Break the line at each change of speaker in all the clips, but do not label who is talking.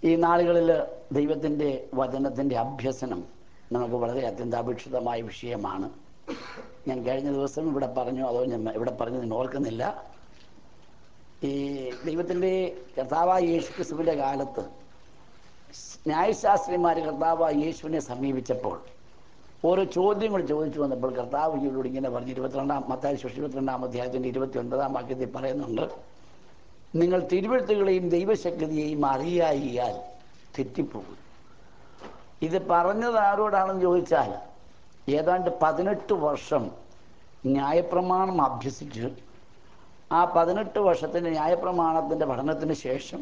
ഈ നാളുകളിൽ ദൈവത്തിൻ്റെ വചനത്തിൻ്റെ അഭ്യസനം നമുക്ക് വളരെ അത്യന്താപേക്ഷിതമായ വിഷയമാണ് ഞാൻ കഴിഞ്ഞ ദിവസം ഇവിടെ പറഞ്ഞു അതോ ഞാൻ ഇവിടെ പറഞ്ഞു ഞാൻ ഓർക്കുന്നില്ല ഈ ദൈവത്തിൻ്റെ കർത്താവായ യേശു ക്രിസ്തുവിൻ്റെ കാലത്ത് ന്യായശാസ്ത്രിമാർ കർത്താവായ യേശുവിനെ സമീപിച്ചപ്പോൾ ഓരോ ചോദ്യങ്ങൾ ചോദിച്ചു വന്നപ്പോൾ കർത്താവ് ഇവരോട് ഇങ്ങനെ പറഞ്ഞു ഇരുപത്തിരണ്ടാം മത്തായ ശിശു ഇരുപത്തിരണ്ടാം അധ്യായത്തിൻ്റെ ഇരുപത്തി ഒൻപതാം വാക്യത്തിൽ പറയുന്നുണ്ട് നിങ്ങൾ തിരുവഴുത്തുകളെയും ദൈവശക്തിയെയും അറിയായിയാൽ തെറ്റിപ്പോകും ഇത് പറഞ്ഞത് ആരോടാണെന്ന് ചോദിച്ചാൽ ഏതാണ്ട് പതിനെട്ട് വർഷം ന്യായപ്രമാണം അഭ്യസിച്ച് ആ പതിനെട്ട് വർഷത്തിൻ്റെ ന്യായപ്രമാണത്തിൻ്റെ പഠനത്തിന് ശേഷം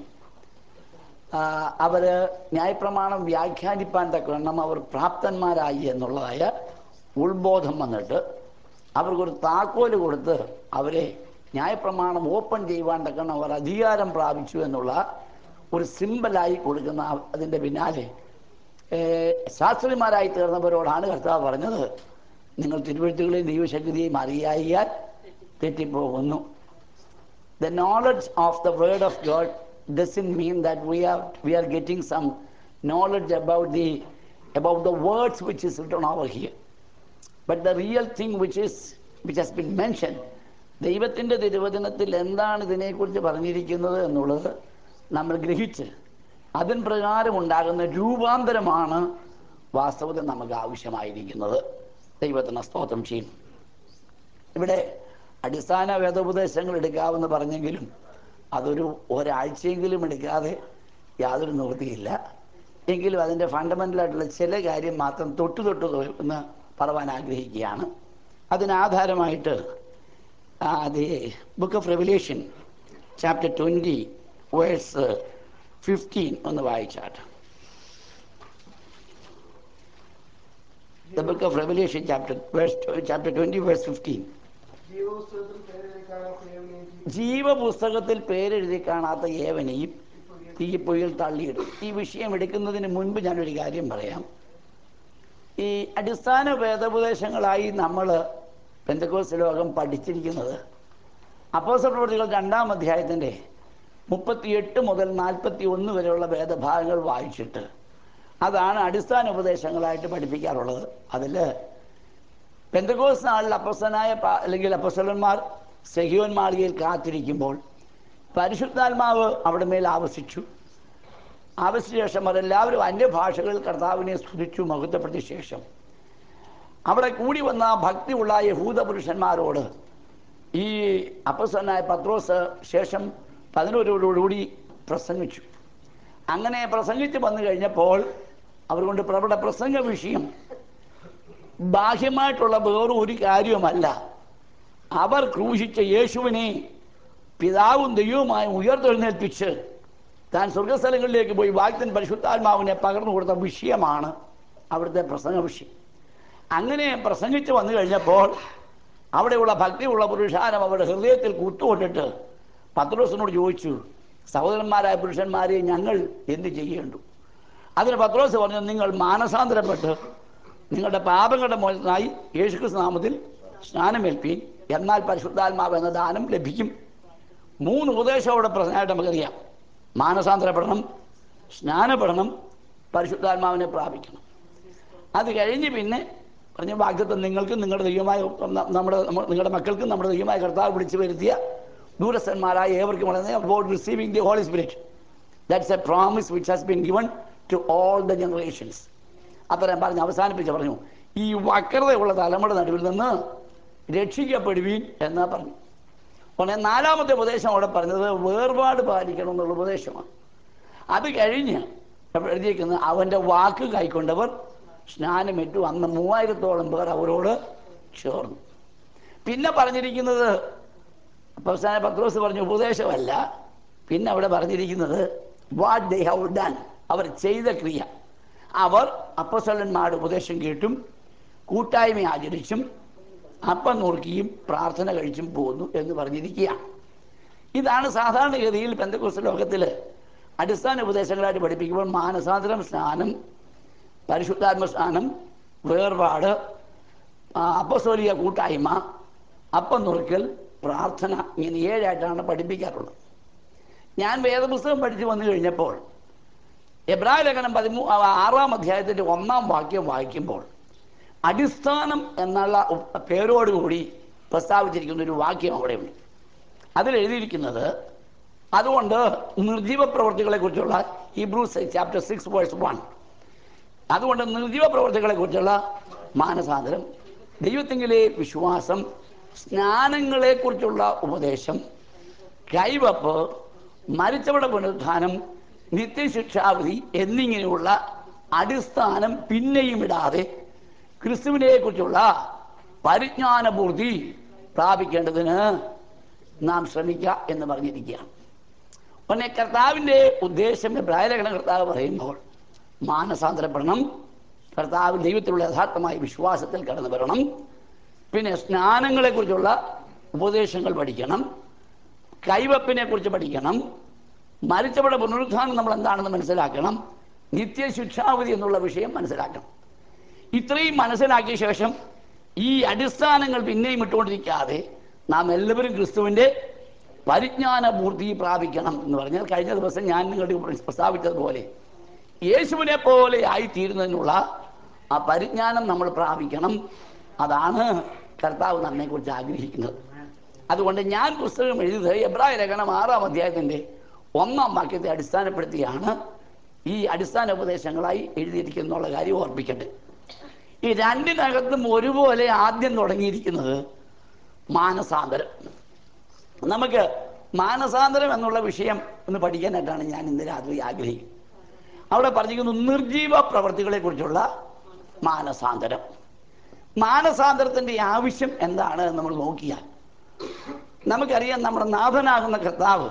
അവർ ന്യായപ്രമാണം വ്യാഖ്യാനിപ്പാൻ തക്കവണ്ണം അവർ പ്രാപ്തന്മാരായി എന്നുള്ളതായ ഉത്ബോധം വന്നിട്ട് അവർക്കൊരു താക്കോല് കൊടുത്ത് അവരെ ന്യായപ്രമാണം ഓപ്പൺ ചെയ്യുവാൻ തക്കണം അവർ അധികാരം പ്രാപിച്ചു എന്നുള്ള ഒരു സിമ്പലായി കൊടുക്കുന്ന അതിൻ്റെ പിന്നാലെ ശാസ്ത്രിമാരായി തീർന്നവരോടാണ് കർത്താവ് പറഞ്ഞത് നിങ്ങൾ തിരുവഴുത്തുകളെയും ദൈവശക്തിയെയും അറിയായിയാൽ തെറ്റിപ്പോകുന്നു the knowledge of the word of God doesn't mean that we are we are getting some knowledge about the about the words which is written over here but the real thing which is which has been mentioned ദൈവത്തിൻ്റെ തിരുവചനത്തിൽ എന്താണ് ഇതിനെക്കുറിച്ച് പറഞ്ഞിരിക്കുന്നത് എന്നുള്ളത് നമ്മൾ ഗ്രഹിച്ച് അതിൻ പ്രകാരം ഉണ്ടാകുന്ന രൂപാന്തരമാണ് വാസ്തവത്തിൽ നമുക്ക് ആവശ്യമായിരിക്കുന്നത് ദൈവത്തിന് സ്തോത്രം ചെയ്യും ഇവിടെ അടിസ്ഥാന വേദോപദേശങ്ങൾ എടുക്കാമെന്ന് പറഞ്ഞെങ്കിലും അതൊരു ഒരാഴ്ചയെങ്കിലും എടുക്കാതെ യാതൊരു നിവൃത്തിയില്ല എങ്കിലും അതിൻ്റെ ഫണ്ടമെൻ്റലായിട്ടുള്ള ചില കാര്യം മാത്രം തൊട്ട് തൊട്ട് എന്ന് പറവാൻ ആഗ്രഹിക്കുകയാണ് അതിനാധാരമായിട്ട് the book of Revelation chapter twenty verse fifteen ഒന്ന് വായിച്ചാട്ട് The book of Revelation, chapter, verse, chapter 20, verse 15. ജീവപുസ്തകത്തിൽ പേരെഴുതി കാണാത്ത ഏവനെയും തീപ്പൊയിൽ തള്ളിയിടും ഈ വിഷയം എടുക്കുന്നതിന് മുൻപ് ഞാനൊരു കാര്യം പറയാം ഈ അടിസ്ഥാന വേദോപദേശങ്ങളായി നമ്മൾ പെന്തക്കോസ് ലോകം പഠിച്ചിരിക്കുന്നത് അപ്പോസ പ്രവൃത്തികൾ രണ്ടാം അധ്യായത്തിൻ്റെ മുപ്പത്തിയെട്ട് മുതൽ നാൽപ്പത്തി ഒന്ന് വരെയുള്ള വേദഭാഗങ്ങൾ വായിച്ചിട്ട് അതാണ് അടിസ്ഥാന ഉപദേശങ്ങളായിട്ട് പഠിപ്പിക്കാറുള്ളത് അതിൽ പെന്തകോസ് നാളിൽ അപ്പസ്തനായ അല്ലെങ്കിൽ അപ്പസ്തലന്മാർ സെഹിയോൻ മാളികയിൽ കാത്തിരിക്കുമ്പോൾ പരിശുദ്ധാത്മാവ് അവിടെ മേൽ ആവസിച്ചു ആവസിച്ച ശേഷം അവരെല്ലാവരും അന്യഭാഷകളിൽ കർത്താവിനെ സ്തുതിച്ചു മഹത്വപ്പെടുത്തിയ ശേഷം അവിടെ കൂടി വന്ന ഭക്തിയുള്ള യഹൂദ പുരുഷന്മാരോട് ഈ അപ്പസ്തനായ പത്രോസ് ശേഷം പതിനോരോടുകൂടി പ്രസംഗിച്ചു അങ്ങനെ പ്രസംഗിച്ച് വന്നു കഴിഞ്ഞപ്പോൾ അവർ കൊണ്ട് പ്രബല പ്രസംഗ വിഷയം ബാഹ്യമായിട്ടുള്ള വേറൊരു ഒരു കാര്യവുമല്ല അവർ ക്രൂശിച്ച യേശുവിനെ പിതാവും ദൈവവുമായി ഉയർത്തെഴുന്നേൽപ്പിച്ച് താൻ സ്വർഗസ്ഥലങ്ങളിലേക്ക് പോയി വാക്തൻ പരിശുദ്ധാത്മാവിനെ പകർന്നു കൊടുത്ത വിഷയമാണ് അവിടുത്തെ പ്രസംഗ വിഷയം അങ്ങനെ പ്രസംഗിച്ച് വന്നു കഴിഞ്ഞപ്പോൾ അവിടെയുള്ള ഭക്തിയുള്ള പുരുഷാരം അവരുടെ ഹൃദയത്തിൽ കുത്തുകൊണ്ടിട്ട് പത്രോസിനോട് ചോദിച്ചു സഹോദരന്മാരായ പുരുഷന്മാരെ ഞങ്ങൾ എന്ത് ചെയ്യേണ്ടു അതിന് പത്രോസ് പറഞ്ഞു നിങ്ങൾ മാനസാന്തരപ്പെട്ട് നിങ്ങളുടെ പാപങ്ങളുടെ മോചനത്തിനായി യേശുക്രിസ്തു നാമത്തിൽ സ്നാനമേൽപ്പീൻ എന്നാൽ പരിശുദ്ധാത്മാവ് എന്ന ദാനം ലഭിക്കും മൂന്ന് ഉപദേശം അവിടെ പ്രശ്നമായിട്ട് നമുക്കറിയാം മാനസാന്തരപ്പെടണം സ്നാനപ്പെടണം പരിശുദ്ധാത്മാവിനെ പ്രാപിക്കണം അത് കഴിഞ്ഞ് പിന്നെ പറഞ്ഞ വാക്യത്വം നിങ്ങൾക്കും നിങ്ങളുടെ ദൈവമായ നമ്മുടെ നിങ്ങളുടെ മക്കൾക്കും നമ്മുടെ ദൈവമായ കർത്താവ് വിളിച്ചു വരുത്തിയ ദൂരസ്ഥന്മാരായ ഏവർക്കും വളരെ about receiving the Holy Spirit that's a promise which has been given to all the generations അത്രയും പറഞ്ഞ് അവസാനിപ്പിച്ച് പറഞ്ഞു ഈ വക്രതയുള്ള തലമുറ നടുവിൽ നിന്ന് രക്ഷിക്കപ്പെടുവീൻ എന്ന് പറഞ്ഞു ഉടനെ നാലാമത്തെ ഉപദേശം അവിടെ പറഞ്ഞത് വേർപാട് പാലിക്കണം എന്നുള്ള ഉപദേശമാണ് അത് കഴിഞ്ഞ് എഴുതിയിരിക്കുന്നത് അവൻ്റെ വാക്ക് കൈക്കൊണ്ടവർ സ്നാനമിട്ടു അന്ന് മൂവായിരത്തോളം പേർ അവരോട് ചേർന്നു പിന്നെ പറഞ്ഞിരിക്കുന്നത് അവസാന പത്രോസ് പറഞ്ഞ ഉപദേശമല്ല പിന്നെ അവിടെ പറഞ്ഞിരിക്കുന്നത് വാട്ട് ദേ ഹവ് ഡൺ അവർ ചെയ്ത ക്രിയ അവർ അപ്പസലന്മാരുടെ ഉപദേശം കേട്ടും കൂട്ടായ്മ ആചരിച്ചും അപ്പം നുറുക്കിയും പ്രാർത്ഥന കഴിച്ചും പോകുന്നു എന്ന് പറഞ്ഞിരിക്കുകയാണ് ഇതാണ് സാധാരണഗതിയിൽ പെന്തക്കോസ് ലോകത്തിൽ അടിസ്ഥാന ഉപദേശങ്ങളായിട്ട് പഠിപ്പിക്കുമ്പോൾ മാനസാന്തരം സ്നാനം പരിശുദ്ധാത്മ സ്നാനം വേർപാട് അപ്പസോലിയ കൂട്ടായ്മ അപ്പം നുറുക്കൽ പ്രാർത്ഥന ഇങ്ങനെ ഏഴായിട്ടാണ് പഠിപ്പിക്കാറുള്ളത് ഞാൻ വേദപുസ്തകം പഠിച്ചു വന്നു കഴിഞ്ഞപ്പോൾ എബ്രാഹിം ലേഖനം പതിമൂ ആ, ആറാം അധ്യായത്തിൻ്റെ ഒന്നാം വാക്യം വായിക്കുമ്പോൾ അടിസ്ഥാനം എന്നുള്ള ഉ- പേരോടുകൂടി പ്രസ്താവിച്ചിരിക്കുന്ന ഒരു വാക്യം അവിടെയുണ്ട് അതിൽ എഴുതിയിരിക്കുന്നത് അതുകൊണ്ട് നിർജീവ പ്രവർത്തികളെ കുറിച്ചുള്ള Hebrews chapter six verse one അതുകൊണ്ട് നിർജീവ പ്രവർത്തികളെ കുറിച്ചുള്ള മാനസാന്തരം ദൈവത്തെങ്കിലെ വിശ്വാസം സ്നാനങ്ങളെ കുറിച്ചുള്ള ഉപദേശം കൈവപ്പ് മരിച്ചവരുടെ പുനരുത്ഥാനം നിത്യശിക്ഷാവിധി എന്നിങ്ങനെയുള്ള അടിസ്ഥാനം പിന്നെയും ഇടാതെ ക്രിസ്തുവിനെ കുറിച്ചുള്ള പരിജ്ഞാനപൂർത്തി പ്രാപിക്കേണ്ടതിന് നാം ശ്രമിക്കുക എന്ന് പറഞ്ഞിരിക്കുകയാണ് പിന്നെ കർത്താവിൻ്റെ ഉദ്ദേശം എബ്രാഹിലേഖന കർത്താവ് പറയുമ്പോൾ മാനസാന്തരപ്പെടണം കർത്താവ് ദൈവത്തിലുള്ള യഥാർത്ഥമായ വിശ്വാസത്തിൽ കടന്നു വരണം പിന്നെ സ്നാനങ്ങളെക്കുറിച്ചുള്ള ഉപദേശങ്ങൾ പഠിക്കണം കൈവപ്പിനെ കുറിച്ച് പഠിക്കണം മരിച്ചവരുടെ പുനരുത്ഥാനം നമ്മൾ എന്താണെന്ന് മനസ്സിലാക്കണം നിത്യശിക്ഷാവധി എന്നുള്ള വിഷയം മനസ്സിലാക്കണം ഇത്രയും മനസ്സിലാക്കിയ ശേഷം ഈ അടിസ്ഥാനങ്ങൾ പിന്നെയും ഇട്ടുകൊണ്ടിരിക്കാതെ നാം എല്ലാവരും ക്രിസ്തുവിൻ്റെ പരിജ്ഞാന പൂർത്തി പ്രാപിക്കണം എന്ന് പറഞ്ഞാൽ കഴിഞ്ഞ ദിവസം ഞാൻ നിങ്ങളുടെ മുമ്പിൽ പ്രസ്താവിച്ചതുപോലെ യേശുവിനെ പോലെ ആയിത്തീരുന്നതിനുള്ള ആ പരിജ്ഞാനം നമ്മൾ പ്രാപിക്കണം അതാണ് കർത്താവ് നമ്മെക്കുറിച്ച് ആഗ്രഹിക്കുന്നത് അതുകൊണ്ട് ഞാൻ പുസ്തകം എഴുതിയത് എബ്രായ ലേഖനം ആറാം അധ്യായത്തിൻ്റെ ഒന്നാം വാക്യത്തെ അടിസ്ഥാനപ്പെടുത്തിയാണ് ഈ അടിസ്ഥാന ഉപദേശങ്ങളായി എഴുതിയിരിക്കുന്നുള്ള കാര്യം ഓർപ്പിക്കട്ടെ ഈ രണ്ടിനകത്തും ഒരുപോലെ ആദ്യം തുടങ്ങിയിരിക്കുന്നത് മാനസാന്തരം നമുക്ക് മാനസാന്തരം എന്നുള്ള വിഷയം ഒന്ന് പഠിക്കാനായിട്ടാണ് ഞാൻ ഇന്ന് രാത്രി ആഗ്രഹിക്കുന്നത് അവിടെ പറഞ്ഞിരിക്കുന്നു നിർജീവ പ്രവർത്തികളെ കുറിച്ചുള്ള മാനസാന്തരം മാനസാന്തരത്തിൻ്റെ ആവശ്യം എന്താണ് എന്ന് നമ്മൾ നോക്കിയാൽ നമുക്കറിയാം നമ്മുടെ നാഥനാകുന്ന കർത്താവ്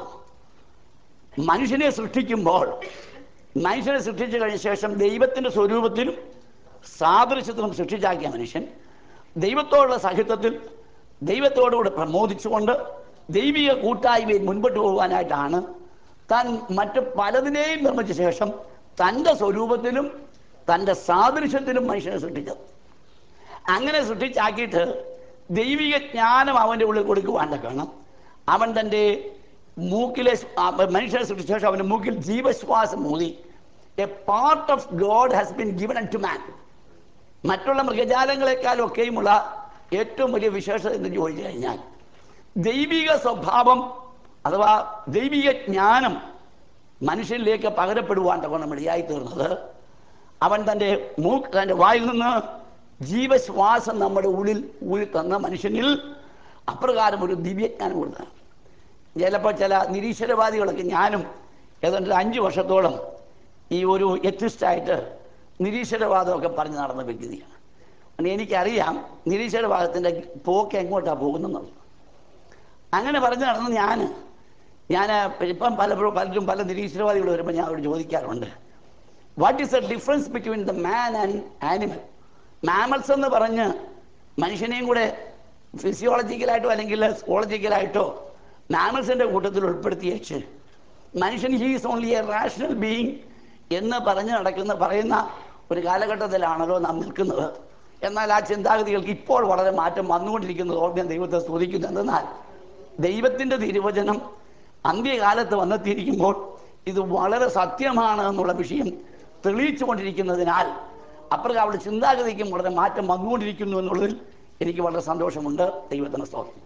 മനുഷ്യനെ സൃഷ്ടിക്കുമ്പോൾ മനുഷ്യനെ സൃഷ്ടിച്ചു കഴിഞ്ഞ ശേഷം ദൈവത്തിൻ്റെ സ്വരൂപത്തിലും സാദൃശ്യത്തിലും സൃഷ്ടിച്ചാക്കിയ മനുഷ്യൻ ദൈവത്തോടുള്ള സഹിത്വത്തിൽ ദൈവത്തോടുകൂടെ പ്രമോദിച്ചുകൊണ്ട് ദൈവിക കൂട്ടായ്മയിൽ മുൻപോട്ട് പോകുവാനായിട്ടാണ് താൻ മറ്റ് പലതിനെയും നിർമ്മിച്ച ശേഷം തൻ്റെ സ്വരൂപത്തിലും തൻ്റെ സാദൃശ്യത്തിലും മനുഷ്യനെ സൃഷ്ടിച്ചത് അങ്ങനെ സൃഷ്ടിച്ചാക്കിയിട്ട് ദൈവിക ജ്ഞാനം അവൻ്റെ ഉള്ളിൽ കൊടുക്കുവാൻ തക്കണം അവൻ തൻ്റെ മൂക്കിലെ ശ്വ- ആ, മനുഷ്യനെ സൃഷ്ടിച്ച ശേഷം അവൻ്റെ മൂക്കിൽ ജീവശ്വാസം മൂതി a part of God has been given to man മറ്റുള്ള മൃഗജാലങ്ങളെക്കാളൊക്കെയുമുള്ള ഏറ്റവും വലിയ വിശേഷത എന്ന് ചോദിച്ചു കഴിഞ്ഞാൽ ദൈവിക സ്വഭാവം അഥവാ ദൈവിക ജ്ഞാനം മനുഷ്യനിലേക്ക് പകരപ്പെടുവാൻ തക്കണം ഇടയായി തീർന്നത് അവൻ തൻ്റെ മൂക്ക് തൻ്റെ വായിൽ നിന്ന് ജീവശ്വാസം നമ്മുടെ ഉള്ളിൽ ഊരി തന്ന മനുഷ്യനിൽ അപ്രകാരം ഒരു ദിവ്യജ്ഞാനം കൊടുത്താണ് ചിലപ്പോൾ ചില നിരീശ്വരവാദികളൊക്കെ ഞാനും ഏതാണ്ട് ഒരു അഞ്ച് വർഷത്തോളം ഈ ഒരു എത്തിസ്റ്റായിട്ട് നിരീശ്വരവാദമൊക്കെ പറഞ്ഞ് നടന്ന വ്യക്തിയാണ് അതുകൊണ്ട് എനിക്കറിയാം നിരീശ്വരവാദത്തിൻ്റെ പോക്ക് എങ്ങോട്ടാണ് പോകുന്നെന്നുള്ളത് അങ്ങനെ പറഞ്ഞു നടന്ന ഞാൻ ഞാൻ ഇപ്പം പലപ്പോഴും പലരും പല നിരീശ്വരവാദികൾ വരുമ്പോൾ ഞാൻ അവരോട് ചോദിക്കാറുണ്ട് what is the difference between the man and animal mammals എന്ന് പറഞ്ഞ് മനുഷ്യനെയും കൂടെ ഫിസിയോളജിക്കലായിട്ടോ അല്ലെങ്കിൽ സോളജിക്കലായിട്ടോ മാമൽസിൻ്റെ കൂട്ടത്തിൽ ഉൾപ്പെടുത്തിയേച്ച് മനുഷ്യൻ he's only a rational being എന്ന് പറഞ്ഞ് നടക്കുന്ന പറയുന്ന ഒരു കാലഘട്ടത്തിലാണല്ലോ നാം നിൽക്കുന്നത് എന്നാൽ ആ ചിന്താഗതികൾക്ക് ഇപ്പോൾ വളരെ മാറ്റം വന്നുകൊണ്ടിരിക്കുന്നത് ഓർമ്മ ദൈവത്തെ സ്തുതിക്കുന്നു എന്നാൽ ദൈവത്തിൻ്റെ തിരുവചനം അന്ത്യകാലത്ത് വന്നെത്തിയിരിക്കുമ്പോൾ ഇത് വളരെ സത്യമാണ് എന്നുള്ള വിഷയം തെളിയിച്ചു കൊണ്ടിരിക്കുന്നതിനാൽ അപ്പുറം അവരുടെ ചിന്താഗതിക്കും വളരെ മാറ്റം വന്നുകൊണ്ടിരിക്കുന്നു എന്നുള്ളതിൽ എനിക്ക് വളരെ സന്തോഷമുണ്ട് ദൈവത്തിന് സ്തോത്രം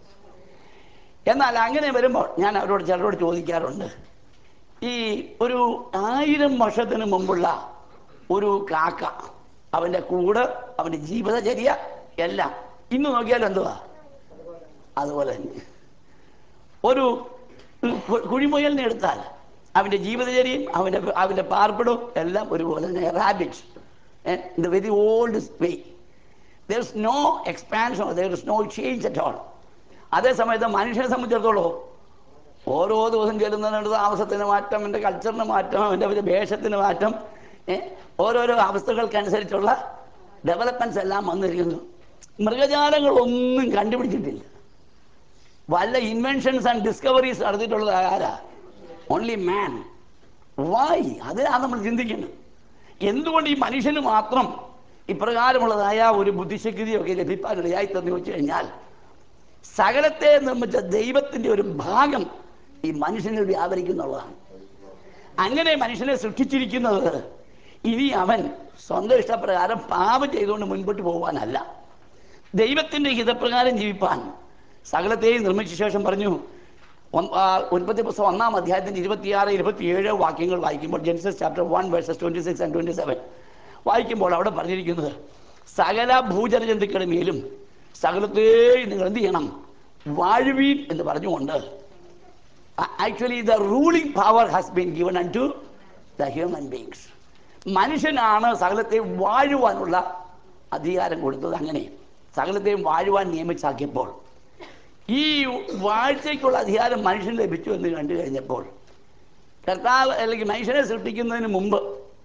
എന്നാൽ അങ്ങനെ വരുമ്പോൾ ഞാൻ അവരോട് ചിലരോട് ചോദിക്കാറുണ്ട് ഈ ഒരു ആയിരം വർഷത്തിന് മുമ്പുള്ള ഒരു കാക്ക അവൻ്റെ കൂട് അവൻ്റെ ജീവിതചര്യ എല്ലാം ഇന്ന് നോക്കിയാൽ എന്തുവാ അതുപോലെ തന്നെ ഒരു കു- കുഴിമുയലിനെ എടുത്താൽ അവൻ്റെ ജീവിതചര്യയും അവൻ്റെ അവൻ്റെ പാർപ്പിടവും എല്ലാം ഒരുപോലെ തന്നെ rabbit in the very old way there is no expansion there is no change at all അതേ സമയത്ത് മനുഷ്യനെ സംബന്ധിച്ചിടത്തോളം ഓരോ ദിവസം ചെല്ലുന്നതിനുണ്ട് താമസത്തിന് മാറ്റം എൻ്റെ കൾച്ചറിന് മാറ്റം എൻ്റെ ഒരു വേഷത്തിന് മാറ്റം ഏ, ഓരോരോ അവസ്ഥകൾക്കനുസരിച്ചുള്ള ഡെവലപ്മെൻറ്റ്സ് എല്ലാം വന്നിരിക്കുന്നു മൃഗജാലങ്ങളൊന്നും കണ്ടുപിടിച്ചിട്ടില്ല വല്ല ഇൻവെൻഷൻസ് ആൻഡ് ഡിസ്കവറീസ് നടത്തിയിട്ടുള്ളത് ആരാ ഓൺലി മാൻ വായി അതിനാണ് നമ്മൾ ചിന്തിക്കുന്നത് എന്തുകൊണ്ട് ഈ മനുഷ്യന് മാത്രം ഇപ്രകാരമുള്ളതായ ഒരു ബുദ്ധിശക്തിയൊക്കെ ലഭിക്കാനിടയായി തന്നെ വെച്ച് കഴിഞ്ഞാൽ സകലത്തെ നിർമ്മിച്ച ദൈവത്തിൻ്റെ ഒരു ഭാഗം ഈ മനുഷ്യനിൽ വ്യാപരിക്കുന്നുള്ളതാണ് അങ്ങനെ മനുഷ്യനെ സൃഷ്ടിച്ചിരിക്കുന്നത് ഇനി അവൻ സ്വന്തം ഇഷ്ടപ്രകാരം പാപം ചെയ്തുകൊണ്ട് മുൻപോട്ട് പോകാനല്ല ദൈവത്തിൻ്റെ ഹിതപ്രകാരം ജീവിപ്പാൻ സകലത്തെയും നിർമ്മിച്ച ശേഷം പറഞ്ഞു ഒന്ന് ആ ഉൽപ്പത്തി പുസ്തകം ഒന്നാം അധ്യായത്തിൻ്റെ ഇരുപത്തിയാറ് ഇരുപത്തിയേഴ് വാക്യങ്ങൾ വായിക്കുമ്പോൾ Genesis chapter one verses twenty six and twenty seven വായിക്കുമ്പോൾ അവിടെ പറഞ്ഞിരിക്കുന്നത് സകല ഭൂചരജന്തുക്കളുടെ മേലും സകലത്തെയും നിങ്ങൾ എന്ത് ചെയ്യണം വാഴുവീൻ എന്ന് പറഞ്ഞുകൊണ്ട് actually the ruling power has been given unto the human beings മനുഷ്യനാണ് സകലത്തെയും വാഴുവാനുള്ള അധികാരം കൊടുത്തത് അങ്ങനെ സകലത്തെയും വാഴുവാൻ നിയമിച്ചാക്കിയപ്പോൾ ഈ വാഴ്ചയ്ക്കുള്ള അധികാരം മനുഷ്യന് ലഭിച്ചു എന്ന് കണ്ടു കഴിഞ്ഞപ്പോൾ കർത്താവ് അല്ലെങ്കിൽ മനുഷ്യനെ സൃഷ്ടിക്കുന്നതിന് മുമ്പ്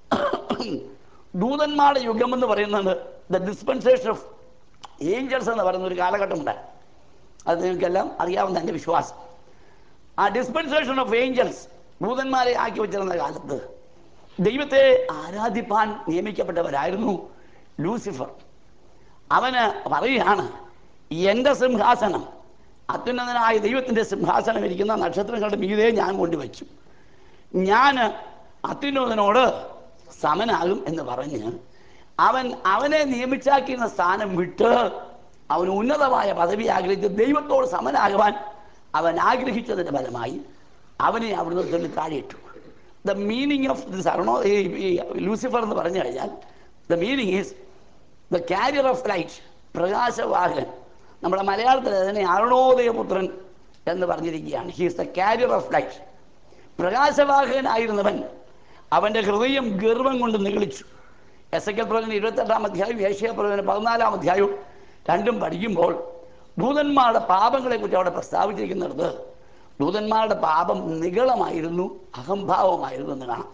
ദൂതന്മാരുടെ യുഗം എന്ന് പറയുന്നത് ദ ഡിസ്പെൻസേഷൻ ഓഫ് ഏഞ്ചൽസ് എന്ന് പറയുന്ന ഒരു കാലഘട്ടമുണ്ട് അത് നിങ്ങൾക്കെല്ലാം അറിയാവുന്ന എൻ്റെ വിശ്വാസം ആ ഡിസ്പെൻസേഷൻ ഓഫ് ഏഞ്ചൽസ് ദൂതന്മാരെ ആക്കി വെച്ചിരുന്ന കാലത്ത് ദൈവത്തെ ആരാധിപ്പാൻ നിയമിക്കപ്പെട്ടവരായിരുന്നു ലൂസിഫർ അവന് പറയുകയാണ് എൻ്റെ സിംഹാസനം അത്യുന്നതനായ ദൈവത്തിൻ്റെ സിംഹാസനം ഇരിക്കുന്ന നക്ഷത്രങ്ങളുടെ മീതെ ഞാൻ കൊണ്ടുവച്ചു ഞാൻ അത്യുന്നതനോട് സമനാകും എന്ന് പറഞ്ഞ് അവൻ അവനെ നിയമിച്ചാക്കിയിരുന്ന സ്ഥാനം വിട്ട് അവൻ ഉന്നതമായ പദവി ആഗ്രഹിച്ച് ദൈവത്തോട് സമനാകുവാൻ അവൻ ആഗ്രഹിച്ചതിൻ്റെ ഫലമായി അവനെ അവിടുന്ന് തള്ളി താഴെയിട്ടു ദ മീനിങ് ഓഫ് ദിസ് അർണോ ലൂസിഫർ എന്ന് പറഞ്ഞു കഴിഞ്ഞാൽ the meaning is the carrier of light പ്രകാശവാഹകൻ നമ്മുടെ മലയാളത്തിൽ അതിനെ അരുണോദയപുത്രൻ എന്ന് പറഞ്ഞിരിക്കുകയാണ് he's the carrier of light പ്രകാശവാഹകനായിരുന്നവൻ അവൻ്റെ ഹൃദയം ഗർവം കൊണ്ട് നിഗളിച്ചു എസ് എ കെ പ്രവചന ഇരുപത്തെട്ടാം അധ്യായം ഏഷ്യ പ്രവചന പതിനാലാം അധ്യായവും രണ്ടും പഠിക്കുമ്പോൾ ദൂതന്മാരുടെ പാപങ്ങളെക്കുറിച്ച് അവിടെ പ്രസ്താവിച്ചിരിക്കുന്നിടത്ത് ദൂതന്മാരുടെ പാപം നികളമായിരുന്നു അഹംഭാവമായിരുന്നു എന്ന് കാണാം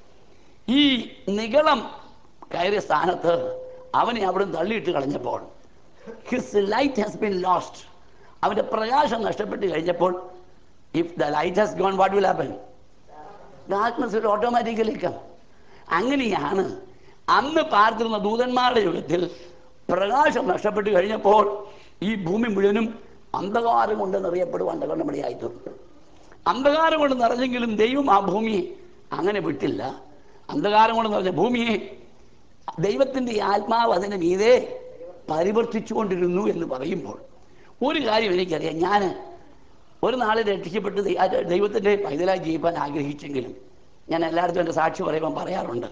ഈ നികളം കയറിയ സ്ഥാനത്ത് അവനെ അവിടെ തള്ളിയിട്ട് കളഞ്ഞപ്പോൾ his light has been lost അവൻ്റെ പ്രകാശം നഷ്ടപ്പെട്ട് കഴിഞ്ഞപ്പോൾ if the light has gone what will happen darkness will automatically come അങ്ങനെയാണ് അന്ന് പാർത്തിരുന്ന ദൂതന്മാരുടെ യുഗത്തിൽ പ്രകാശം നഷ്ടപ്പെട്ട് കഴിഞ്ഞപ്പോൾ ഈ ഭൂമി മുഴുവനും അന്ധകാരം കൊണ്ട് നിറയപ്പെടുവാൻ തകർന്നമടിയായി തീർന്നു അന്ധകാരം കൊണ്ട് നിറഞ്ഞെങ്കിലും ദൈവം ആ ഭൂമിയെ അങ്ങനെ വിട്ടില്ല അന്ധകാരം കൊണ്ട് നിറഞ്ഞ ഭൂമിയെ ദൈവത്തിൻ്റെ ആത്മാവ് അതിന് മീതെ പരിവർത്തിച്ചുകൊണ്ടിരുന്നു എന്ന് പറയുമ്പോൾ ഒരു കാര്യം എനിക്കറിയാം ഞാൻ ഒരു നാളിൽ രക്ഷിക്കപ്പെട്ട് ദൈ- ആ ദൈവത്തിൻ്റെ പൈതലായി ജീവിക്കാൻ ആഗ്രഹിച്ചെങ്കിലും ഞാൻ എല്ലായിടത്തും എൻ്റെ സാക്ഷി പറയുമ്പോൾ പറയാറുണ്ട്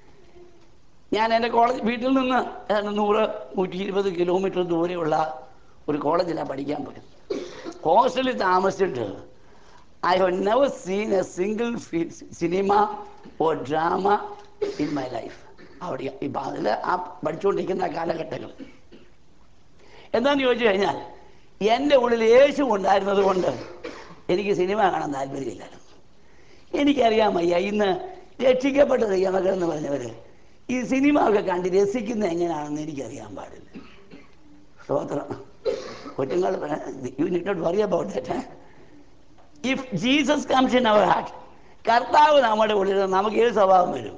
ഞാൻ എൻ്റെ കോളേജ് വീട്ടിൽ നിന്ന് ഏതാണ്ട് നൂറ് നൂറ്റി ഇരുപത് കിലോമീറ്റർ ദൂരെയുള്ള ഒരു കോളേജിലാണ് പഠിക്കാൻ പോയത് ഹോസ്റ്റലിൽ താമസിച്ചിട്ട് I have never seen a single cinema or drama in my life അവിടെ ഇപ്പം അതിൽ ആ പഠിച്ചുകൊണ്ടിരിക്കുന്ന ആ കാലഘട്ടങ്ങൾ എന്താണെന്ന് ചോദിച്ചു കഴിഞ്ഞാൽ എൻ്റെ ഉള്ളിൽ യേശു ഉണ്ടായിരുന്നത് കൊണ്ട് എനിക്ക് സിനിമ കാണാൻ താല്പര്യമില്ലായിരുന്നു എനിക്കറിയാം അയ്യ ഇന്ന് രക്ഷിക്കപ്പെട്ട ദൈവമകൾ എന്ന് പറഞ്ഞവർ ഈ സിനിമ ഒക്കെ കണ്ട് രസിക്കുന്നത് എങ്ങനെയാണെന്ന് എനിക്കറിയാൻ പാടില്ല സ്തോത്രം കൊച്ചുങ്ങൾ you need not worry about that if Jesus comes in our heart കർത്താവ് നമ്മുടെ ഉള്ളിൽ നമുക്ക് ഏത് സ്വഭാവം വരും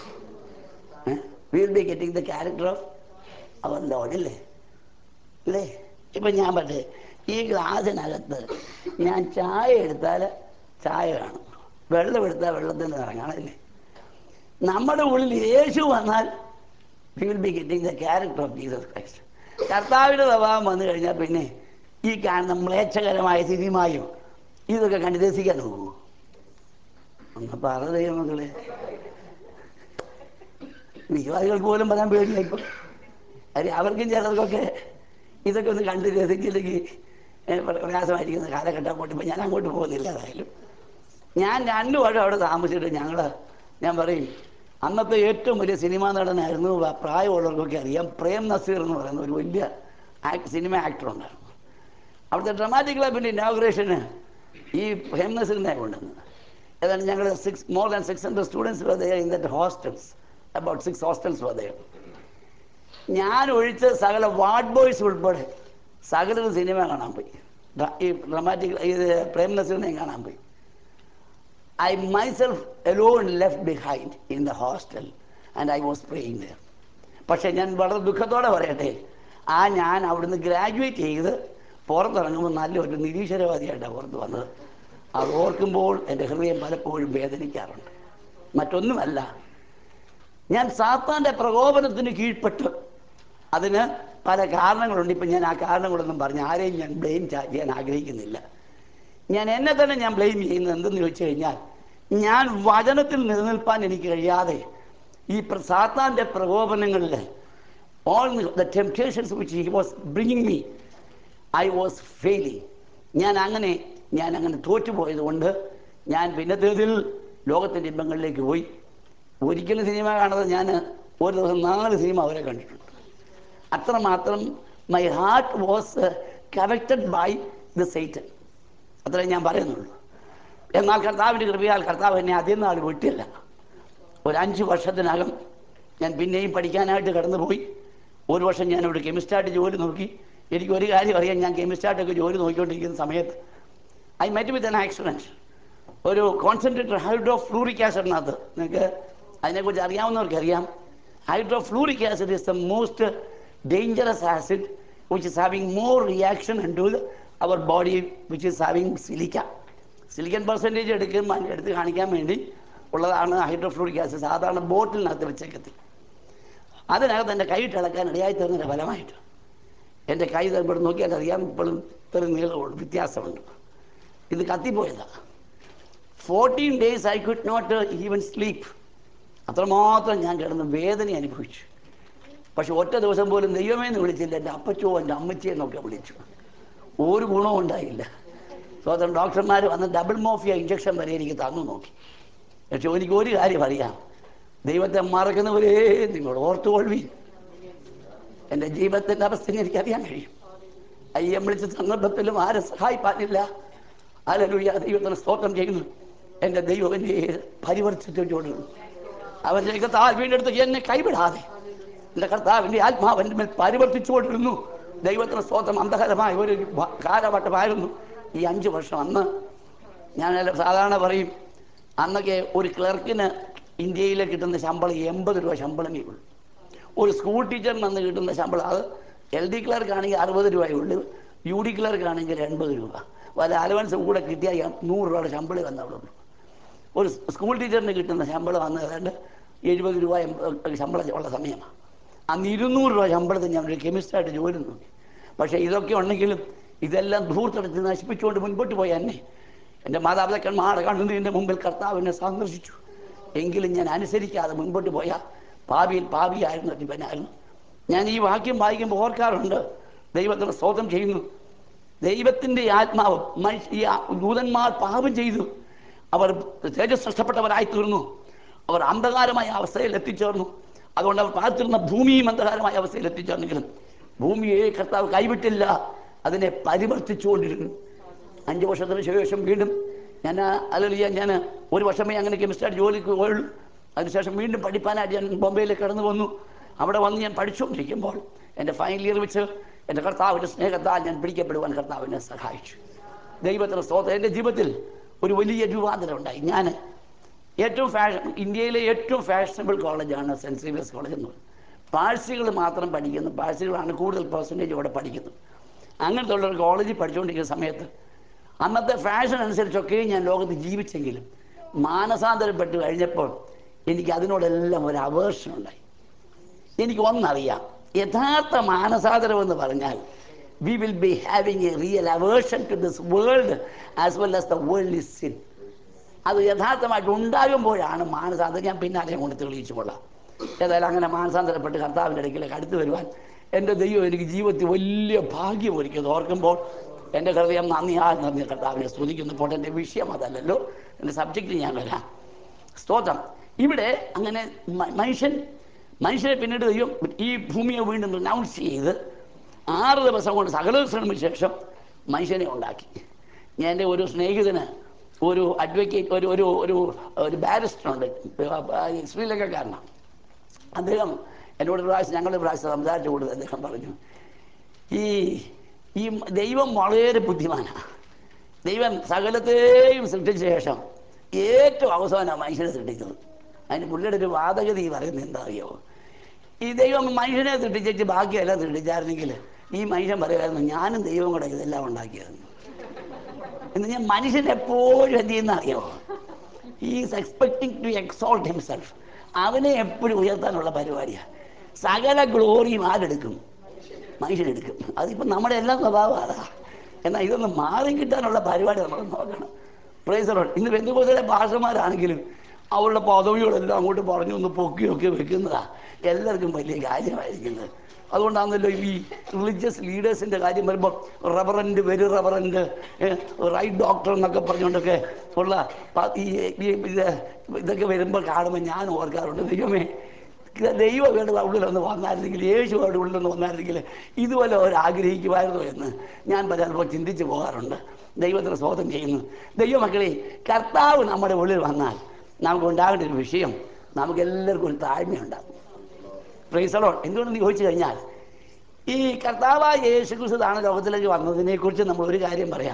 will be getting the character of our Lord അല്ലേ അല്ലേ ഇപ്പം ഞാൻ പറഞ്ഞേ ഈ ഗ്ലാസ്സിനകത്ത് ഞാൻ ചായ എടുത്താൽ ചായ കാണും വെള്ളം എടുത്താൽ വെള്ളത്തിൻ്റെ നിറം കാണല്ലേ നമ്മുടെ ഉള്ളിൽ യേശു വന്നാൽ we will be getting the character of Jesus Christ കർത്താവിൻ്റെ സ്വഭാവം വന്നു കഴിഞ്ഞാൽ പിന്നെ ഈ കാണുന്ന മ്ലേച്ഛകരമായ സിനിമയും ഇതൊക്കെ കണ്ട് രസിക്കാൻ നോക്കൂ ഒന്ന് പറ ദൈവമക്കളെ വിശ്വാസികൾക്ക് പോലും പറയാൻ പേടിയായി ഇപ്പം കാര്യം അവർക്കും ചിലർക്കൊക്കെ ഇതൊക്കെ ഒന്ന് കണ്ട് രസിച്ചില്ലെങ്കിൽ ഏ, പ്ര- പ്രയാസമായിരിക്കുന്ന കാലഘട്ടം അങ്ങോട്ട് ഇപ്പം ഞാൻ അങ്ങോട്ട് പോകുന്നില്ല ഏതായാലും ഞാൻ രണ്ടു വർഷം അവിടെ താമസിച്ചിട്ട് ഞങ്ങൾ ഞാൻ പറയും അന്നത്തെ ഏറ്റവും വലിയ സിനിമാ നടനായിരുന്നു വ- പ്രായമുള്ളവർക്കൊക്കെ അറിയാം പ്രേം നസീർ എന്ന് പറയുന്ന ഒരു വലിയ ആക്ട് സിനിമ ആക്ടർ ഉണ്ടായിരുന്നു അവിടുത്തെ ഡ്രമാറ്റിക് ക്ലബിൻ്റെ ഇനാഗുറേഷന് ഈ പ്രേം നസീറിനെ കൊണ്ടുവന്നത് ഏതാണ്ട് ഞങ്ങൾ six more than six hundred students were in that hostels about six hostels were ഞാൻ ഒഴിച്ച് സകല വാർഡ് ബോയ്സ് ഉൾപ്പെടെ സകലരും സിനിമ കാണാൻ പോയി ഡ- ഈ ഡ്രമാറ്റിക് ഇത് പ്രേം നസീറിനെയും കാണാൻ പോയി I myself alone left behind in the hostel and I was praying there പക്ഷേ ഞാൻ വളരെ ദുഃഖത്തോടെ പറയട്ടെ ആ ഞാൻ അവിടുന്ന് ഗ്രാജുവേറ്റ് ചെയ്ത് പുറത്തിറങ്ങുമ്പോൾ നല്ലൊരു നിരീശ്വരവാദിയായിട്ടാണ് പുറത്ത് വന്നത് അത് ഓർക്കുമ്പോൾ എൻ്റെ ഹൃദയം പലപ്പോഴും വേദനിക്കാറുണ്ട് മറ്റൊന്നുമല്ല ഞാൻ സാത്താൻ്റെ പ്രകോപനത്തിന് കീഴ്പ്പെട്ട് അതിന് പല കാരണങ്ങളുണ്ട് ഇപ്പം ഞാൻ ആ കാരണങ്ങളൊന്നും പറഞ്ഞ് ആരെയും ഞാൻ ബ്ലെയിം ചെയ്യാൻ ആഗ്രഹിക്കുന്നില്ല ഞാൻ എന്നെ തന്നെ ഞാൻ ബ്ലെയിം ചെയ്യുന്നത് എന്തെന്ന് ചോദിച്ചു കഴിഞ്ഞാൽ ഞാൻ വചനത്തിൽ നിലനിൽപ്പാൻ എനിക്ക് കഴിയാതെ ഈ പ്ര- സാത്താൻ്റെ പ്രകോപനങ്ങളിൽ all the temptations which he was bringing me I was failing ഞാൻ അങ്ങനെ ഞാൻ അങ്ങനെ തോറ്റുപോയത് കൊണ്ട് ഞാൻ പിന്നത്തേതിൽ ലോകത്തിൻ്റെ ഇമ്പങ്ങളിലേക്ക് പോയി ഒരിക്കലും സിനിമ കാണാതെ ഞാൻ ഒരു ദിവസം നാല് സിനിമ അവരെ കണ്ടിട്ടുണ്ട് അത്രമാത്രം my heart was corrected by the Satan അത്രേ ഞാൻ പറയുന്നുള്ളൂ എന്നാൽ കർത്താവിൻ്റെ കൃപയാൽ കർത്താവ് എന്നെ അതേ നാൾ വിട്ടില്ല ഒരു അഞ്ച് വർഷത്തിനകം ഞാൻ പിന്നെയും പഠിക്കാനായിട്ട് കടന്നുപോയി ഒരു വർഷം ഞാൻ ഇവിടെ കെമിസ്റ്റായിട്ട് ജോലി നോക്കി എനിക്ക് ഒരു കാര്യം അറിയാം ഞാൻ കെമിസ്റ്റായിട്ടൊക്കെ ജോലി നോക്കിക്കൊണ്ടിരിക്കുന്ന സമയത്ത് I met with an accident ഒരു കോൺസെൻട്രേറ്റഡ് ഹൈഡ്രോ ഫ്ലൂറിക് ആസിഡിനകത്ത് നിങ്ങൾക്ക് അതിനെക്കുറിച്ച് അറിയാവുന്നവർക്ക് അറിയാം hydrofluoric acid is the most dangerous acid which is having more reaction to our body which is having silica silicon percentage എടുക്കും അതിൻ്റെ എടുത്ത് കാണിക്കാൻ വേണ്ടി ഉള്ളതാണ് ഹൈഡ്രോഫ്ലൂറിക് ആസിഡ് സാധാരണ ബോട്ടിലിനകത്ത് വെച്ചേക്കത്തി അതിനകത്ത് എൻ്റെ കൈയിട്ട് ഇളക്കാൻ ഇടയായി തീർന്നതിൻ്റെ ഫലമായിട്ട് എൻ്റെ കൈ ഇവിടെ നോക്കിയാൽ അറിയാം ഇപ്പോഴും ഇത്ര നീളമുണ്ട് വ്യത്യാസമുണ്ട് ഇത് കത്തിപ്പോയതാണ് fourteen days I could not even sleep അത്രമാത്രം ഞാൻ കിടന്ന് വേദന അനുഭവിച്ചു പക്ഷെ ഒറ്റ ദിവസം പോലും ദൈവമേ എന്ന് വിളിച്ചില്ല എൻ്റെ അപ്പച്ചോ എൻ്റെ അമ്മച്ചിയെ എന്നൊക്കെ വിളിച്ചു ഒരു ഗുണവും ഉണ്ടായില്ല സ്വതന്ത്രം ഡോക്ടർമാർ വന്ന് ഡബിൾ മോഫിയ ഇഞ്ചക്ഷൻ വരെ എനിക്ക് തന്നു നോക്കി പക്ഷെ എനിക്ക് ഒരു കാര്യം അറിയാം ദൈവത്തെ മറക്കുന്നവരേ നിങ്ങൾ ഓർത്തുകൊള്ളി എൻ്റെ ജീവിതത്തിൻ്റെ അവസ്ഥ എനിക്കറിയാൻ കഴിയും അയ്യം വിളിച്ച സന്ദർഭത്തിലും ആരെ സഹായിപ്പാനില്ല ആലലുയ ദൈവത്തിന് സ്തോത്രം ചെയ്യുന്നു എൻ്റെ ദൈവം എന്നെ പരിവർത്തിച്ചുകൊണ്ടിരുന്നു അവൻ്റെ കർത്താവ് വീണ്ടെടുത്ത് എന്നെ കൈവിടാതെ എൻ്റെ കർത്താവിൻ്റെ ആത്മാവൻ്റെ മേൽ പരിവർത്തിച്ചുകൊണ്ടിരുന്നു ദൈവത്തിന് സ്തോത്രം അന്ധകരമായ ഒരു വ- കാലഘട്ടമായിരുന്നു ഈ അഞ്ച് വർഷം അന്ന് ഞാൻ സാധാരണ പറയും അന്നൊക്കെ ഒരു ക്ലർക്കിന് ഇന്ത്യയിൽ കിട്ടുന്ന ശമ്പളം എൺപത് രൂപ ശമ്പളമേ ഉള്ളൂ ഒരു സ്കൂൾ ടീച്ചറിന് അന്ന് കിട്ടുന്ന ശമ്പളം അത് എൽ ഡി ക്ലർക്ക് ആണെങ്കിൽ അറുപത് രൂപയേ ഉള്ളൂ യു ഡി ക്ലർക്ക് ആണെങ്കിൽ എൺപത് രൂപ വല്ല അലവൻസ് കൂടെ കിട്ടിയാൽ നൂറ് രൂപയുടെ ശമ്പളം വന്നവിടെ ഉള്ളൂ ഒരു സ്കൂൾ ടീച്ചറിന് കിട്ടുന്ന ശമ്പളം അന്ന് ഏതാണ്ട് എഴുപത് രൂപ എൺപത് ശമ്പളം ഉള്ള സമയമാണ് അന്ന് ഇരുന്നൂറ് രൂപ ശമ്പളത്തിന് ഞാൻ ഒരു കെമിസ്റ്റായിട്ട് ജോലി നോക്കി പക്ഷേ ഇതൊക്കെ ഉണ്ടെങ്കിലും ഇതെല്ലാം ധൂർത്തെടുത്ത് നശിപ്പിച്ചുകൊണ്ട് മുൻപോട്ട് പോയി എന്നെ എൻ്റെ മാതാപിതാക്കന്മാർ കണ്ണുനീരിൻ്റെ മുമ്പിൽ കർത്താവിനെ സന്ദർശിച്ചു എങ്കിലും ഞാൻ അനുസരിക്കാതെ മുൻപോട്ട് പോയ ഭാവിയിൽ ഭാവിയായിരുന്നു അധിപനായിരുന്നു ഞാൻ ഈ വാക്യം വായിക്കുമ്പോൾ ഓർക്കാറുണ്ട് ദൈവത്തിന് സ്തോത്രം ചെയ്യുന്നു ദൈവത്തിൻ്റെ ആത്മാവ് മനുഷ്യ ഈ ആ- ദൂതന്മാർ പാപം ചെയ്തു അവർ തേജസ് നഷ്ടപ്പെട്ടവരായി തീർന്നു അവർ അന്ധകാരമായ അവസ്ഥയിൽ എത്തിച്ചേർന്നു അതുകൊണ്ട് അവർ പാർത്തിരുന്ന ഭൂമിയും അന്ധകാരമായ അവസ്ഥയിൽ എത്തിച്ചേർന്നെങ്കിലും ഭൂമിയെ കർത്താവ് കൈവിട്ടില്ല അതിനെ പരിവർത്തിച്ചുകൊണ്ടിരുന്നു അഞ്ച് വർഷത്തിന് ശേഷം വീണ്ടും ഞാൻ അല്ലെ ഞാൻ ഒരു വർഷമേ അങ്ങനെ കെമിസ്ട്രി ജോലിക്ക് പോയുള്ളൂ അതിനുശേഷം വീണ്ടും പഠിപ്പാനായിട്ട് ഞാൻ ബോംബെയിലേക്ക് കടന്നു വന്നു അവിടെ വന്ന് ഞാൻ പഠിച്ചുകൊണ്ടിരിക്കുമ്പോൾ എൻ്റെ ഫൈനൽ ഇയർ വെച്ച് എൻ്റെ കർത്താവിൻ്റെ സ്നേഹത്താൽ ഞാൻ പിടിക്കപ്പെടുവാൻ കർത്താവിനെ സഹായിച്ചു ദൈവത്തിന് സ്തോത്രം എൻ്റെ ജീവിതത്തിൽ ഒരു വലിയ രൂപാന്തരം ഉണ്ടായി ഞാൻ ഏറ്റവും ഫാഷൻ ഇന്ത്യയിലെ ഏറ്റവും ഫാഷനബിൾ കോളേജാണ് സെൻറ്റ് സേവിയർസ് കോളേജ് എന്ന് പറയുന്നത് പാഴ്സികൾ മാത്രം പഠിക്കുന്നു പാഴ്സികളാണ് കൂടുതൽ പെർസെൻറ്റേജ് ഇവിടെ പഠിക്കുന്നത് അങ്ങനത്തെ ഉള്ള ഒരു കോളേജിൽ പഠിച്ചുകൊണ്ടിരിക്കുന്ന സമയത്ത് അന്നത്തെ ഫാഷൻ അനുസരിച്ചൊക്കെ ഞാൻ ലോകത്ത് ജീവിച്ചെങ്കിലും മാനസാന്തരപ്പെട്ട് കഴിഞ്ഞപ്പോൾ എനിക്ക് അതിനോടെല്ലാം ഒരു അവേർഷൻ ഉണ്ടായി എനിക്ക് ഒന്നറിയാം യഥാർത്ഥ മാനസാദരം എന്ന് പറഞ്ഞാൽ we will be having a real aversion to this world as well as the world is sin അത് യഥാർത്ഥമായിട്ട് ഉണ്ടാകുമ്പോഴാണ് മാനസാന്തരം ഞാൻ പിന്നാലെ കൊണ്ട് തെളിയിച്ചു കൊള്ളാം ഏതായാലും അങ്ങനെ മാനസാന്തരപ്പെട്ട് കർത്താവിൻ്റെ ഇടയ്ക്കിലേക്ക് അടുത്ത് വരുവാൻ എൻ്റെ ദൈവം എനിക്ക് ജീവിതത്തിൽ വലിയ ഭാഗ്യം ഒരുക്കിയത് ഓർക്കുമ്പോൾ എൻ്റെ ഹൃദയം നന്ദിയാ നന്ദി കർത്താവിനെ സ്തുതിക്കുന്നു ഇപ്പോൾ എൻ്റെ വിഷയം അതല്ലല്ലോ എൻ്റെ സബ്ജക്റ്റ് ഞാൻ വരാം സ്തോത്രം ഇവിടെ അങ്ങനെ മ- മനുഷ്യൻ മനുഷ്യനെ പിന്നീട് ദൈവം ഈ ഭൂമിയെ വീണ്ടും റിനൗൺസ് ചെയ്ത് ആറ് ദിവസം കൊണ്ട് സകല ശ്രമിച്ച ശേഷം മനുഷ്യനെ ഉണ്ടാക്കി ഞാൻ എൻ്റെ ഒരു സ്നേഹിതന് ഒരു അഡ്വക്കേറ്റ് ഒരു ഒരു ഒരു ഒരു ബാരിസ്റ്റർ ഉണ്ട് ശ്രീലങ്കക്കാരനാണ് അദ്ദേഹം എന്നോട് ഒരു പ്രാവശ്യം ഞങ്ങൾ ഒരു പ്രാവശ്യം സംസാരിച്ചു കൊടുത്ത് അദ്ദേഹം പറഞ്ഞു ഈ ഈ ദൈവം വളരെ ബുദ്ധിമാനാണ് ദൈവം സകലത്തെയും സൃഷ്ടിച്ച ശേഷം ഏറ്റവും അവസാനമാണ് മനുഷ്യനെ സൃഷ്ടിച്ചത് അതിന് പുള്ളിയുടെ ഒരു വാദഗതി പറയുന്നത് എന്താ അറിയോ ഈ ദൈവം മനുഷ്യനെ സൃഷ്ടിച്ചിട്ട് ബാക്കിയെല്ലാം സൃഷ്ടിച്ചായിരുന്നെങ്കിൽ ഈ മനുഷ്യൻ പറയുമായിരുന്നു ഞാനും ദൈവം കൂടെ ഇതെല്ലാം ഉണ്ടാക്കിയായിരുന്നു എന്ന് ഞാൻ മനുഷ്യൻ എപ്പോഴും എന്ത് ചെയ്യുന്ന അറിയോ is expecting to exalt himself അവനെ എപ്പോഴും ഉയർത്താനുള്ള പരിപാടിയാണ് സകല ഗ്ലോറിയും ആരെടുക്കും മനുഷ്യനെടുക്കും അതിപ്പോൾ നമ്മുടെ എല്ലാ സ്വഭാവം അതാ എന്നാൽ ഇതൊന്ന് മാറിക്കിട്ടാനുള്ള പരിപാടി നമ്മൾ നോക്കണം പ്രൈസറോൺ ഇന്ന് ബന്ധുക്കോസിലെ ഭാഷമാരാണെങ്കിലും അവരുടെ പദവികളെല്ലാം അങ്ങോട്ട് പറഞ്ഞു ഒന്ന് പൊക്കിയൊക്കെ വെക്കുന്നതാ എല്ലാവർക്കും വലിയ കാര്യമായിരിക്കുന്നത് അതുകൊണ്ടാണല്ലോ ഈ റിലീജിയസ് ലീഡേഴ്സിൻ്റെ കാര്യം വരുമ്പോൾ reverend very reverend right doctor എന്നൊക്കെ പറഞ്ഞുകൊണ്ടൊക്കെ ഉള്ള പ- ഈ ഈ- ഇത് ഇതൊക്കെ വരുമ്പോൾ കാണുമ്പോൾ ഞാൻ ഓർക്കാറുണ്ട് ദൈവമേ ദൈവം ഇവിടെ ഉള്ളിലൊന്ന് വന്നായിരുന്നെങ്കിൽ യേശു അവിടെ ഉള്ളിലൊന്ന് വന്നായിരുന്നെങ്കിൽ ഇതുപോലെ അവർ ആഗ്രഹിക്കുമായിരുന്നു എന്ന് ഞാൻ പലപ്പോൾ ചിന്തിച്ച് പോകാറുണ്ട് ദൈവത്തിന് സ്വതം ചെയ്യുന്നു ദൈവമക്കളെ കർത്താവ് നമ്മുടെ ഉള്ളിൽ വന്നാൽ നമുക്ക് ഉണ്ടാകേണ്ട ഒരു വിഷയം നമുക്ക് എല്ലാവർക്കും ഒരു താഴ്മയുണ്ടാകും പ്രൈസലോൺ എന്തുകൊണ്ടെന്ന് ചോദിച്ചു കഴിഞ്ഞാൽ ഈ കർത്താവായ യേശു ക്രിസ്തുതാണ് ലോകത്തിലേക്ക് വന്നതിനെക്കുറിച്ച് നമ്മൾ ഒരു കാര്യം പറയാം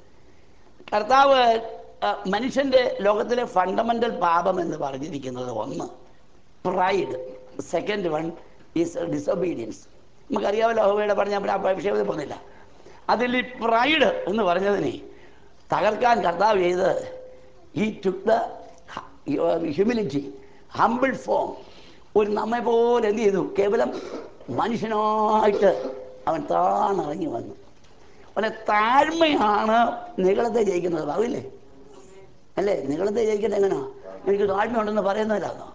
കർത്താവ് ആ, മനുഷ്യൻ്റെ ലോകത്തിലെ ഫണ്ടമെൻ്റൽ പാപം എന്ന് പറഞ്ഞിരിക്കുന്നത് ഒന്ന് pride second one is disobedience നമുക്കറിയാമല്ലോ ഹോവയുടെ പറഞ്ഞ ആ വിഷയത്തിൽ പോകുന്നില്ല അതിൽ ഈ പ്രൈഡ് എന്ന് പറഞ്ഞതിനെ തകർക്കാൻ കർത്താവ് ചെയ്ത് he took the humility humble form ഒരു നമ്മെ പോലെ എന്ത് ചെയ്തു കേവലം മനുഷ്യനായിട്ട് അവൻ താണിറങ്ങി വന്നു അവനെ താഴ്മയാണ് നികളത്തെ ജയിക്കുന്നത് ആവില്ലേ അല്ലേ നിങ്ങളത്തെ ജയിക്കുന്നത് എങ്ങനെയാ എനിക്ക് താഴ്മയുണ്ടെന്ന് പറയുന്നതിലാണോ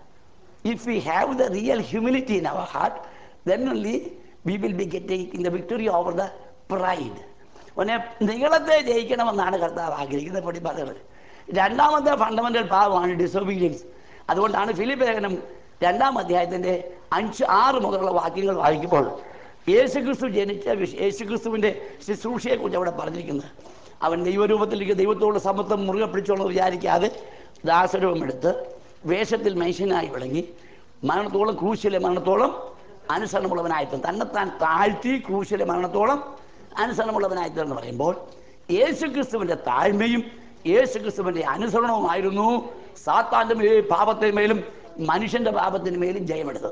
if we have the real humility in our heart, then only we will be getting the victory over the pride. ഒന്നെ നിങ്ങളത്തെ ജയിക്കണമെന്നാണ് കർത്താവ് ആഗ്രഹിക്കുന്നത് പൊടി പറയുന്നത് രണ്ടാമത്തെ ഫണ്ടമെന്റൽ ഭാവമാണ് ഡിസൊബീഡിയൻസ് അതുകൊണ്ടാണ് ഫിലിപ്പ് ലേഖനം രണ്ടാം അധ്യായത്തിൻ്റെ അഞ്ച് ആറ് മുതലുള്ള വാക്യങ്ങൾ വായിക്കുമ്പോൾ യേശുക്രിസ്തു ജനിച്ച വിശ- യേശുക്രിസ്തുവിൻ്റെ ശുശ്രൂഷയെക്കുറിച്ച് അവിടെ പറഞ്ഞിരിക്കുന്നത് അവൻ ദൈവരൂപത്തിലേക്ക് ദൈവത്തോട് സമത്വം മുറുകെ പിടിച്ചോളം വിചാരിക്കാതെ ദാസരൂപം എടുത്ത് വേഷത്തിൽ മനുഷ്യനായി വിളങ്ങി മരണത്തോളം ക്രൂശിലെ മരണത്തോളം അനുസരണമുള്ളവനായിത്തം തന്നെത്താൻ താഴ്ത്തി ക്രൂശിലെ മരണത്തോളം അനുസരണമുള്ളവനായിത്തം എന്ന് പറയുമ്പോൾ യേശുക്രിസ്തുവിൻ്റെ താഴ്മയും യേശുക്രിസ്തുവിൻ്റെ അനുസരണവുമായിരുന്നു സാത്താൻ്റെ മേൽ പാപത്തിന് മേലും മനുഷ്യൻ്റെ പാപത്തിന് മേലും ജയമെടുത്തത്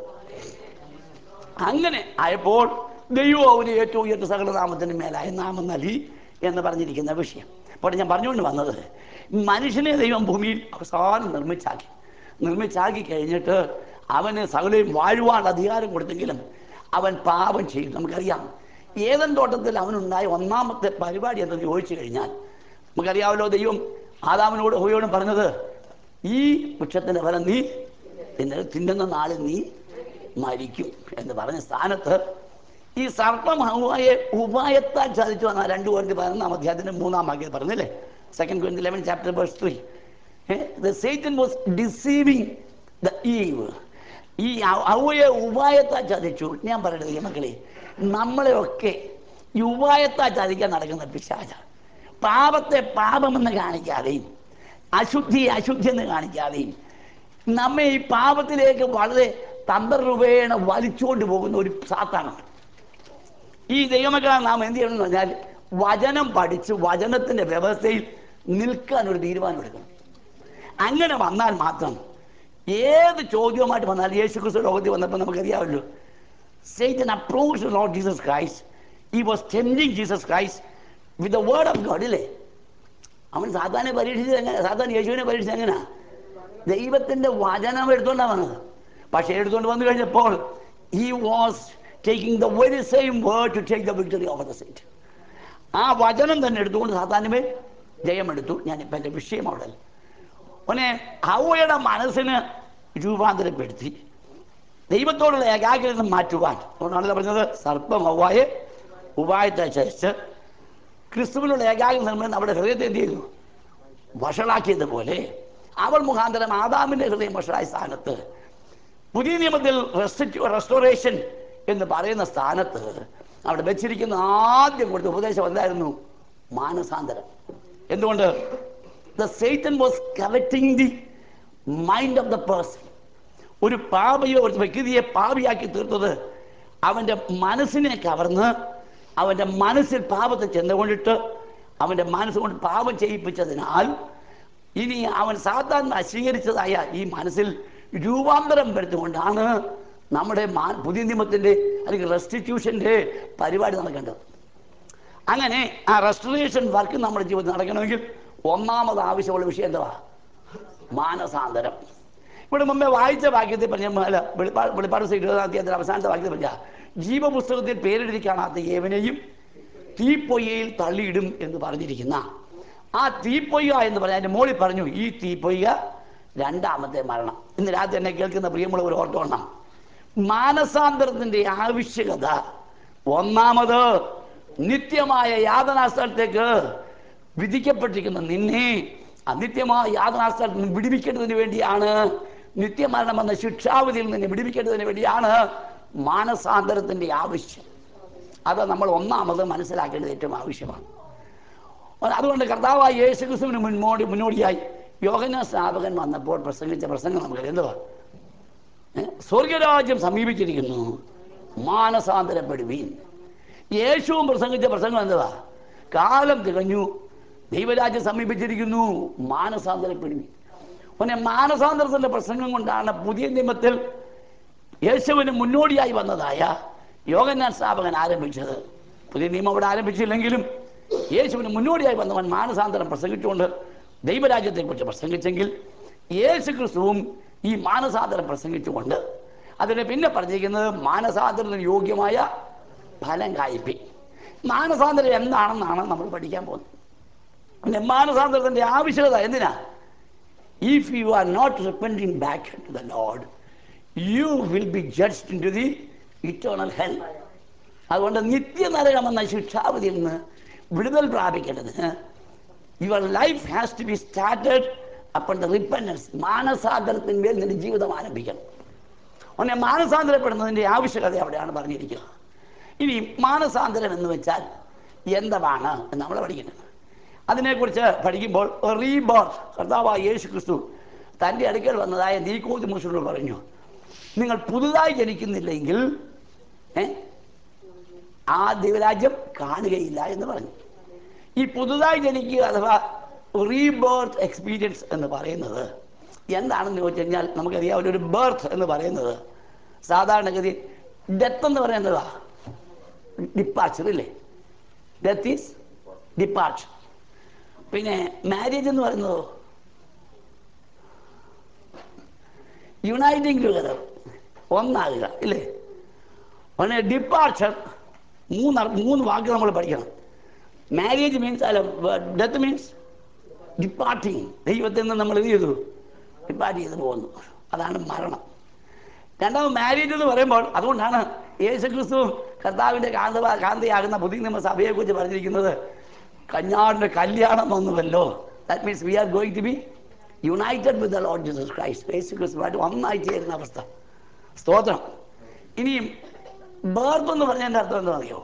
അങ്ങനെ ആയപ്പോൾ ദൈവം അവന് ഏറ്റവും ഉയർന്ന സകലനാമത്തിന് മേലായ നാമം നൽകി എന്ന് പറഞ്ഞിരിക്കുന്ന വിഷയം അപ്പോൾ ഞാൻ പറഞ്ഞുകൊണ്ട് വന്നത് മനുഷ്യനെ ദൈവം ഭൂമിയിൽ അവസാനം നിർമ്മിച്ചാക്കി നിർമ്മിച്ചാക്കി കഴിഞ്ഞിട്ട് അവന് സകലയും വാഴുവാൻ അധികാരം കൊടുത്തെങ്കിലും അവൻ പാപം ചെയ്തു നമുക്കറിയാം ഏതൻ തോട്ടത്തിൽ അവനുണ്ടായ ഒന്നാമത്തെ പരിപാടി എന്തെന്ന് ചോദിച്ചു കഴിഞ്ഞാൽ നമുക്കറിയാമല്ലോ ദൈവം ആദാമിനോട് ഹോയോടും പറഞ്ഞത് ഈ വൃക്ഷത്തിൻ്റെ ഫലം നീ തിന്ന തിന്നുന്ന നാളിൽ നീ മരിക്കും എന്ന് പറഞ്ഞ സ്ഥാനത്ത് ഈ സർപ്പം ഹൗവായെ ഉപായത്താൽ ചതിച്ചു വന്ന രണ്ടു പേർക്ക് പതിനൊന്നാം അധ്യായത്തിന്റെ മൂന്നാം വാക്യം പറഞ്ഞില്ലേ second twenty eleven chapter verse three the Satan was deceiving the Eve ഈ ഹൗവയെ ഉപായത്താൽ ചതിച്ചു ഞാൻ പറയട്ടെ ഈ മക്കളെ നമ്മളെയൊക്കെ ഈ ഉപായത്താൽ ചതിക്കാൻ നടക്കുന്ന പിശാച പാപത്തെ പാപമെന്ന് കാണിക്കാതെയും അശുദ്ധി അശുദ്ധി എന്ന് കാണിക്കാതെയും നമ്മെ ഈ പാപത്തിലേക്ക് വളരെ തന്ത്രരൂപേണ വലിച്ചുകൊണ്ട് പോകുന്ന ഒരു സാത്താനുണ്ട് ഈ ദൈവമക്കളെ നാം എന്ത് ചെയ്യണം എന്ന് പറഞ്ഞാൽ വചനം പഠിച്ച് വചനത്തിന്റെ വ്യവസ്ഥയിൽ നിൽക്കാൻ ഒരു തീരുമാനം എടുക്കണം അങ്ങനെ വന്നാൽ മാത്രം ഏത് ചോദ്യവുമായിട്ട് വന്നാൽ യേശു ക്രിസ്തു ലോകത്തിൽ വന്നപ്പോൾ നമുക്കറിയാമല്ലോ Satan approached the Lord Jesus Christ. He was tempting Jesus Christ with the word of God, ഇല്ലേ അവൻ സാത്താനെ പരീക്ഷിച്ചത് എങ്ങനെ സാത്താൻ യേശുവിനെ പരീക്ഷിച്ചത് എങ്ങനെയാ ദൈവത്തിന്റെ വചനം എടുത്തുകൊണ്ടാണ് വന്നത് പക്ഷെ എടുത്തുകൊണ്ട് വന്നു കഴിഞ്ഞപ്പോൾ he was taking the very same word to take the victory over the seat ആ വചനം തന്നെ എടുത്തുകൊണ്ട് സാത്താനുമേ ജയമെടുത്തു ഞാനിപ്പോൾ എൻ്റെ വിഷയം അവിടെ ഒന്നെ ഹൗവയുടെ മനസ്സിന് രൂപാന്തരപ്പെടുത്തി ദൈവത്തോടുള്ള ഏകാഗ്രത മാറ്റുവാൻ അതുകൊണ്ടാണല്ലോ പറഞ്ഞത് സർപ്പം ഹൗവായെ ഉപായത്തെ ചരിച്ച് ക്രിസ്തുവിനുള്ള ഏകാഗ്രത നമ്മൾ നമ്മുടെ ഹൃദയത്തെ എന്ത് ചെയ്തു വഷളാക്കിയതുപോലെ അവൾ മുഖാന്തരം ആദാമിന്റെ ഹൃദയം വഷളായ സ്ഥാനത്ത് പുതിയ നിയമത്തിൽ റെസ്റ്റോറേഷൻ എന്ന് പറയുന്ന സ്ഥാനത്ത് അവിടെ വെച്ചിരിക്കുന്ന ആദ്യം കൊടുത്ത ഉപദേശം എന്തായിരുന്നു മാനസാന്തരം എന്തുകൊണ്ട് the Satan was correcting the mind of the person ഒരു പാപയോ ഒരു വ്യക്തിയെ പാപിയാക്കി തീർത്തത് അവൻ്റെ മനസ്സിനെ കവർന്ന് അവൻ്റെ മനസ്സിൽ പാപത്തെ ചെന്നുകൊണ്ടിട്ട് അവൻ്റെ മനസ്സുകൊണ്ട് പാപം ചെയ്യിപ്പിച്ചതിനാൽ ഇനി അവൻ സാധാരണ അംഗീകരിച്ചതായ ഈ മനസ്സിൽ രൂപാന്തരം വരുത്തുകൊണ്ടാണ് നമ്മുടെ മാ- പുതിയ നിയമത്തിൻ്റെ അല്ലെങ്കിൽ റെസ്റ്റിറ്റ്യൂഷൻ്റെ പരിപാടി നടക്കേണ്ടത് അങ്ങനെ ആ റെസ്റ്റോറേഷൻ വർക്ക് നമ്മുടെ ജീവിതത്തിൽ നടക്കണമെങ്കിൽ ഒന്നാമത് ആവശ്യമുള്ള വിഷയം എന്തുവാ മാനസാന്തരം ഇവിടെ മുമ്പേ വായിച്ച വാക്യത്തിൽ പറഞ്ഞ അല്ല വെളിപ്പാട് വെളിപ്പാട് ദിവസം ഇരുപതാം തീയതി അവസാനത്തെ വാക്യത്തിൽ പറഞ്ഞ ജീവപുസ്തകത്തിൽ പേരെഴുതി കാണാത്ത ഏവനെയും തീപ്പൊയ്യയിൽ തള്ളിയിടും എന്ന് പറഞ്ഞിരിക്കുന്ന ആ തീപ്പൊയ്യ എന്ന് പറഞ്ഞ അതിന്റെ മോളിൽ പറഞ്ഞു ഈ തീപ്പൊയ്യ രണ്ടാമത്തെ മരണം ഇന്ന് രാത്രി എന്നെ കേൾക്കുന്ന പ്രിയമുള്ളവർ ഓർത്തോണം മാനസാന്തരത്തിന്റെ ആവശ്യകത ഒന്നാമത് നിത്യമായ യാതനാസ്ഥലത്തേക്ക് വിധിക്കപ്പെട്ടിരിക്കുന്ന നിന്നെ അനിത്യമായ യാതനാസ്ഥലത്ത് നിന്ന് വിടിവിക്കേണ്ടതിന് വേണ്ടിയാണ് നിത്യമരണം എന്ന ശിക്ഷാവിധിയിൽ നിന്ന് വിടിവിക്കേണ്ടതിന് വേണ്ടിയാണ് മാനസാന്തരത്തിന്റെ ആവശ്യം അത് നമ്മൾ ഒന്നാമത് മനസ്സിലാക്കേണ്ടത് ഏറ്റവും ആവശ്യമാണ് അതുകൊണ്ട് കർത്താവായ യേശു ക്രിസ്തുവിന് മുന്നോടി മുന്നോടിയായി യോഗന സ്ഥാപകൻ വന്നപ്പോൾ പ്രസംഗിച്ച പ്രസംഗം നമുക്ക് എന്തുവാ ഏ? സ്വർഗരാജ്യം സമീപിച്ചിരിക്കുന്നു മാനസാന്തരപ്പെടുവീൻ യേശുവും പ്രസംഗിച്ച പ്രസംഗം എന്തുവാ കാലം തികഞ്ഞു ദൈവരാജ്യം സമീപിച്ചിരിക്കുന്നു മാനസാന്തരപ്പെടുവീൻ പിന്നെ മാനസാന്തരത്തിന്റെ പ്രസംഗം കൊണ്ടാണ് പുതിയ നിയമത്തിൽ യേശുവിന് മുന്നോടിയായി വന്നതായ യോഗന്നാൻ സ്ഥാപകൻ ആരംഭിച്ചത് പുതിയ നിയമം അവിടെ ആരംഭിച്ചില്ലെങ്കിലും യേശുവിന് മുന്നോടിയായി വന്നവൻ മാനസാന്തരം പ്രസംഗിച്ചുകൊണ്ട് ദൈവരാജ്യത്തെക്കുറിച്ച് പ്രസംഗിച്ചെങ്കിൽ യേശു ക്രിസ്തുവും ഈ മാനസാന്തരം പ്രസംഗിച്ചുകൊണ്ട് അതിനെ പിന്നെ പറഞ്ഞിരിക്കുന്നത് മാനസാന്തരത്തിന് യോഗ്യമായ ഫലം കായ്പി മാനസാന്തരം എന്താണെന്നാണ് നമ്മൾ പഠിക്കാൻ പോകുന്നത് പിന്നെ മാനസാന്തരത്തിന്റെ ആവശ്യകത എന്തിനാ if you are not repenting back to the Lord, you will be judged into the eternal hell. അതുകൊണ്ട് നിത്യനരകം എന്ന ശിക്ഷാവധിയിൽ നിന്ന് വിടുതൽ പ്രാപിക്കേണ്ടതിന് your life has to be started upon the repentance മാനസാന്തരത്തിന്മേൽ നിന്റെ ജീവിതം ആരംഭിക്കണം അങ്ങനെ മാനസാന്തരപ്പെടുന്നതിൻ്റെ ആവശ്യകത അവിടെയാണ് പറഞ്ഞിരിക്കുന്നത് ഇനി മാനസാന്തരം എന്ന് വെച്ചാൽ എന്താണ് എന്ന് നമ്മൾ പഠിക്കുന്നത് അതിനെക്കുറിച്ച് പഠിക്കുമ്പോൾ റീബോർത്ത് കർത്താവായ യേശു ക്രിസ്തു തൻ്റെ അടുക്കൽ വന്നതായ നീക്കോതി മുസ്ലിനോട് പറഞ്ഞു നിങ്ങൾ പുതുതായി ജനിക്കുന്നില്ലെങ്കിൽ ഏ, ആ ദൈവരാജ്യം കാണുകയില്ല എന്ന് പറഞ്ഞു ഈ പുതുതായി ജനിക്കുക അഥവാ റീബേർത്ത് എക്സ്പീരിയൻസ് എന്ന് പറയുന്നത് എന്താണെന്ന് ചോദിച്ചു കഴിഞ്ഞാൽ നമുക്കറിയാം ഒരു ബർത്ത് എന്ന് പറയുന്നത് സാധാരണഗതി ഡെത്ത് എന്ന് പറയുന്നതാ ഡിപ്പാർച്ചർ ഇല്ലേ ഡെത്ത് ഈസ് ഡിപ്പാർച്ചർ പിന്നെ മാരേജ് എന്ന് പറയുന്നത് യുണൈറ്റിംഗ് ടുഗദർ ഒന്നാകുക ഇല്ലേ പിന്നെ ഡിപ്പാർച്ചർ മൂന്ന് മൂന്ന് വാക്ക് നമ്മൾ പഠിക്കണം മാരേജ് മീൻസ് അല്ല ഡെത്ത് മീൻസ് ഡിപ്പാർട്ടിങ് ദൈവത്തിൽ നിന്ന് നമ്മൾ എന്ത് ചെയ്തു ഡിപ്പാർട്ട് ചെയ്ത് പോകുന്നു അതാണ് മരണം രണ്ടാമത് മാരേജ് എന്ന് പറയുമ്പോൾ അതുകൊണ്ടാണ് യേശു ക്രിസ്തു കർത്താവിൻ്റെ കാന്ത കാന്തയാകുന്ന പുതിയ നിയമ സഭയെക്കുറിച്ച് പറഞ്ഞിരിക്കുന്നത് കഞ്ഞാടിൻ്റെ കല്യാണം വന്നുവല്ലോ that means we are going to be united with the Lord Jesus Christ യേശു ക്രിസ്തുവായിട്ട് ഒന്നായി ചേരുന്ന അവസ്ഥ സ്തോത്രം ഇനിയും ബേർത്ത് എന്ന് പറഞ്ഞതിൻ്റെ അർത്ഥം എന്താ അറിയോ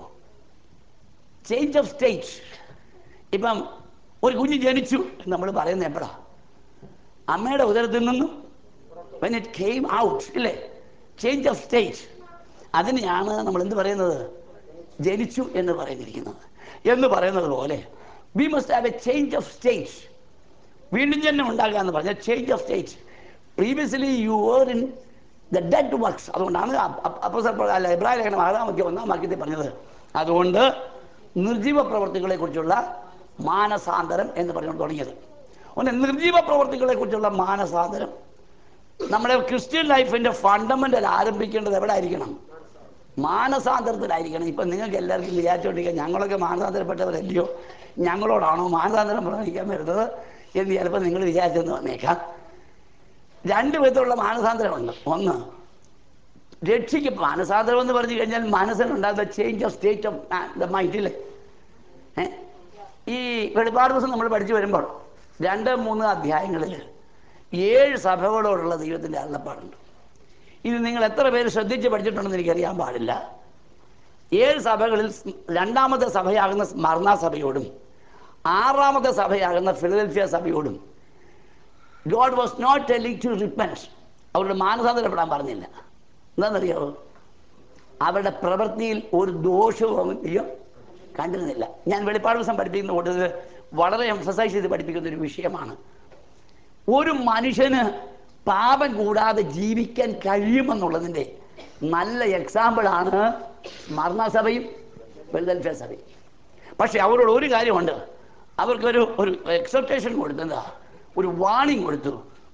ചേഞ്ച് ഓഫ് സ്റ്റേറ്റ് ഇപ്പം ഒരു കുഞ്ഞ് ജനിച്ചു നമ്മൾ പറയുന്നത് എപ്പോഴാ അമ്മയുടെ ഉദരത്തിൽ നിന്നും when it came out ഇല്ലേ ചേഞ്ച് ഓഫ് സ്റ്റേറ്റ് അതിനെയാണ് നമ്മൾ എന്ത് പറയുന്നത് ജനിച്ചു എന്ന് പറയുന്നിരിക്കുന്നത് എന്ന് പറയുന്നത് പോലെ we must have a change of state വീണ്ടും ജന്മം ഉണ്ടാകുക എന്ന് പറഞ്ഞാൽ change of state previously you were in the dead works അതുകൊണ്ടാണ് അപ്പസർ അല്ല ഇബ്രാഹിം ലേഖനം ആറാം വാക്യം ഒന്നാം വാക്യത്തിൽ പറഞ്ഞത് അതുകൊണ്ട് നിർജീവ പ്രവർത്തികളെ കുറിച്ചുള്ള മാനസാന്തരം എന്ന് പറഞ്ഞുകൊണ്ട് തുടങ്ങിയത് അതുകൊണ്ട് നിർജീവ പ്രവർത്തികളെ കുറിച്ചുള്ള മാനസാന്തരം നമ്മുടെ ക്രിസ്ത്യൻ ലൈഫിന്റെ ഫണ്ടമെന്റൽ ആരംഭിക്കേണ്ടത് എവിടെ ആയിരിക്കണം മാനസാന്തരത്തിലായിരിക്കണം ഇപ്പം നിങ്ങൾക്ക് എല്ലാവർക്കും വിചാരിച്ചോണ്ടിരിക്കുക ഞങ്ങളൊക്കെ മാനസാന്തരപ്പെട്ടവരല്ലയോ ഞങ്ങളോടാണോ മാനസാന്തരം പ്രവഹിക്കാൻ വരുന്നത് എന്ന് ചിലപ്പോൾ നിങ്ങൾ വിചാരിച്ചെന്ന് വന്നേക്കാം രണ്ട് വിധത്തിലുള്ള മാനസാന്തരമുണ്ട് ഒന്ന് രക്ഷിക്കും മാനസാന്തരം എന്ന് പറഞ്ഞു കഴിഞ്ഞാൽ മനസ്സിനുണ്ടാകുന്ന change of state of the mind ഇല്ലേ ഏ? ഈ വെളിപ്പാട് ദിവസം നമ്മൾ പഠിച്ചു വരുമ്പോൾ രണ്ട് മൂന്ന് അധ്യായങ്ങളിൽ ഏഴ് സഭകളോടുള്ള ദൈവത്തിൻ്റെ അരുളപ്പാടുണ്ട് ഇത് നിങ്ങൾ എത്ര പേര് ശ്രദ്ധിച്ച് പഠിച്ചിട്ടുണ്ടെന്ന് എനിക്കറിയാൻ പാടില്ല ഏഴ് സഭകളിൽ സ് രണ്ടാമത്തെ സഭയാകുന്ന സ്മർണ സഭയോടും ആറാമത്തെ സഭയാകുന്ന ഫിലദൽഫിയ സഭയോടും God was not telling to repent അവരുടെ മാനസാന്തരപ്പെടാൻ പറഞ്ഞില്ല എന്താണെന്നറിയാമോ അവരുടെ പ്രവൃത്തിയിൽ ഒരു ദോഷവും ദൈവം കണ്ടിരുന്നില്ല ഞാൻ വെളിപ്പാട് ദിവസം പഠിപ്പിക്കുന്ന കൂട്ടത്തിൽ വളരെ എംഫസൈസ് ചെയ്ത് പഠിപ്പിക്കുന്ന ഒരു വിഷയമാണ് ഒരു മനുഷ്യന് പാപം കൂടാതെ ജീവിക്കാൻ കഴിയുമെന്നുള്ളതിൻ്റെ നല്ല എക്സാമ്പിളാണ് മരണസഭയും വെൽദൽഫിയ സഭയും പക്ഷെ അവരോട് ഒരു കാര്യമുണ്ട് അവർക്കൊരു ഒരു എക്സെപ്റ്റേഷൻ കൊടുത്തെന്താ ഒരു വാണിംഗ് കൊടുത്തു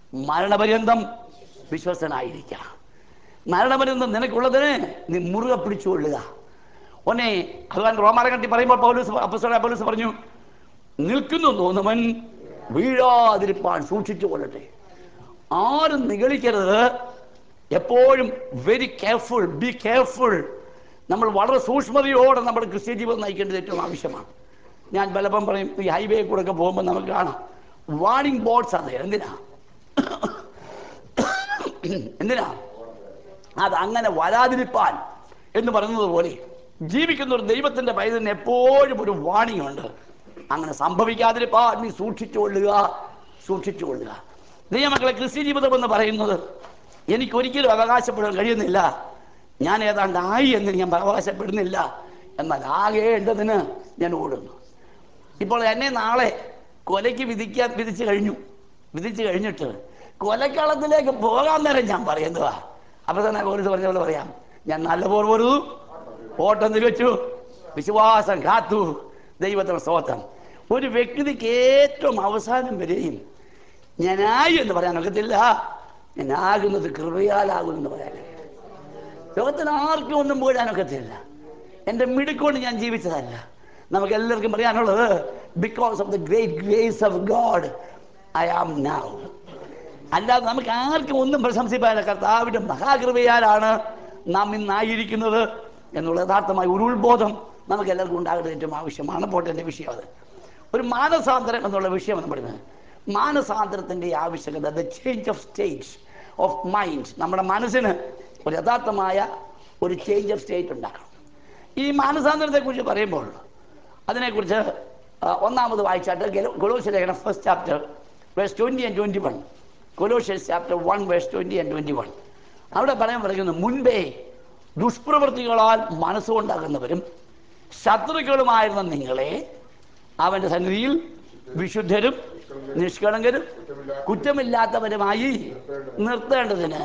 മരണപര്യന്തം വിശ്വസനായിരിക്കുക മരണപര്യന്തം നിനക്കുള്ളതിന് നീ മുറുകെ പിടിച്ചുകൊള്ളുക ഒന്നേ അതുകൊണ്ട് റോമാലകണ്ടി പറയുമ്പോൾ പൗലൂസ് അപ്പസ്തലനായ പൗലൂസ് പറഞ്ഞു നിൽക്കുന്നു തോന്നുവൻ വീഴാതിരിപ്പാൻ സൂക്ഷിച്ചു കൊള്ളട്ടെ ആരും നിഗളിക്കരുത് എപ്പോഴും വെരി കെയർഫുൾ ബി കെയർഫുൾ നമ്മൾ വളരെ സൂക്ഷ്മതയോടെ നമ്മുടെ ക്രിസ്ത്യ ജീവിതം നയിക്കേണ്ടത് ഏറ്റവും ആവശ്യമാണ് ഞാൻ പലപ്പം പറയും ഈ ഹൈവേ കൂടെ ഒക്കെ പോകുമ്പോൾ നമുക്ക് കാണാം വാണിംഗ് ബോർഡ്സ് ആണ് എന്തിനാ എന്തിനാ അത് അങ്ങനെ വരാതിരിപ്പാൻ എന്ന് പറയുന്നത് പോലെ ജീവിക്കുന്ന ഒരു ദൈവത്തിന്റെ പൈതലിന് എപ്പോഴും ഒരു വാണിംഗ് ഉണ്ട് അങ്ങനെ സംഭവിക്കാതിരിപ്പാൻ നീ സൂക്ഷിച്ചുകൊള്ളുക സൂക്ഷിച്ചുകൊള്ളുക ദൈവമക്കളെ ക്രിസ്ത്യ ജീവിതം എന്ന് പറയുന്നത് എനിക്കൊരിക്കലും അവകാശപ്പെടാൻ കഴിയുന്നില്ല ഞാൻ ഏതാണ്ട് ആയി എന്ന് ഞാൻ അവകാശപ്പെടുന്നില്ല എന്നാൽ ആകേണ്ടതിന് ഞാൻ ഓടുന്നു ഇപ്പോൾ എന്നെ നാളെ കൊലയ്ക്ക് വിധിക്കാൻ വിധിച്ചു കഴിഞ്ഞു വിധിച്ചു കഴിഞ്ഞിട്ട് കൊലക്കളത്തിലേക്ക് പോകാൻ നേരം ഞാൻ പറയുന്നതാ അപ്പൊ തന്നെ പോലീസ് പറഞ്ഞ പോലെ പറയാം ഞാൻ നല്ലപോലെ ഒരു ഓട്ടം തിരിച്ചു വിശ്വാസം കാത്തു ദൈവത്തിന് സ്തോത്രം ഒരു വ്യക്തിക്ക് ഏറ്റവും അവസാനം വരെയും ഞാനായി എന്ന് പറയാൻ ഒക്കത്തില്ല ഞാനാകുന്നത് കൃപയാലാകുമെന്ന് പറയാൻ കഴിയും. ലോകത്തിൽ ആർക്കും ഒന്നും പോരാനൊക്കത്തില്ല എൻ്റെ മിടുക്കൊണ്ട് ഞാൻ ജീവിച്ചതല്ല നമുക്ക് എല്ലാവർക്കും പറയാനുള്ളത് because of the great grace of God I am now അല്ലാതെ നമുക്ക് ആർക്കും ഒന്നും പ്രശംസിപ്പാനില്ല കർത്താവിൻ്റെ മഹാകൃപയാലാണ് നാം ഇന്നായിരിക്കുന്നത് എന്നുള്ള യഥാർത്ഥമായ ഒരു ഉത്ബോധം നമുക്ക് എല്ലാവർക്കും ഉണ്ടാകേണ്ടത് ഏറ്റവും ആവശ്യമാണ് പോട്ടെ എൻ്റെ വിഷയം അത് ഒരു മാനസാന്തരം എന്നുള്ള വിഷയമാണ് പറയുന്നത് മാനസാന്തരത്തിൻ്റെ ആവശ്യകത the change of state of mind നമ്മുടെ മനസ്സിന് ഒരു യഥാർത്ഥമായ ഒരു ചേഞ്ച് ഓഫ് സ്റ്റേറ്റ് ഉണ്ടാക്കണം ഈ മാനസാന്തരത്തെക്കുറിച്ച് പറയുമ്പോൾ അതിനെക്കുറിച്ച് ആ, ഒന്നാമത് വായിച്ചാട്ട് കൊലോസ് ലേഖനം first chapter verse twenty and twenty one Colossians chapter one verse twenty and twenty one അവിടെ പറയാൻ പറയുന്നു മുൻപേ ദുഷ്പ്രവൃത്തികളാൽ മനസ്സുകൊണ്ടാകുന്നവരും ശത്രുക്കളുമായിരുന്ന നിങ്ങളെ അവൻ്റെ സന്നിധിയിൽ വിശുദ്ധരും നിഷ്കളങ്കരും കുറ്റമില്ലാത്തവരുമായി നിർത്തേണ്ടതിന്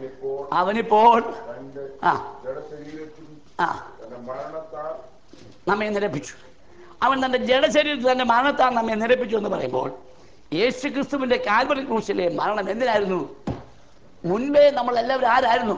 അവനിപ്പോൾ
തന്റെ
ആ
ജഡശരീരത്തിൽ
ആ
തന്റെ മരണത്താൽ
നമ്മെ നിരപ്പിച്ചു അവൻ തന്റെ ജഡശരീരത്തിൽ തന്റെ മരണത്താൽ നമ്മെ നിരപ്പിച്ചു എന്ന് പറയുമ്പോൾ യേശു ക്രിസ്തുവിന്റെ കാൽവറി ക്രൂശിലെ മരണം എന്തിനായിരുന്നു മുൻപേ നമ്മൾ എല്ലാവരും ആരായിരുന്നു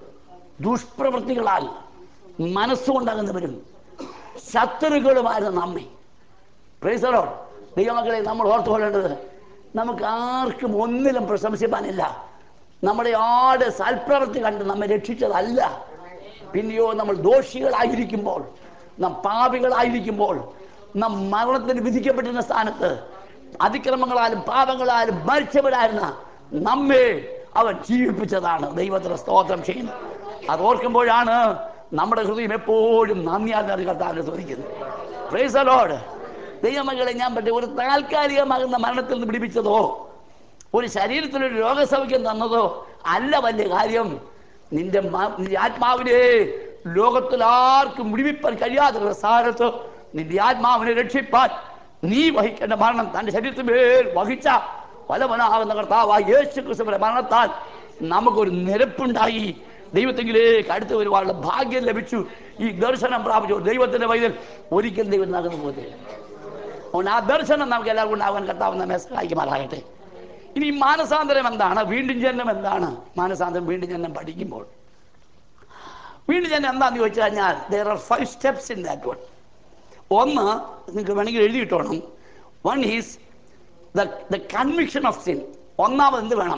ദുഷ്പ്രവൃത്തികളാൽ മനസ്സുകൊണ്ടാകുന്നവരും ശത്രുക്കളുമായിരുന്നു നമ്മെ പ്രൈസറോ ദൈവമക്കളെ നമ്മൾ ഓർത്തുകൊള്ളേണ്ടത് നമുക്ക് ആർക്കും ഒന്നിലും പ്രശംസിപ്പാനില്ല നമ്മുടെ ആട് സൽപ്രവൃത്തി കണ്ട് നമ്മെ രക്ഷിച്ചതല്ല പിന്നെയോ നമ്മൾ ദോഷികളായിരിക്കുമ്പോൾ നാം പാപികളായിരിക്കുമ്പോൾ നാം മരണത്തിന് വിധിക്കപ്പെട്ടിരുന്ന സ്ഥാനത്ത് അതിക്രമങ്ങളാലും പാപങ്ങളാലും മരിച്ചവരായിരുന്ന നമ്മെ അവൻ ജീവിപ്പിച്ചതാണ് ദൈവത്തിന് സ്തോത്രം ചെയ്യുന്നത് അത് ഓർക്കുമ്പോഴാണ് നമ്മുടെ ഹൃദയം എപ്പോഴും നന്ദിയാതെ കർത്താവിനെ സ്തുതിക്കുന്നത് പ്രൈസ് ലോഡ് ദൈവമകളെ ഞാൻ പറ്റി ഒരു താൽക്കാലികമാകുന്ന മരണത്തിൽ നിന്ന് പിടിപ്പിച്ചതോ ഒരു ശരീരത്തിലൊരു രോഗസൗഖ്യം തന്നതോ അല്ല വലിയ കാര്യം നിന്റെ മ- നിന്റെ ആത്മാവിനെ ലോകത്തിൽ ആർക്കും മുടിവിപ്പാൻ കഴിയാത്ത സ്ഥാനത്ത് നിന്റെ ആത്മാവിനെ രക്ഷിപ്പാൻ നീ വഹിക്കേണ്ട മരണം തന്റെ ശരീരത്തിൽ മേൽ വഹിച്ച പലവനാകുന്ന കർത്താവായ യേശു ക്രിസ്തുവിന്റെ മരണത്താൽ നമുക്കൊരു നിരപ്പുണ്ടായി ദൈവത്തെങ്കിലേക്ക് അടുത്ത് വരുവാനുള്ള ഭാഗ്യം ലഭിച്ചു ഈ ദർശനം പ്രാപിച്ചു ദൈവത്തിന്റെ വൈദ്യൻ ഒരിക്കലും ദൈവം നടന്നു പോകത്തില്ല അതുകൊണ്ട് ആ ദർശനം നമുക്ക് എല്ലാവർക്കും ഉണ്ടാകാൻ കർത്താവ് നമ്മെ സഹായിക്കുമാറാകട്ടെ ഇനി ഈ മാനസാന്തരം എന്താണ് വീണ്ടും ജന്മം എന്താണ് മാനസാന്തരം വീണ്ടും ജന്മം പഠിക്കുമ്പോൾ വീണ്ടും ജന്മം എന്താണെന്ന് ചോദിച്ചു കഴിഞ്ഞാൽ there are five steps in that one ഒന്ന് നിങ്ങൾക്ക് വേണമെങ്കിൽ എഴുതിയിട്ടോണം one is the the conviction of sin ഒന്നാമത് എന്ത് വേണം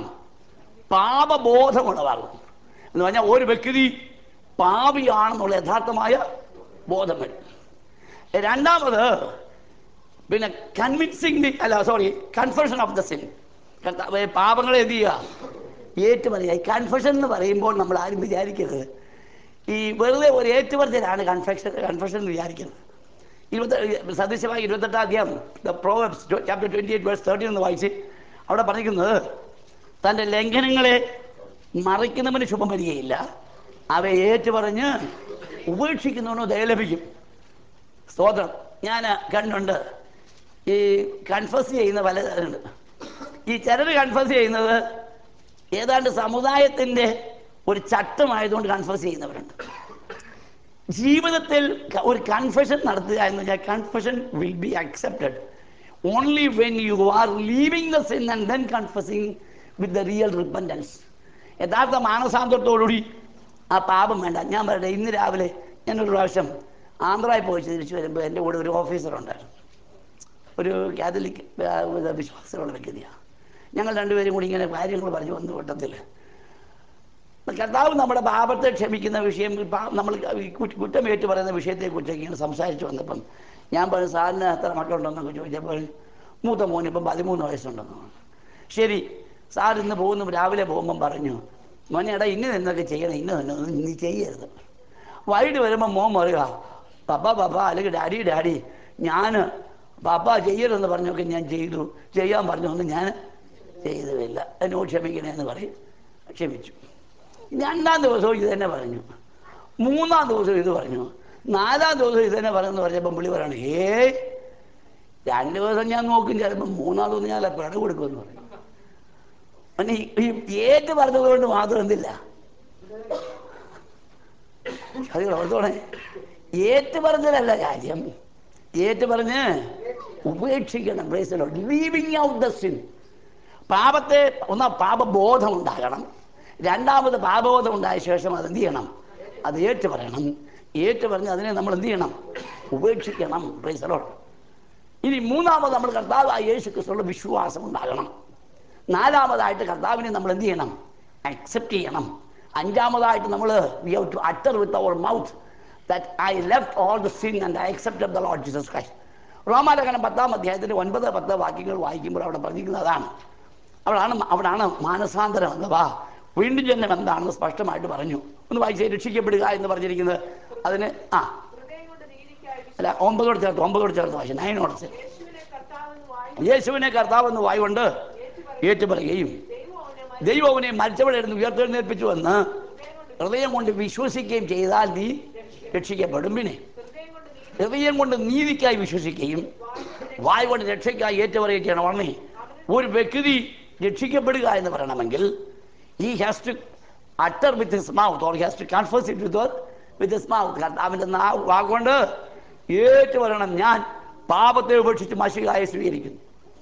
പാപബോധം ഉളവാകും എന്ന് പറഞ്ഞാൽ ഒരു വ്യക്തി പാപിയാണെന്നുള്ള യഥാർത്ഥമായ ബോധം വരും രണ്ടാമത് പിന്നെ കൺവിൻസിങ് ദി അല്ല sorry confession of the sin പാപങ്ങളെ എന്ത് ചെയ്യുക ഏറ്റുപറയുക ഈ കൺഫെഷൻ എന്ന് പറയുമ്പോൾ നമ്മൾ ആരും വിചാരിക്കരുത് ഈ വെറുതെ ഒരു ഏറ്റുപറച്ചിലാണ് കൺഫെഷൻ കൺഫെഷൻ എന്ന് വിചാരിക്കുന്നത് ഇരുപത്തി സദൃശമായി ഇരുപത്തെട്ടാം അധ്യായം Proverbs chapter twenty eight verse thirteen എന്ന് വായിച്ച് അവിടെ പറഞ്ഞിരിക്കുന്നത് തൻ്റെ ലംഘനങ്ങളെ മറിക്കുന്നവന് ശുഭം വരികയില്ല അവയെ ഏറ്റുപറഞ്ഞ് ഉപേക്ഷിക്കുന്നവനോ ദയ ലഭിക്കും സ്തോത്രം ഞാൻ കണ്ടുണ്ട് ഈ കൺഫസ് ചെയ്യുന്ന പലതരമുണ്ട് ഈ ചിലർ കൺഫസ് ചെയ്യുന്നത് ഏതാണ്ട് സമുദായത്തിൻ്റെ ഒരു ചട്ടമായതുകൊണ്ട് കൺഫസ് ചെയ്യുന്നവരുണ്ട് ജീവിതത്തിൽ ക- ഒരു കൺഫെഷൻ നടത്തുക എന്ന് വെച്ചാൽ confession will be accepted only when you are leaving the sin and then confessing with the real repentance യഥാർത്ഥ മാനസാന്തരത്തോടുകൂടി ആ പാപം വേണ്ട ഞാൻ പറയട്ടെ ഇന്ന് രാവിലെ ഞാനൊരു പ്രാവശ്യം ആന്ധ്രയിൽ പോയി തിരിച്ചു വരുമ്പോൾ എൻ്റെ കൂടെ ഒരു ഓഫീസർ ഉണ്ടായിരുന്നു ഒരു കാത്തലിക് ആ, ഇത് വിശ്വാസമുള്ള വ്യക്തിയാണ് ഞങ്ങൾ രണ്ടുപേരും കൂടി ഇങ്ങനെ കാര്യങ്ങൾ പറഞ്ഞു വന്നു കൂട്ടത്തിൽ കർത്താവ് നമ്മുടെ പാപത്തെ ക്ഷമിക്കുന്ന വിഷയം പാ- നമ്മൾ ഈ കുറ്റ- കുറ്റമേറ്റ് പറയുന്ന വിഷയത്തെക്കുറിച്ചൊക്കെ ഇങ്ങനെ സംസാരിച്ച് വന്നപ്പം ഞാൻ പറഞ്ഞു സാറിന് എത്ര മക്കളുണ്ടെന്നൊക്കെ ചോദിച്ചപ്പോൾ മൂത്ത മോന് ഇപ്പം പതിമൂന്ന് വയസ്സുണ്ടെന്ന് പറഞ്ഞു. ശരി സാർ ഇന്ന് പോകുന്നു രാവിലെ പോകുമ്പം പറഞ്ഞു മോനെ എടാ ഇന്ന് നിന്നൊക്കെ ചെയ്യണം ഇന്ന് തന്നെ ഒന്നും നീ ചെയ്യരുത് വൈകിട്ട് വരുമ്പോൾ മോൻ പറയുക പപ്പ പപ്പ അല്ലെങ്കിൽ ഡാഡി ഡാഡി ഞാൻ പപ്പ ചെയ്യരുതെന്ന് പറഞ്ഞൊക്കെ ഞാൻ ചെയ്തു ചെയ്യാൻ പറഞ്ഞൊന്നും ഞാൻ ചെയ്തതില്ല എന്നോട് ക്ഷമിക്കണേ എന്ന് പറയും ക്ഷമിച്ചു രണ്ടാം ദിവസവും ഇത് തന്നെ പറഞ്ഞു മൂന്നാം ദിവസവും ഇത് പറഞ്ഞു നാലാം ദിവസം ഇത് തന്നെ പറയുമെന്ന് പറഞ്ഞപ്പം പുള്ളി പറയണം ഏയ് രണ്ട് ദിവസം ഞാൻ നോക്കും ചിലപ്പം മൂന്നാം ദിവസം ഞാൻ പിഴ കൊടുക്കുമെന്ന് പറയും പിന്നെ ഈ ഈ ഏറ്റ് പറഞ്ഞത് കൊണ്ട് മാത്രം എന്തില്ല അത് ഓർത്തോണേ ഏറ്റ് പറഞ്ഞതല്ല കാര്യം ഏറ്റ് പറഞ്ഞ് ഉപേക്ഷിക്കണം ലീവിങ് ഔട്ട് ദ സിൻ പാപത്തെ ഒന്നാ പാപബോധം ഉണ്ടാകണം രണ്ടാമത് പാപബോധം ഉണ്ടായ ശേഷം അത് എന്ത് ചെയ്യണം അത് ഏറ്റു പറയണം ഏറ്റു പറഞ്ഞ് അതിനെ നമ്മൾ എന്ത് ചെയ്യണം ഉപേക്ഷിക്കണം പ്രൈസലോ ഇനി മൂന്നാമത് നമ്മൾ കർത്താവായ യേശു ക്രിസ്തുള്ള വിശ്വാസം ഉണ്ടാകണം നാലാമതായിട്ട് കർത്താവിനെ നമ്മൾ എന്ത് ചെയ്യണം അക്സെപ്റ്റ് ചെയ്യണം അഞ്ചാമതായിട്ട് നമ്മൾ we have to utter with our mouth that I left all the sin and I accepted the Lord Jesus Christ റോമാലേഖനം പത്താം അധ്യായത്തിൻ്റെ ഒൻപത് പത്ത് വാക്യങ്ങൾ വായിക്കുമ്പോൾ അവിടെ പറഞ്ഞിരിക്കുന്നത് അതാണ് അവിടാണ് അവിടാണ് മാനസാന്തരം അഥവാ വീണ്ടും ജന്മം എന്താണെന്ന് സ്പഷ്ടമായിട്ട് പറഞ്ഞു ഒന്ന് വായിച്ച് രക്ഷിക്കപ്പെടുക എന്ന് പറഞ്ഞിരിക്കുന്നത് അതിന് ആ
ഹൃദയം കൊണ്ട് നീതിക്കായി
അല്ല ഒമ്പതോട് ചേർത്ത് ഒമ്പതോട് ചേർത്ത് വായിച്ചു നയനോട് ചേർത്ത്
യേശുവിനെ കർത്താവെന്ന് വായി
യേശുവിനെ കർത്താവെന്ന് വായുകൊണ്ട് ഏറ്റുപറയുകയും
ദൈവം അവനെ
ദൈവം അവനെ മരിച്ചവരെന്ന് ഉയർത്തെഴുന്നേൽപ്പിച്ചു വന്ന് ഹൃദയം കൊണ്ട് വിശ്വസിക്കുകയും ചെയ്താൽ നീ രക്ഷിക്കപ്പെടും പിന്നെ
ഹൃദയം കൊണ്ട് നീതി
ഹൃദയം കൊണ്ട് നീതിക്കായി വിശ്വസിക്കുകയും വായ കൊണ്ട് രക്ഷയ്ക്കായി ഏറ്റുപറയുകയും ചെയ്യണം ഉടനെ ഒരു വ്യക്തി രക്ഷിക്കപ്പെടുക എന്ന് പറയണമെങ്കിൽ he has to utter with his mouth or has to confess it with with his mouth കർത്താവിൻ്റെ നാ വാക്കുകൊണ്ട് ഏറ്റു പറയണം ഞാൻ പാപത്തെ ഉപേക്ഷിച്ച് മഷികായെ സ്വീകരിക്കുന്നു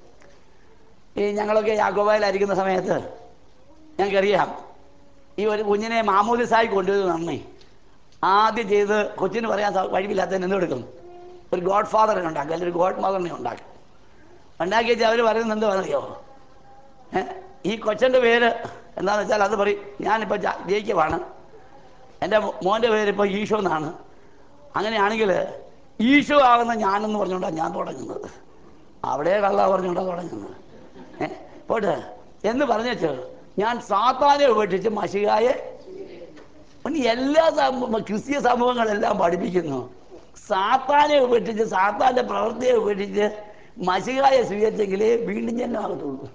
ഈ ഞങ്ങളൊക്കെ യാഗോബയിലായിരിക്കുന്ന സമയത്ത് ഞങ്ങൾക്കറിയാം ഈ ഒരു കുഞ്ഞിനെ മാമൂലിസായി കൊണ്ടുവരുന്നത് നന്ദി ആദ്യം ചെയ്ത് കൊച്ചിന് പറയാൻ സ- കഴിവില്ലാത്തതിന് എന്തെടുക്കും ഒരു ഗോഡ് ഫാദറിനെ ഉണ്ടാക്കും അല്ലെങ്കിൽ ഒരു ഗോഡ് മദറിനെ ഉണ്ടാക്കും ഉണ്ടാക്കി വെച്ചാൽ അവർ പറയുന്നത് എന്താണെന്നറിയോ ഏ? ഈ കൊച്ചൻ്റെ പേര് എന്താണെന്ന് വെച്ചാൽ അത് പറയും ഞാനിപ്പോൾ ജയിക്കുവാണ് എൻ്റെ മോൻ്റെ പേര് ഇപ്പോൾ ഈശോ എന്നാണ് അങ്ങനെയാണെങ്കിൽ ഈശോ ആകുന്ന ഞാനെന്ന് പറഞ്ഞുകൊണ്ടാണ് ഞാൻ തുടങ്ങുന്നത് അവിടെ കള്ള പറഞ്ഞുകൊണ്ടാണ് തുടങ്ങുന്നത് ഏ പോട്ടെ എന്ന് പറഞ്ഞേച്ച് ഞാൻ സാത്താനെ ഉപേക്ഷിച്ച് മഷികായെ ഇനി എല്ലാ സമൂഹ ക്രിസ്തീയ സമൂഹങ്ങളെല്ലാം പഠിപ്പിക്കുന്നു സാത്താനെ ഉപേക്ഷിച്ച് സാത്താന്റെ പ്രവൃത്തിയെ ഉപേക്ഷിച്ച് മഷികായെ സ്വീകരിച്ചെങ്കിലേ വീണ്ടും ജന്മമാകത്തുള്ളൂ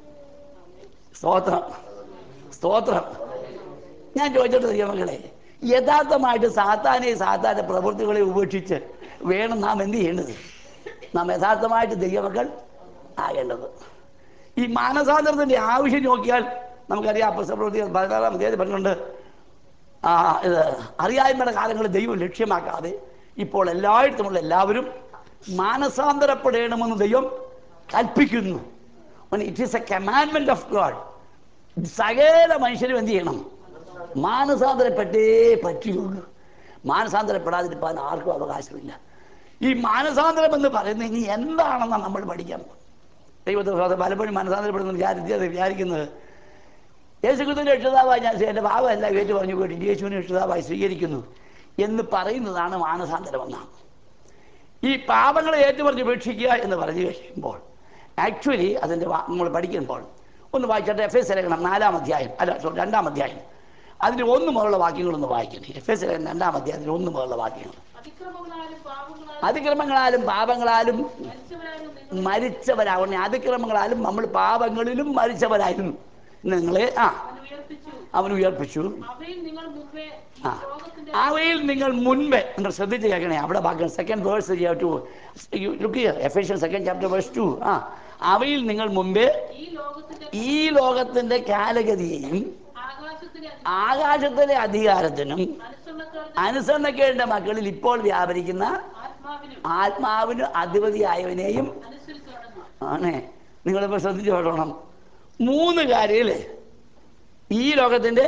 സ്തോത്രം സ്തോത്രം ഞാൻ ചോദിച്ചോട്ട് ദൈവമക്കളെ യഥാർത്ഥമായിട്ട് സാത്താനെ സാത്താന്റെ പ്രവൃത്തികളെ ഉപേക്ഷിച്ച് വേണം നാം എന്ത് ചെയ്യേണ്ടത് നാം യഥാർത്ഥമായിട്ട് ദൈവമക്കൾ ആകേണ്ടത് ഈ മാനസാന്തരത്തിന്റെ ആവശ്യം നോക്കിയാൽ നമുക്കറിയാം പ്രവൃത്തി പതിനാറാം അധ്യായത്തിൽ പറഞ്ഞിട്ടുണ്ട് ആ ഇത് അറിയായ്മയുടെ കാലങ്ങളിൽ ദൈവം ലക്ഷ്യമാക്കാതെ ഇപ്പോൾ എല്ലായിടത്തുമുള്ള എല്ലാവരും മാനസാന്തരപ്പെടണമെന്ന് ദൈവം കൽപ്പിക്കുന്നു it is a commandment of God സകല മനുഷ്യരും എന്ത് ചെയ്യണം മാനസാന്തരപ്പെട്ടേ പറ്റുള്ളൂ മാനസാന്തരപ്പെടാതിരിക്കാൻ ആർക്കും അവകാശമില്ല ഈ മാനസാന്തരം എന്ന് പറയുന്നത് ഇനി എന്താണെന്നാണ് നമ്മൾ പഠിക്കാൻ പോകുന്നത്. ദൈവത്തെ സ്വന്തം പലപ്പോഴും മാനസാന്തരപ്പെടുന്ന വിചാരിച്ചത് വിചാരിക്കുന്നത് യേശുക്രിസ്തുവിന്റെ രക്ഷിതാവായി ഞാൻ എൻ്റെ ഭാവമല്ല ഏറ്റു പറഞ്ഞു പോയിട്ട് യേശുവിനെ രക്ഷിതാവായി സ്വീകരിക്കുന്നു എന്ന് പറയുന്നതാണ് മാനസാന്തരമെന്നാണ് ഈ പാപങ്ങളെ ഏറ്റുപറഞ്ഞ് ഉപേക്ഷിക്കുക എന്ന് പറഞ്ഞു കഴിയുമ്പോൾ ആക്ച്വലി അതിൻ്റെ വാ- നമ്മൾ പഠിക്കുമ്പോൾ ഒന്ന് വായിച്ചോട്ടെ എഫ് എസ് ലേഖനം നാലാം അധ്യായം അല്ല sorry, രണ്ടാം അധ്യായം അതിന് ഒന്ന് മുതലുള്ള വാക്യങ്ങളൊന്ന് വായിക്കണേ എഫ് എസ് ലേഖനം രണ്ടാം അധ്യായത്തിൽ ഒന്ന് മുതലുള്ള വാക്യങ്ങൾ
അതിക്രമങ്ങളാലും പാപങ്ങളാലും
അതിക്രമങ്ങളാലും പാപങ്ങളാലും
മരിച്ചവരായും നിങ്ങൾ
മരിച്ചവരാവണേ അതിക്രമങ്ങളാലും നമ്മൾ പാപങ്ങളിലും മരിച്ചവരായിരുന്നു നിങ്ങളെ ആ
അവൻ ഉയർപ്പിച്ചു
അവൻ ഉയർപ്പിച്ചു
അവയിൽ നിങ്ങൾ മുമ്പേ ഈ
ആ
ലോകത്തിന്റെ
അവയിൽ നിങ്ങൾ മുൻപേ നിങ്ങൾ ശ്രദ്ധിച്ച് കേൾക്കണേ അവിടെ ബാക്കി second verse two look Ephesian second chapter verse two ആ അവയിൽ നിങ്ങൾ മുമ്പേ
ഈ ലോകത്തിന്റെ
ഈ ലോകത്തിന്റെ കാലഗതിയെയും
ആകാശത്തിലെ
ആകാശത്തിലെ അധികാരത്തിനും
അനുസരണക്കാർക്ക്
അനുസരണക്കേണ്ട മക്കളിൽ ഇപ്പോൾ വ്യാപരിക്കുന്ന
ആത്മാവിനും
ആത്മാവിന് അധിപതിയായവനെയും
അനുസരിച്ച് നടന്നു
ആണേ നിങ്ങളിപ്പോൾ ശ്രദ്ധിച്ചു കേട്ടോണം മൂന്ന് കാര്യല്ലേ ഈ ലോകത്തിന്റെ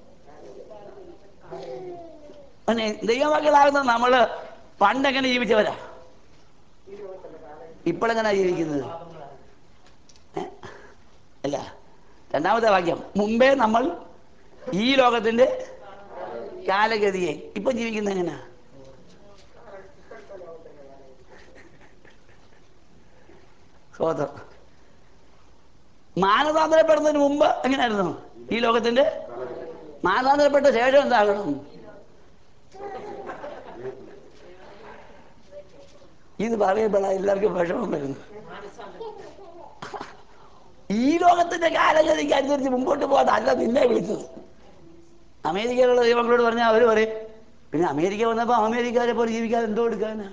പിന്നെ ദൈവമക്കളാകുന്ന നമ്മള് പണ്ടെങ്ങനെ ജീവിച്ചവരാ ഇപ്പോഴെങ്ങനെ ജീവിക്കുന്നത് ഏ? അല്ല രണ്ടാമത്തെ വാക്യം മുമ്പേ നമ്മൾ ഈ ലോകത്തിന്റെ കാലഗതിയെ ഇപ്പൊ ജീവിക്കുന്ന എങ്ങനെയാ സ്വതം മാനസാന്തരപ്പെടുന്നതിന് മുമ്പ് എങ്ങനെയായിരുന്നു ഈ ലോകത്തിന്റെ മാനസാന്തരപ്പെട്ട ശേഷം എന്താകണം ഇത് പറയുമ്പോഴാണ് എല്ലാവർക്കും വിഷമം വരുന്നു ഈ ലോകത്തിന്റെ കാലഗതിക്ക് അനുസരിച്ച് മുമ്പോട്ട് പോകാൻ അല്ല നിന്നെ വിളിച്ചത് അമേരിക്കയിലുള്ള ദൈവങ്ങളോട് പറഞ്ഞാൽ അവർ പറയും പിന്നെ അമേരിക്ക വന്നപ്പോൾ അമേരിക്കാരെ പോലെ ജീവിക്കാൻ എന്തോ എടുക്കാനാ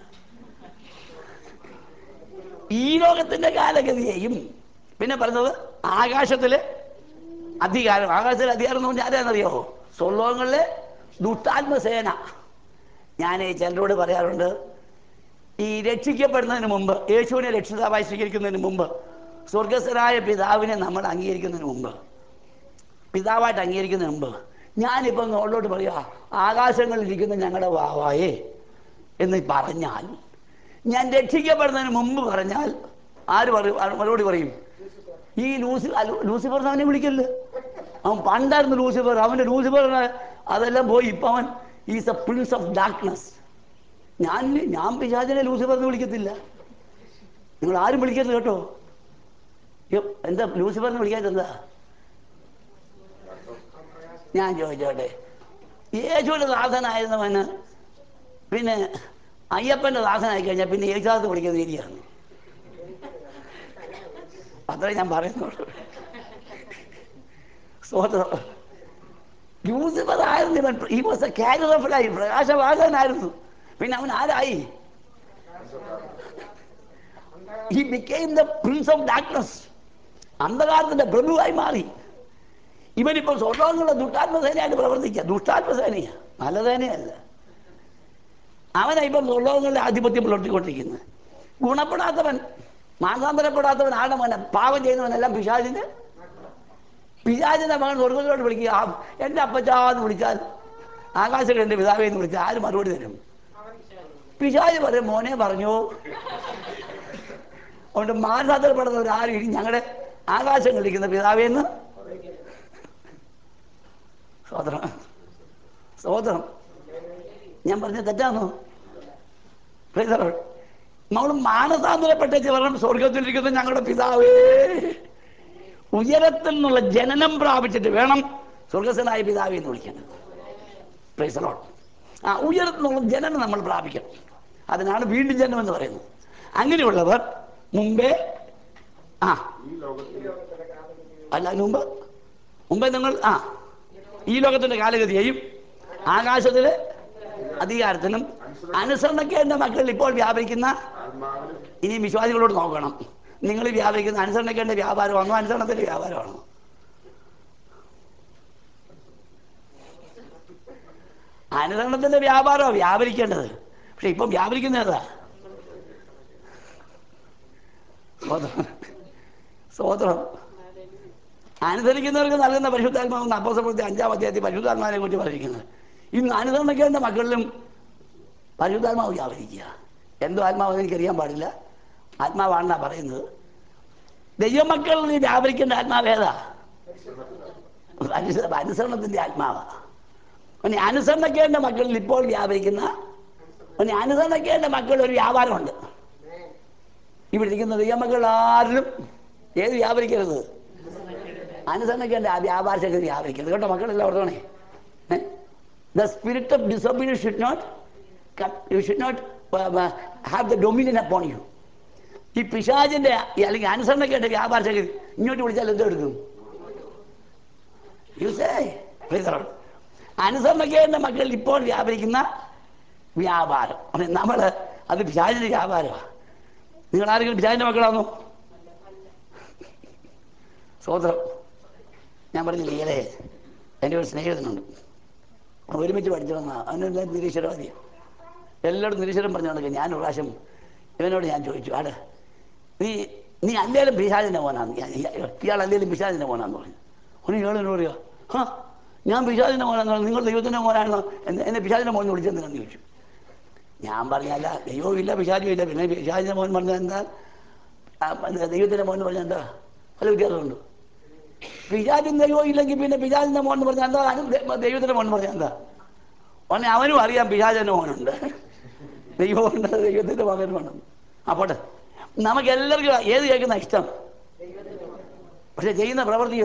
ഈ ലോകത്തിന്റെ കാലഗതിയെയും പിന്നെ പറഞ്ഞത് ആകാശത്തിലെ അധികാരം ആകാശത്തിലെ അധികാരം എന്ന് പറഞ്ഞാൽ ആരാന്നറിയോ സ്വർലോകങ്ങളിലെ ദുഷ്ടാത്മസേന ഞാൻ ചിലരോട് പറയാറുണ്ട് ഈ രക്ഷിക്കപ്പെടുന്നതിന് മുമ്പ് യേശുവിനെ രക്ഷിതാവായി സ്വീകരിക്കുന്നതിന് മുമ്പ് സ്വർഗസ്ഥനായ പിതാവിനെ നമ്മൾ അംഗീകരിക്കുന്നതിന് മുമ്പ് പിതാവായിട്ട് അംഗീകരിക്കുന്നതിന് മുമ്പ് ഞാനിപ്പം നോളിലോട്ട് പറയുക ആകാശങ്ങളിൽ ഇരിക്കുന്ന ഞങ്ങളുടെ വാവായേ എന്ന് പറഞ്ഞാൽ ഞാൻ രക്ഷിക്കപ്പെടുന്നതിന് മുമ്പ് പറഞ്ഞാൽ ആര് പറയും ആര് മറുപടി പറയും ഈ ലൂസി അല്ല- ലൂസിഫർ അവനെ വിളിക്കല്ലേ അവൻ പണ്ടായിരുന്നു ലൂസിഫർ അവന്റെ ലൂസിഫർ അതെല്ലാം പോയി ഇപ്പൊ അവൻ is a prince of darkness ഞാൻ ഞാൻ പിശാചിനെ ലൂസിഫർ എന്ന് വിളിക്കത്തില്ല നിങ്ങൾ ആരും വിളിക്കരുത് കേട്ടോ യ്യോ, എന്താ ലൂസിഫർ എന്ന് വിളിക്കാത്ത എന്താ ഞാൻ ചോദിച്ചോട്ടെ യേശുവിന്റെ ദാസനായിരുന്നവന് പിന്നെ അയ്യപ്പന്റെ ദാസനായി കഴിഞ്ഞാൽ പിന്നെ യേശുദാസ് വിളിക്കുന്ന രീതിയാണ് അത്രേ ഞാൻ പറയുന്നുള്ളൂ സ്വതന്ത്രം ലൂസിഫർ ആയിരുന്നു ഇവൻ he was a carrier of life പ്രകാശവാസനായിരുന്നു പിന്നെ അവൻ ആരായി he became the prince of darkness അന്ധകാരത്തിന്റെ പ്രഭുവായി മാറി ഇവനിപ്പോൾ സ്വർണ്ണങ്ങളുടെ ദുഷ്ടാത്മസേനയായിട്ട് പ്രവർത്തിക്കുക ദുഷ്ടാത്മസേനയാ നല്ല സേനയല്ല അവനാ ഇപ്പം സ്വർലോകങ്ങളുടെ ആധിപത്യം പുലർത്തിക്കൊണ്ടിരിക്കുന്നത് ഗുണപ്പെടാത്തവൻ മാനസാന്തരപ്പെടാത്തവൻ ആരുടെ മോനെ പാപം ചെയ്യുന്നവനെല്ലാം പിശാചിന്റെ പിശാചിന്റെ മകൻ സ്വർഗത്തിലോട്ട് വിളിക്കുക ആ, എന്റെ അപ്പച്ചാന്ന് വിളിച്ചാൽ ആകാശത്തിൽ എന്റെ പിതാവെ എന്ന് വിളിച്ചാൽ ആര് മറുപടി തരും പിശാജ് പറയും മോനെ പറഞ്ഞു അതുകൊണ്ട് മാനസാന്തരപ്പെടുന്നവർ ആരും ഇനി ഞങ്ങളുടെ ആകാശം കളിക്കുന്ന പിതാവേന്ന് സ്വതന്ത്രം സ്വതന്ത്രം ഞാൻ പറഞ്ഞ തെറ്റാണോ Praise the Lord. നമ്മൾ മാനസാന്തരപ്പെട്ടേച്ച് പറയണം സ്വർഗത്തിലിരിക്കുന്ന ഞങ്ങളുടെ പിതാവേ ഉയരത്തിൽ നിന്നുള്ള ജനനം പ്രാപിച്ചിട്ട് വേണം സ്വർഗസ്ഥനായ പിതാവെ എന്ന് വിളിക്കേണ്ടത് Praise the Lord. ആ ഉയരത്തിൽ നിന്നുള്ള ജനനം നമ്മൾ പ്രാപിക്കണം അതിനാണ് വീണ്ടും ജനനം എന്ന് പറയുന്നത് അങ്ങനെയുള്ളവർ മുമ്പേ ആ
ഈ ലോകത്തിൽ
അല്ല അതിന് മുമ്പ് മുമ്പേ നിങ്ങൾ ആ ഈ ലോകത്തിന്റെ കാലഗതിയെയും ആകാശത്തിലെ അധികാരത്തിനും അനുസരണയ്ക്ക് എന്റെ മക്കൾ ഇപ്പോൾ വ്യാപരിക്കുന്ന
ആത്മാവിനും
ഇനി വിശ്വാസികളോട് നോക്കണം നിങ്ങൾ വ്യാപരിക്കുന്ന അനുസരണയ്ക്കേണ്ട വ്യാപാരമാണോ അനുസരണത്തിന്റെ വ്യാപാരമാണോ അനുസരണത്തിന്റെ വ്യാപാരമാണ് വ്യാപരിക്കേണ്ടത് പക്ഷെ ഇപ്പം വ്യാപരിക്കുന്ന ഏതാ സ്വതന്ത്രം സ്വതന്ത്രം അനുസരിക്കുന്നവർക്ക് നൽകുന്ന പരിശുദ്ധാത്മാവെന്ന് അപ്പോസപ്രത്തി അഞ്ചാം അധ്യായത്തിൽ പരിശുദ്ധാത്മാവിനെ കുറിച്ച് പറഞ്ഞിരിക്കുന്നത് ഇന്ന് അനുസരണക്കേണ്ട മക്കളിലും പരിശുദ്ധാത്മാവ് വ്യാപരിക്കുക എന്തോ ആത്മാവെന്ന് എനിക്കറിയാൻ പാടില്ല ആത്മാവാണെന്നാ പറയുന്നത് ദൈവമക്കളിൽ നീ വ്യാപരിക്കേണ്ട ആത്മാവ് ഏതാ അനുസ- അനുസരണത്തിന്റെ ആത്മാവാ പിന്നെ അനുസരണക്കേണ്ട മക്കളിൽ ഇപ്പോൾ വ്യാപരിക്കുന്ന പിന്നെ അനുസരണക്കേണ്ട മക്കളിൽ ഒരു വ്യാപാരമുണ്ട് ഇവിടെ ഇരിക്കുന്ന ദൈവമക്കൾ ആരിലും ഏത് വ്യാപരിക്കരുത് അനുസരണക്കേണ്ട ആ വ്യാപാര ശക്തി വ്യാപരിക്കരുത് കേട്ടോ മക്കളെല്ലാം ഓർത്തോണേ the spirit of disobedience should not you should not have the dominion upon you ഈ പിശാചിന്റെ ഈ അല്ലെങ്കിൽ അനുസരണക്കേണ്ട വ്യാപാര ശക്തി ഇങ്ങോട്ട് വിളിച്ചാൽ എന്തോ എടുക്കും യു സേ അനുസരണക്കേണ്ട മക്കൾ ഇപ്പോൾ വ്യാപരിക്കുന്ന വ്യാപാരം അപ്പൊ നമ്മള് അത് പിശാചിന്റെ വ്യാപാരമാണ് നിങ്ങൾ ആരെങ്കിലും പിശാചിന്റെ മക്കളാണോ സ്വതന്ത്രം ഞാൻ പറഞ്ഞില്ലേ ഈയിടെ എൻ്റെ ഒരു സ്നേഹിതനുണ്ട് ഒരുമിച്ച് പഠിച്ചു വന്ന അവനെല്ലാം നിരീശ്വരവാദിയാണ് എല്ലാവരും നിരീശ്വരം പറഞ്ഞു നടക്കുക ഞാൻ ഒരു പ്രാവശ്യം ഇവനോട് ഞാൻ ചോദിച്ചു ആടെ നീ നീ അല്ലേലും പിശാചിന്റെ മോനാന്ന് ഞാൻ- ഇയാ- ഇയാൾ അല്ലേലും പിശാചിന്റെ മോനാന്ന് പറഞ്ഞു ഒന്ന് ഇയാൾ എന്നോട് പറയുക ഹാ ഞാൻ പിശാചിന്റെ മോനാന്ന് പറഞ്ഞു നിങ്ങൾ ദൈവത്തിന്റെ മോനാണെന്നോ എന്നെ എന്നെ പിശാചിന്റെ മോൻ വിളിച്ചെന്ന് ചോദിച്ചു ഞാൻ പറഞ്ഞല്ല ദൈവവും ഇല്ല പിശാചും ഇല്ല പിന്നെ പിശാചിന്റെ മോൻ പറഞ്ഞാൽ എന്താ ആ, എന്താ ദൈവത്തിന്റെ മോൻ പറഞ്ഞാൽ എന്താ വല്ല വ്യത്യാസമുണ്ടോ പിശാചും ദൈവവും ഇല്ലെങ്കിൽ പിന്നെ പിശാചിന്റെ മോൻ എന്ന് പറഞ്ഞാൽ എന്താ അതും ദൈ- ദൈവത്തിന്റെ മോൻ എന്ന് പറഞ്ഞാൽ എന്താ ഉടനെ അവനും അറിയാം പിശാചന്റെ മോനുണ്ട് ദൈവമുണ്ട് ദൈവത്തിന്റെ മകനുമുണ്ട് ആ പോട്ടെ നമുക്ക് എല്ലാവർക്കും ഏത് കേൾക്കുന്ന ഇഷ്ടം പക്ഷെ ചെയ്യുന്ന പ്രവൃത്തിയോ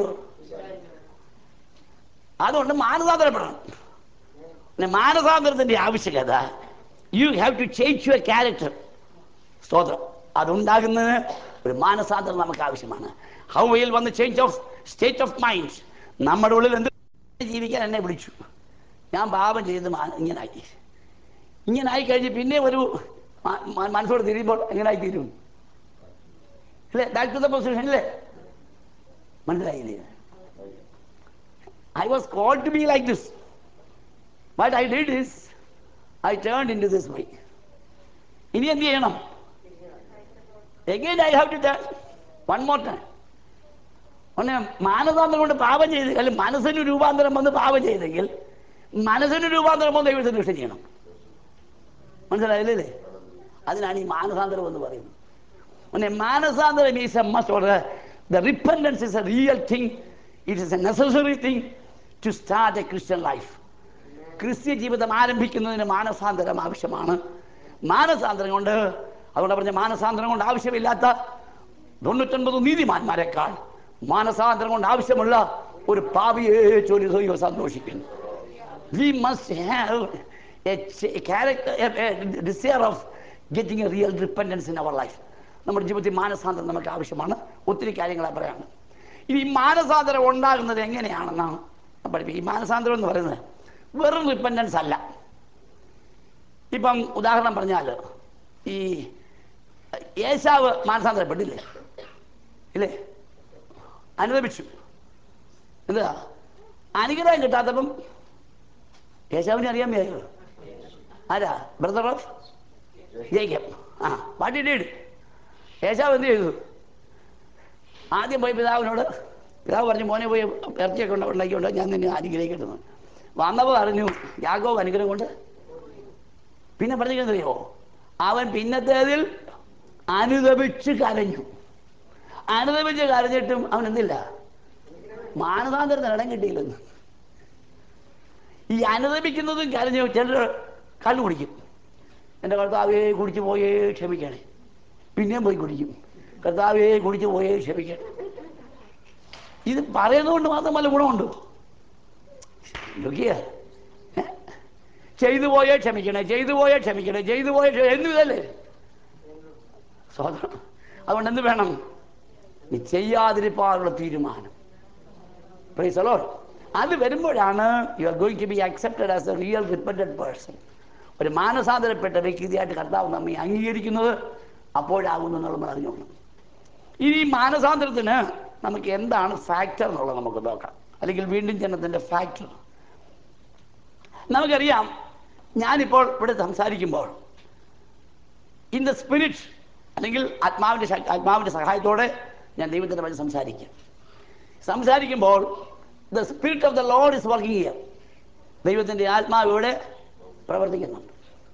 അതുകൊണ്ട് മാനസാന്തരപ്പെടണം പിന്നെ മാനസാന്തരത്തിന്റെ ആവശ്യകത you have to change your character സ്തോത്രം അതുണ്ടാകുന്നതിന് ഒരു മാനസാന്തരം നമുക്ക് ആവശ്യമാണ് ഹൗ വിൽ വന്ന് change of state of mind നമ്മുടെ ഉള്ളിൽ എന്ത് ജീവിക്കാൻ എന്നെ വിളിച്ചു ഞാൻ പാപം ചെയ്ത് മാ- ഇങ്ങനായി ഇങ്ങനായി കഴിഞ്ഞ് പിന്നെ ഒരു മ- മ- മനസ്സോട് തിരിയുമ്പോൾ എങ്ങനായി തീരും അല്ലേ ബാക്ക് ടു ദ പൊസിഷൻ അല്ലേ മനസ്സിലായില്ലേ I was called to be like this but I did this I turn into this way ഇനി എന്ത് ചെയ്യണം again I have to turn one more time ഒന്ന് മാനസാന്തരം കൊണ്ട് പാപം ചെയ്ത് അല്ലെങ്കിൽ മനസ്സിന് രൂപാന്തരം വന്ന് പാപം ചെയ്തെങ്കിൽ മനസ്സിന് രൂപാന്തരം വന്ന് ദൈവത്തിന് ഇഷ്ടം ചെയ്യണം മനസ്സിലായില്ലേ അതിനാണ് ഈ മാനസാന്തരം എന്ന് പറയുന്നത് പിന്നെ മാനസാന്തരം is a must or the repentance is a real thing it is a necessary thing to start a Christian life ക്രിസ്ത്യ ജീവിതം ആരംഭിക്കുന്നതിന് മാനസാന്തരം ആവശ്യമാണ് മാനസാന്തരം കൊണ്ട് അതുകൊണ്ട് പറഞ്ഞ മാനസാന്തരം കൊണ്ട് ആവശ്യമില്ലാത്ത തൊണ്ണൂറ്റൊൻപത് നീതിമാന്മാരെക്കാൾ മാനസാന്തരം കൊണ്ട് ആവശ്യമുള്ള ഒരു പാപിയെ ചൊല്ലി ദൈവം സന്തോഷിക്കുന്നു we must have a, ch- a character, a, a desire of getting a real repentance in our life. നമ്മുടെ ജീവിതത്തിൽ മാനസാന്തരം നമുക്ക് ആവശ്യമാണ് ഒത്തിരി കാര്യങ്ങളെ പറയാണ് ഇനി ഈ മാനസാന്തരം ഉണ്ടാകുന്നത് എങ്ങനെയാണെന്നാണ് പഠിപ്പിക്കും ഈ മാനസാന്തരം എന്ന് പറയുന്നത് വെറും റിപ്പൻഡൻസ് അല്ല ഇപ്പം ഉദാഹരണം പറഞ്ഞാൽ ഈ യേശാവ് മാനസാന്തരപ്പെട്ടില്ലേ ഇല്ലേ അനുദപിച്ചു എന്താ അനുഗ്രഹം കിട്ടാത്തപ്പം യേശാവിനെ അറിയാൻ വയ്യോ ആരാ brother of Jacob ah what did Esau എന്ത് ചെയ്തു ആദ്യം പോയി പിതാവിനോട് പിതാവ് പറഞ്ഞു മോനെ പോയി ഇറച്ചിയൊക്കെ ഉണ്ട് ഉണ്ടാക്കിക്കൊണ്ട് ഞാൻ നിന്നെ അനുഗ്രഹിക്കുന്നു വന്നപ്പോൾ അറിഞ്ഞു യാഗോവ് അനുഗ്രഹം കൊണ്ട് പിന്നെ പറഞ്ഞിരിക്കുന്നറിയോ അവൻ പിന്നത്തേതിൽ അനുദപിച്ച് കരഞ്ഞു അനുദപിച്ച് കരഞ്ഞിട്ടും അവൻ എന്തില്ല മാനസാന്തരത്തിന് ഇടം കിട്ടിയില്ലെന്ന് ഈ അനുദപിക്കുന്നതും കരഞ്ഞു ചിലർ കണ്ണു കുടിക്കും എൻ്റെ കർത്താവേ കുടിച്ചു പോയേ ക്ഷമിക്കണേ പിന്നെയും പോയി കുടിക്കും കർത്താവേ കുടിച്ചു പോയേ ക്ഷമിക്കണേ ഇത് പറയുന്നതുകൊണ്ട് മാത്രം വല്ല ഗുണമുണ്ടോ നോക്കിയ ചെയ്തു പോയേ ക്ഷമിക്കണേ ചെയ്തു പോയേ ക്ഷമിക്കണേ ചെയ്തു പോയേ ക്ഷ- എന്നും ഇതല്ലേ സ്വതന്ത്രം അതുകൊണ്ട് എന്ത് വേണം നീ ചെയ്യാതിരിപ്പാനുള്ള തീരുമാനം പ്രൈസ് അലോൺ അത് വരുമ്പോഴാണ് you are going to be accepted as a real repented person ഒരു മാനസാന്തരപ്പെട്ട വ്യക്തിയായിട്ട് കർത്താവ് നമ്മെ അംഗീകരിക്കുന്നത് അപ്പോഴാകുന്നു എന്ന് നമ്മൾ അറിഞ്ഞോളണം ഇനി ഈ മാനസാന്തരത്തിന് നമുക്ക് എന്താണ് ഫാക്ടർ എന്നുള്ളത് നമുക്ക് നോക്കാം അല്ലെങ്കിൽ വീണ്ടും ജനത്തിൻ്റെ ഫാക്ടർ നമുക്കറിയാം ഞാനിപ്പോൾ ഇവിടെ സംസാരിക്കുമ്പോൾ ഇൻ ദ സ്പിരിറ്റ് അല്ലെങ്കിൽ ആത്മാവിൻ്റെ ശക്തി ആത്മാവിൻ്റെ സഹായത്തോടെ ഞാൻ ദൈവത്തിൻ്റെ വഴി സംസാരിക്കും സംസാരിക്കുമ്പോൾ the spirit of the Lord is working here ദൈവത്തിൻ്റെ ആത്മാവ് ഇവിടെ പ്രവർത്തിക്കുന്നുണ്ട്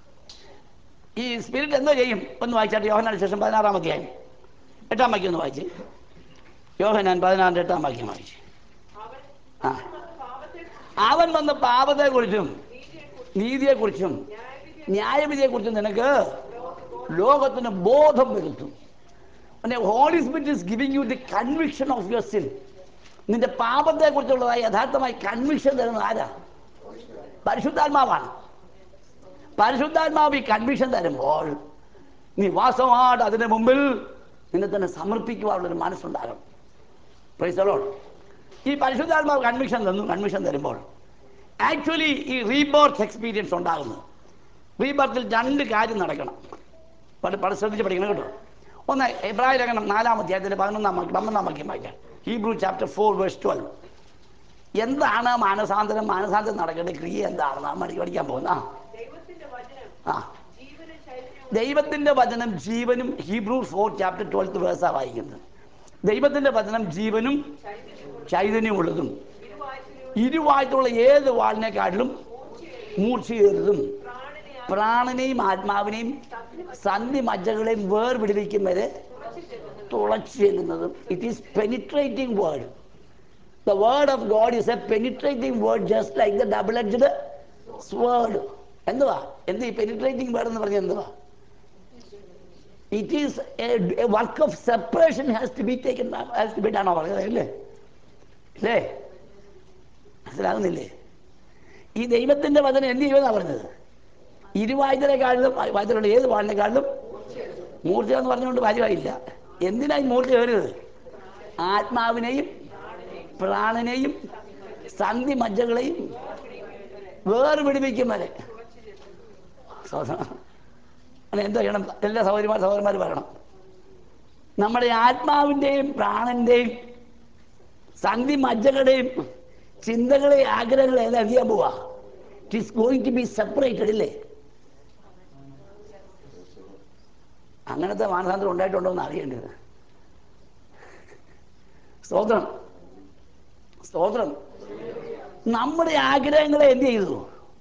ഈ സ്പിരിറ്റ് എന്തോ ചെയ്യും ഒന്ന് വായിച്ചാട്ട് യോഹനാൻ ശേഷം പതിനാറാം അധ്യായം എട്ടാം വാക്യം ഒന്ന് വായിച്ച് യോഹനാൻ പതിനാറിൻ്റെ എട്ടാം വാക്യം വായിച്ച് ആ അവൻ വന്ന പാപത്തെക്കുറിച്ചും നീതിയെക്കുറിച്ചും ന്യായവിധിയെക്കുറിച്ചും നിനക്ക് ലോകത്തിന് ബോധം വരുത്തും പിന്നെ Holy Spirit is giving you the conviction of your sin നിന്റെ പാപത്തെക്കുറിച്ചുള്ളതായ യഥാർത്ഥമായി കൺവിക്ഷൻ തരുന്നത് ആരാ പരിശുദ്ധാത്മാവാണ് പരിശുദ്ധാത്മാവ് ഈ കൺവിക്ഷൻ തരുമ്പോൾ നീ വാസ്തവമായിട്ട് അതിന്റെ മുമ്പിൽ നിന്നെ തന്നെ സമർപ്പിക്കുവാനുള്ളൊരു മനസ്സുണ്ടാകണം പ്രൈസലോൺ ഈ പരിശുദ്ധാത്മാവ് കൺവിക്ഷൻ തന്നു കൺവിക്ഷൻ തരുമ്പോൾ ആക്ച്വലി ഈ റീബർത്ത് എക്സ്പീരിയൻസ് ഉണ്ടാകുന്നത് റീബർത്തിൽ രണ്ട് കാര്യം നടക്കണം പല പല ശ്രദ്ധിച്ച് പഠിക്കണം കേട്ടോ ഒന്ന് എബ്രാഹിം ലേഖനം നാലാം അധ്യായത്തിൻ്റെ പതിനൊന്നാം വാക്യം പന്ത്രണ്ടാം വാക്യം വായിക്കാം Hebrew chapter four verse twelve എന്താണ് മാനസാന്തരം മാനസാന്തരം നടക്കേണ്ട ക്രിയ എന്താണെന്ന് നാം പഠി- പഠിക്കാൻ പോകുന്ന ആ
ദൈവത്തിന്റെ വചനം
ആ
ജീവനും ചൈതന്യവും
ദൈവത്തിന്റെ വചനം ജീവനും ഹീബ്രൂ ഫോർ ചാപ്റ്റർ ട്വൽത്ത് വേഴ്സാ വായിക്കുന്നത് ദൈവത്തിന്റെ വചനം ജീവനും ചൈതന്യമുള്ളതും ഇരുവായിട്ടുള്ള ഏത് വാളിനെക്കാട്ടിലും മൂർച്ചയേറിയതും പ്രാണനെയും ആത്മാവിനെയും സന്ധി മജ്ജകളെയും വേർപിടിപ്പിക്കും വരെ തുളച്ചു ചെല്ലുന്നതും it is penetrating word the word of God is a penetrating word just like the double edged sword എന്തുവാ എന്ത് ഈ പെനിട്രേറ്റിംഗ് വേർഡ് എന്ന് പറഞ്ഞാൽ എന്തുവാ it is a work of separation has to be taken has to be ഡാണോ പറഞ്ഞത് അല്ലേ അല്ലേ മനസ്സിലാകുന്നില്ലേ ഈ ദൈവത്തിന്റെ വചനം എന്ത് ചെയ്യുമെന്നാണ് പറഞ്ഞത് ഇരുവായുധനെക്കാളിലും വായുധനുള്ള ഏത് വാളിനെക്കാളിലും മൂർച്ച എന്ന് പറഞ്ഞുകൊണ്ട് കാര്യമായില്ല എന്തിനായി മൂർച്ച കയറിയത് ആത്മാവിനെയും പ്രാണനെയും സന്ധി മജ്ജകളെയും വേർപിടിപ്പിക്കും വരെ സഹോദരൻ, അല്ല എന്താ ചെയ്യണം എല്ലാ സഹോദരിമാർ സഹോദരന്മാർ പറയണം നമ്മുടെ ആത്മാവിൻ്റെയും പ്രാണന്റെയും സന്ധി മജ്ജകളുടെയും ചിന്തകളെ ആഗ്രഹങ്ങളെ എല്ലാം എന്ത് ചെയ്യാൻ പോവാ it is going to be separated ഇല്ലേ അങ്ങനത്തെ മാനസാന്തരം ഉണ്ടായിട്ടുണ്ടോ എന്ന് അറിയേണ്ടത് സ്തോത്രം സ്തോത്രം നമ്മുടെ ആഗ്രഹങ്ങളെ എന്ത് ചെയ്തു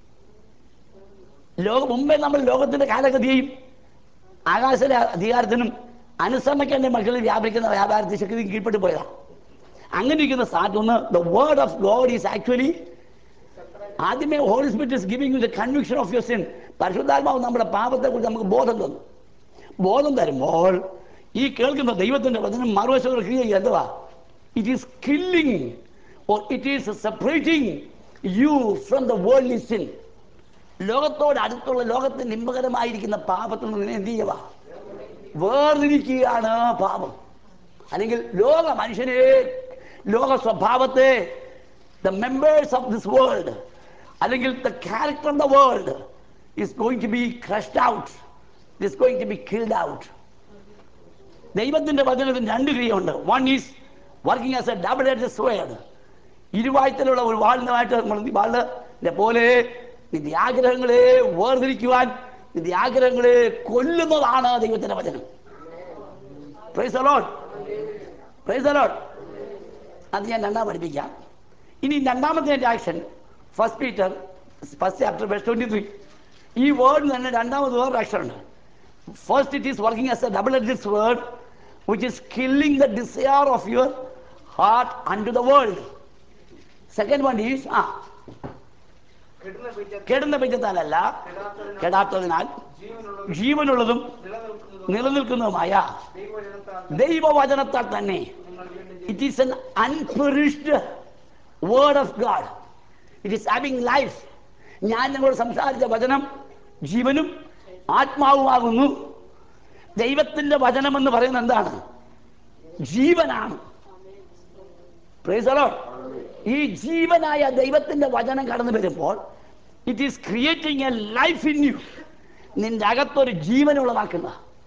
ലോക മുമ്പേ നമ്മൾ ലോകത്തിന്റെ കാലഗതിയെയും ആകാശ അധികാരത്തിനും അനുസരണക്കേണ്ട മക്കളിൽ വ്യാപരിക്കുന്ന വ്യാപാരത്തെ ശക്തി കീഴ്പ്പെട്ട് പോയതാ അങ്ങനെ ഇരിക്കുന്ന സ്ഥാനത്തുനിന്ന് the word of God is actually ആദ്യമേ Holy Spirit is giving you the conviction of your sin പരിശുദ്ധാത്മാവ് നമ്മുടെ പാപത്തെക്കുറിച്ച് നമുക്ക് ബോധം തന്നു ബോധം തരുമ്പോൾ ഈ കേൾക്കുന്ന ദൈവത്തിന്റെ വചനം മറുവശം ക്രിയ ചെയ്യുക എന്തുവാ it is killing or it is separating you from the world sin ലോകത്തോട് അടുത്തുള്ള ലോകത്തിന് ഇമ്പകരമായിരിക്കുന്ന പാപത്തിൽ നിന്ന് എന്ത് ചെയ്യുക വേർതിരിക്കുകയാണ് പാപം അല്ലെങ്കിൽ ലോക മനുഷ്യനെ ലോക സ്വഭാവത്തെ the members of this world അല്ലെങ്കിൽ the character of the world is going to be crushed out is going to be killed out ദൈവത്തിന്റെ വചനത്തിന് രണ്ട് ക്രിയയുണ്ട് one is working as a double എഡ് സ്വേഡ് ഇരുവായത്തിലുള്ള ഒരു വാളിനുമായിട്ട് നമ്മൾ വാളിനെ പോലെ നിന്റെ ആഗ്രഹങ്ങളെ വേർതിരിക്കുവാൻ നിന്റെ ആഗ്രഹങ്ങളെ കൊല്ലുന്നതാണ് ദൈവത്തിന്റെ വചനം പ്രൈസ് അലോട്ട് പ്രൈസ് അലോട്ട് അത് ഞാൻ രണ്ടാം പഠിപ്പിക്കാം ഇനി രണ്ടാമത്തെ എൻ്റെ action first Peter first chapter verse twenty three ഈ വേർഡിന് തന്നെ രണ്ടാമത് വേറൊരു ആക്ഷൻ ഉണ്ട് first it is working as a double edged sword which is killing the desire of your heart unto the world second one is ആ
കെടുന്ന ബീജത്താൽ
കെടുന്ന ബീജത്താലല്ല
കെടാത്തതിനാൽ
കെടാത്തതിനാൽ
ജീവനുള്ളതും
ജീവനുള്ളതും
നിലനിൽക്കുന്നതും
നിലനിൽക്കുന്നതുമായ
ദൈവവചനത്താൽ
ദൈവവചനത്താൽ തന്നെ
നിങ്ങൾ വീണ്ടും
it is an unperished word of God it is having life ഞാൻ നിങ്ങളോട് സംസാരിച്ച വചനം ജീവനും ആത്മാവുമാകുന്നു ദൈവത്തിന്റെ വചനം എന്ന് പറയുന്നത് എന്താണ് ജീവനാണ് Praise the Lord. ഈ ജീവനായ ദൈവത്തിന്റെ വചനം കടന്നു വരുമ്പോൾ it is creating a life in you നിന്റെ അകത്തൊരു ജീവൻ ഉളവാക്കുന്ന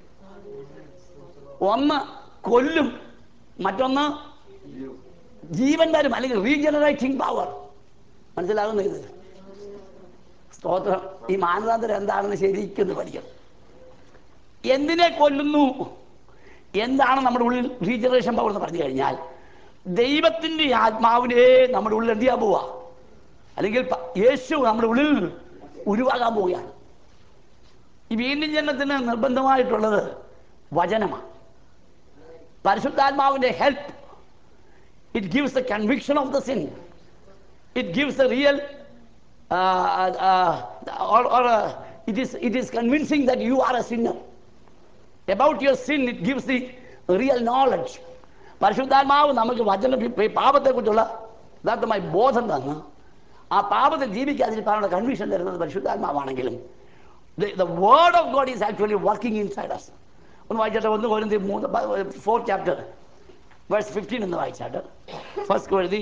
ഒന്ന് കൊല്ലും മറ്റൊന്ന് ജീവൻ തരും അല്ലെങ്കിൽ റീജനറേറ്റിംഗ് പവർ മനസ്സിലാകുന്ന ഇത് സ്തോത്രം ഈ മാനദാന്തരം എന്താണെന്ന് ശരിക്കും പഠിക്കണം എന്തിനെ കൊല്ലുന്നു എന്താണ് നമ്മുടെ ഉള്ളിൽ റീജനറേഷൻ പവർ എന്ന് പറഞ്ഞു കഴിഞ്ഞാൽ ദൈവത്തിൻ്റെ ആത്മാവിനെ നമ്മുടെ ഉള്ളിൽ എന്ത് ചെയ്യാൻ പോവുക അല്ലെങ്കിൽ പ- യേശു നമ്മുടെ ഉള്ളിൽ ഉരുവാകാൻ പോവുകയാണ് ഈ വീണ്ടും ജനനത്തിന് നിർബന്ധമായിട്ടുള്ളത് വചനമാണ് പരിശുദ്ധാത്മാവിൻ്റെ help it gives the conviction of the sin it gives the real or it is convincing that you are a sinner. About your sin, it gives the real knowledge. പരിശുദ്ധാത്മാവ് നമുക്ക് വചന പാപത്തെക്കുറിച്ചുള്ള യഥാർത്ഥമായി ബോധം തന്ന് ആ പാപത്തെ ജീവിക്കാതിരിക്കാനുള്ള കൺവിഷൻ തരുന്നത് പരിശുദ്ധാത്മാവാണെങ്കിലും the word of God is actually working inside us ഒന്ന് വായിച്ചാട്ടെ ഒന്ന് കോരിന്തി മൂന്ന് ഫോർ ചാപ്റ്റർ വേഴ്സ് ഫിഫ്റ്റീൻ എന്ന് വായിച്ചാട്ട് first Corinthians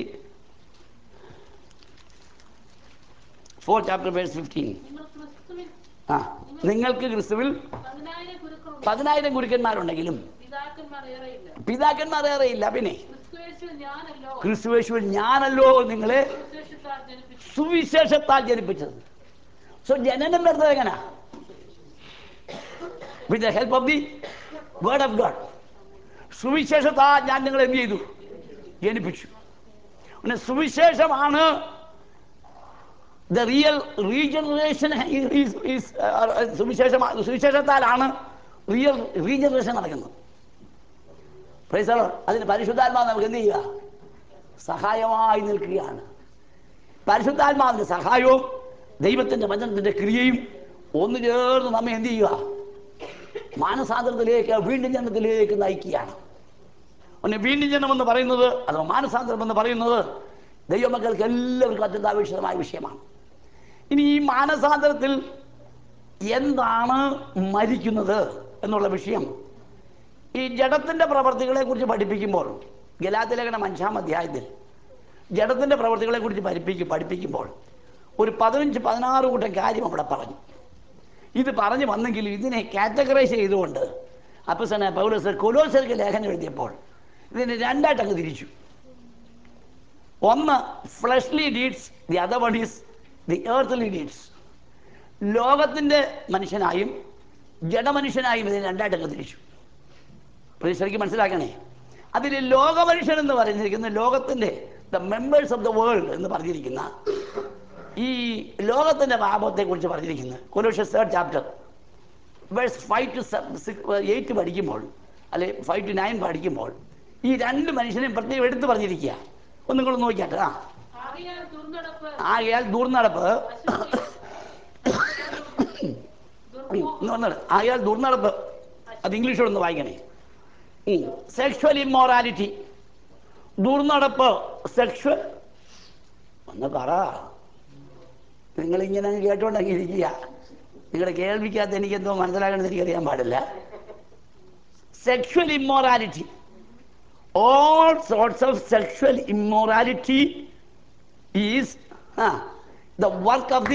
four chapter verse fifteen
നിങ്ങൾ ക്രിസ്തുവിൽ
ആ നിങ്ങൾക്ക് ക്രിസ്തുവിൽ
പതിനായിരം ഗുരുക്കളുണ്ട്
പതിനായിരം ഗുരുക്കന്മാരുണ്ടെങ്കിലും
പിതാക്കന്മാർ ഏറെയില്ല
പിതാക്കന്മാർ ഏറെയില്ല പിന്നെ
ക്രിസ്തുവേശുവിൽ ഞാനല്ലോ
ക്രിസ്തുവേശുവിൽ ഞാനല്ലോ നിങ്ങളെ
സുവിശേഷത്താൽ ജനിപ്പിച്ചു
സുവിശേഷത്താൽ ജനിപ്പിച്ചത് സോ ജനനം വരുന്നത് എങ്ങനെ with the help of the word of God സുവിശേഷത്താ ഞാൻ നിങ്ങളെ എന്ത് ചെയ്തു ജനിപ്പിച്ചു പിന്നെ സുവിശേഷമാണ് ദ റിയൽ റീജനറേഷൻ സുവിശേഷം സുവിശേഷത്താലാണ് റിയൽ റീജനറേഷൻ നടക്കുന്നത് Praise the Lord. അതിന് പരിശുദ്ധാത്മാവ് നമുക്ക് എന്ത് ചെയ്യുക സഹായമായി നിൽക്കുകയാണ് പരിശുദ്ധാത്മാവിന്റെ സഹായവും ദൈവത്തിന്റെ വചനത്തിന്റെ ക്രിയയും ഒന്നു ചേർന്ന് നമ്മെ എന്ത് ചെയ്യുക മാനസാന്തരത്തിലേക്ക് വീണ്ടും ജനനത്തിലേക്ക് നയിക്കുകയാണ് ഒന്ന് വീണ്ടും ജനം എന്ന് പറയുന്നത് അഥവാ മാനസാന്തരം എന്ന് പറയുന്നത് ദൈവമക്കൾക്ക് എല്ലാവർക്കും അത്യന്താപേക്ഷിതമായ വിഷയമാണ് ഇനി ഈ മാനസാന്തരത്തിൽ എന്താണ് മരിക്കുന്നത് എന്നുള്ള വിഷയം ഈ ജഡത്തിന്റെ പ്രവർത്തികളെ കുറിച്ച് പഠിപ്പിക്കുമ്പോൾ ഗലാത്തിലേഖനം അഞ്ചാം അധ്യായത്തിൽ ജഡത്തിന്റെ പ്രവർത്തികളെ കുറിച്ച് പഠിപ്പിക്കും പഠിപ്പിക്കുമ്പോൾ ഒരു പതിനഞ്ച് പതിനാറ് കൂട്ടം കാര്യം അവിടെ പറഞ്ഞു ഇത് പറഞ്ഞു വന്നെങ്കിൽ ഇതിനെ കാറ്റഗറൈസ് ചെയ്തുകൊണ്ട് അപ്പസന പൗലോസ് കൊലോസർക്ക് ലേഖനം എഴുതിയപ്പോൾ ഇതിനെ രണ്ടായിട്ട് അങ്ങ് തിരിച്ചു ഒന്ന് fleshly deeds the other one is the earthly deeds ലോകത്തിൻ്റെ മനുഷ്യനായും ജഡമനുഷ്യനായും ഇതിനെ രണ്ടായിട്ട് അങ്ങ് തിരിച്ചു അപ്പോൾ ഇത് ശരിക്കും മനസ്സിലാക്കണേ അതിൽ ലോകമനുഷ്യൻ എന്ന് പറഞ്ഞിരിക്കുന്ന ലോകത്തിൻ്റെ the members of the world എന്ന് പറഞ്ഞിരിക്കുന്ന ഈ ലോകത്തിൻ്റെ പാപത്തെ കുറിച്ച് പറഞ്ഞിരിക്കുന്നത് Colossians third chapter verse five to eight പഠിക്കുമ്പോൾ അല്ലെ ഫൈവ് ടു നയൻ പഠിക്കുമ്പോൾ ഈ രണ്ട് മനുഷ്യനെയും പ്രത്യേകം എടുത്തു പറഞ്ഞിരിക്കുക ഒന്ന് നിങ്ങൾ നോക്കിയാട്ടെ ആ
ആകയാൽ ദുർനടപ്പ്
ആകയാൽ ദുർനടപ്പ്
ദുർമോഹം
ഒന്നാണ് ആകയാൽ ദുർനടപ്പ് അത് ഇംഗ്ലീഷോടൊന്ന് വായിക്കണേ സെക്ഷൽ ഇമ്മോറാലിറ്റി ദുർനടപ്പ് സെക്ഷൽ ഒന്ന് പറ നിങ്ങളിങ്ങനെ കേട്ടോണ്ടങ്ങ് ഇരിക്കുക നിങ്ങളുടെ കേൾവിക്കകത്ത് എനിക്കെന്തോ മനസ്സിലാക്കണമെന്ന് എനിക്കറിയാൻ പാടില്ല sexual immorality all sorts of sexual immorality is the work of the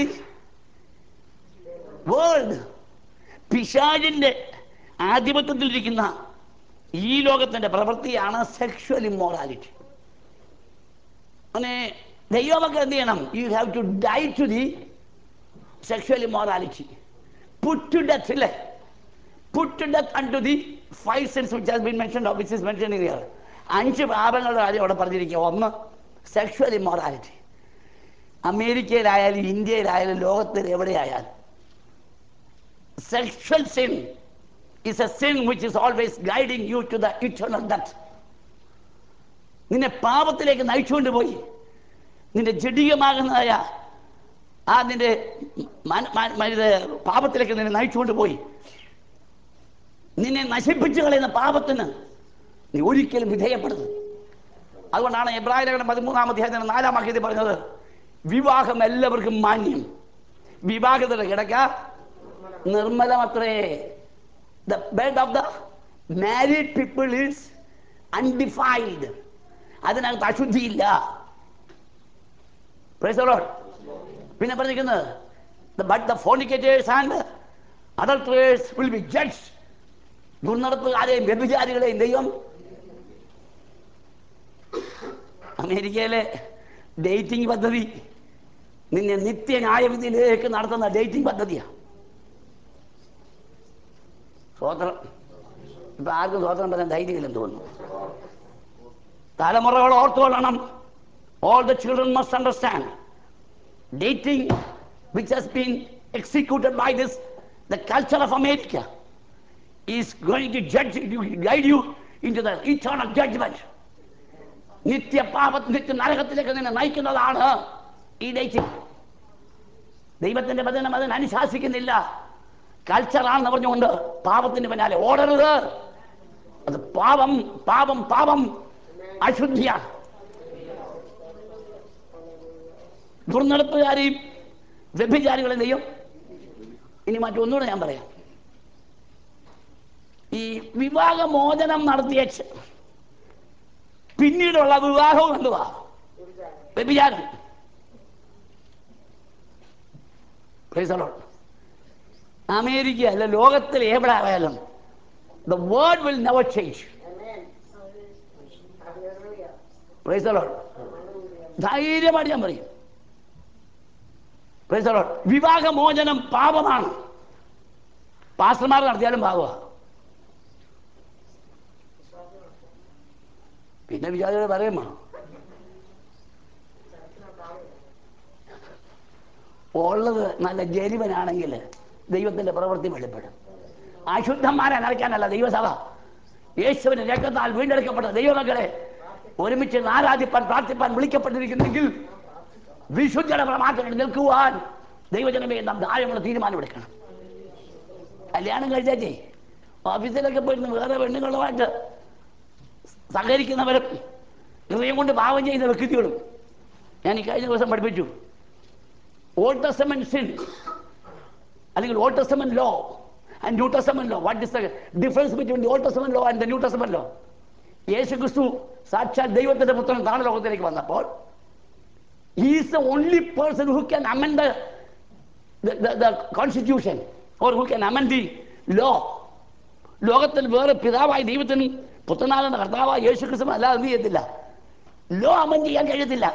world പിശാചിന്റെ ആധിപത്യത്തിലിരിക്കുന്ന ഈ ലോകത്തിന്റെ പ്രവൃത്തിയാണ് സെക്ഷൽ ഇമ്മോറാലിറ്റി അങ്ങനെ ദൈവമൊക്കെ എന്ത് ചെയ്യണം you have to die to the sexual immorality put to death ഇല്ലേ put to death unto the five sense which has been mention which is mention in here അഞ്ച് പാപങ്ങളുടെ കാര്യം അവിടെ പറഞ്ഞിരിക്കുക ഒന്ന് സെക്ഷൽ ഇമ്മോറാലിറ്റി അമേരിക്കയിലായാലും ഇന്ത്യയിലായാലും ലോകത്തിൽ എവിടെയായാലും sexual sin is a sin which is always guiding you to the eternal death. നിന്നെ പാപത്തിലേക്ക് നയിച്ചുകൊണ്ട് പോയി നിന്റെ ജഡികമാകുന്നതായ ആ നിന്റെ മന- മ- മ- ഇത് പാപത്തിലേക്ക് നിന്നെ നയിച്ചുകൊണ്ട് പോയി നിന്നെ നശിപ്പിച്ചു കളയുന്ന പാപത്തിന് നീ ഒരിക്കലും വിധേയപ്പെടുന്നു അതുകൊണ്ടാണ് എബ്രാഹിം ലേഖനം പതിമൂന്നാം അധ്യായത്തിന് നാലാം വാക്യത്തിൽ പറഞ്ഞത് വിവാഹം എല്ലാവർക്കും മാന്യം വിവാഹിതരുടെ കിടക്ക നിർമ്മലമത്രേ the bed of the married people is undefiled അതിനകത്ത് അശുദ്ധിയില്ല Praise the Lord. പിന്നെ പറഞ്ഞിരിക്കുന്നത് but the fornicators and adulterers will be judge ദുർനടപ്പുകാരെയും വ്യഭിചാരികളെയും ദൈവം അമേരിക്കയിലെ ഡേറ്റിംഗ് പദ്ധതി നിന്നെ നിത്യ ന്യായവിധിയിലേക്ക് നടത്തുന്ന ഡേറ്റിംഗ് പദ്ധതിയാണ് സ്വോത്രം ഇപ്പൊ ആർക്കും സ്വോത്രം പറയാൻ ധൈര്യമില്ലെന്ന് തോന്നുന്നു തലമുറകൾ ഓർത്തുകൊള്ളണം all the children must understand dating which has been executed by this the culture of america is going to judge you guide you into the eternal judgment നിത്യ പാപ നിത്യ നരകത്തിലേക്ക് നിന്നെ നയിക്കുന്നതാണ് ഈ ഡേറ്റിംഗ് ദൈവത്തിന്റെ വചനം അതിന് അനുശാസിക്കുന്നില്ല കൾച്ചറാണെന്ന് പറഞ്ഞുകൊണ്ട് പാപത്തിന് പിന്നാലെ ഓടരുത് അത് പാപം പാപം പാപം അശുദ്ധിയാണ് ദുർനടപ്പുകാരെയും വ്യഭിചാരികളെയും ദൈവം ഇനി മറ്റൊന്നുകൂടെ ഞാൻ പറയാം ഈ വിവാഹമോചനം നടത്തിയ ച- പിന്നീടുള്ള വിവാഹവും എന്തുവാ വ്യഭിചാരം Praise the Lord. അമേരിക്ക അല്ല ലോകത്തിൽ എവിടെ ആയാലും the word will never change praise the Lord. ധൈര്യമായിട്ട് ഞാൻ പറയും പ്രൈസ് the Lord. വിവാഹമോചനം പാപമാണ് പാസ്റ്റർമാർ നടത്തിയാലും പാവമാണ് പിന്നെ വിചാരികൾ പറയുമോ ഉള്ളത് നല്ല ജനിവനാണെങ്കിൽ ദൈവത്തിന്റെ പ്രവൃത്തി വെളിപ്പെടും അശുദ്ധന്മാരെ നിറയ്ക്കാനല്ല ദൈവസഭ യേശുവിന്റെ രക്തത്താൽ വീണ്ടെടുക്കപ്പെട്ട ദൈവമക്കളെ ഒരുമിച്ച് ആരാധിപ്പാൻ പ്രാർത്ഥിപ്പാൻ വിളിക്കപ്പെട്ടിരിക്കുന്നെങ്കിൽ വിശുദ്ധയുടെ പ്രമാറ്റങ്ങൾ നിൽക്കുവാൻ ദൈവജനമേ നാം ധാരാളം തീരുമാനമെടുക്കണം കല്യാണം കഴിച്ചേ ഓഫീസിലൊക്കെ പോയിരുന്ന് വേറെ പെണ്ണുങ്ങളുമായിട്ട് സഹകരിക്കുന്നവരും ഹൃദയം കൊണ്ട് പാവം ചെയ്യുന്ന വ്യക്തികളും ഞാൻ ഈ കഴിഞ്ഞ ദിവസം പഠിപ്പിച്ചു ഓൾഡ് ടെസ്റ്റമെന്റ് സിൻ അല്ലെങ്കിൽ Old Testament law and New Testament law what is the difference between the Old Testament law and the New Testament law യേശു ക്രിസ്തു സാക്ഷാൽ ദൈവത്തിന്റെ പുത്രൻ താണ ലോകത്തിലേക്ക് വന്നപ്പോൾ is the only person who can amend the constitution or who can amend the law ലോകത്തിൽ വേറെ പിതാവായ ദൈവത്തിന് പുത്രനാകുന്ന കർത്താവായ യേശു ക്രിസ്തു അല്ലാതെ എന്ത് ചെയ്യത്തില്ല ലോ അമെൻഡ് ചെയ്യാൻ കഴിയത്തില്ല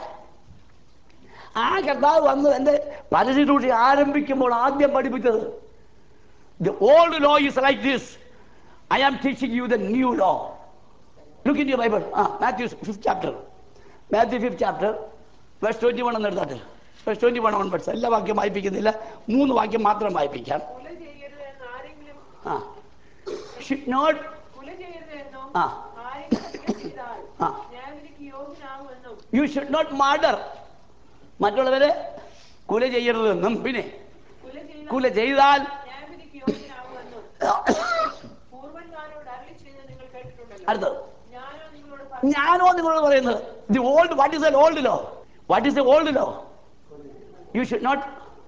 ആ കർത്താവ് വന്ന് എൻ്റെ പരസ്യരൂഷി ആരംഭിക്കുമ്പോൾ ആദ്യം പഠിപ്പിച്ചത് the old law is like this I am teaching you the new law look in you Bible ah Matthew fifth chapter Matthew fifth chapter verse twenty one എന്ന് എടുത്താട്ടെ verse twenty one on verse എല്ലാ വാക്യം വായിപ്പിക്കുന്നില്ല മൂന്ന് വാക്യം മാത്രം വായിപ്പിക്കാം
കുല ചെയ്യരുത് എന്ന് ആരെങ്കിലും
ആ ഷിഡ് നോട്ട്
കുല ചെയ്യരുത് എന്നും
ആ.
ആരെങ്കിലും കുല ചെയ്താൽ
ആ.
ഞാൻ എനിക്ക് യോഗ്യനാകുമെന്നും
യു ഷുഡ് നോട്ട് മർഡർ മറ്റുള്ളവരെ കുല ചെയ്യരുതെന്നും പിന്നെ
കുല ചെയ്താൽ
കുല ചെയ്താൽ
ഞാൻ എനിക്ക് യോഗ്യനാകുമെന്നും പൂർവന്മാരോട് അരളി ചെയ്ത് നിങ്ങൾ കേട്ടിട്ടുണ്ടല്ലോ
അടുത്തത്
ഞാനോ നിങ്ങളോട് പറഞ്ഞു
ഞാനോ നിങ്ങളോട് പറയുന്നത് the old what is old law what is old law you should not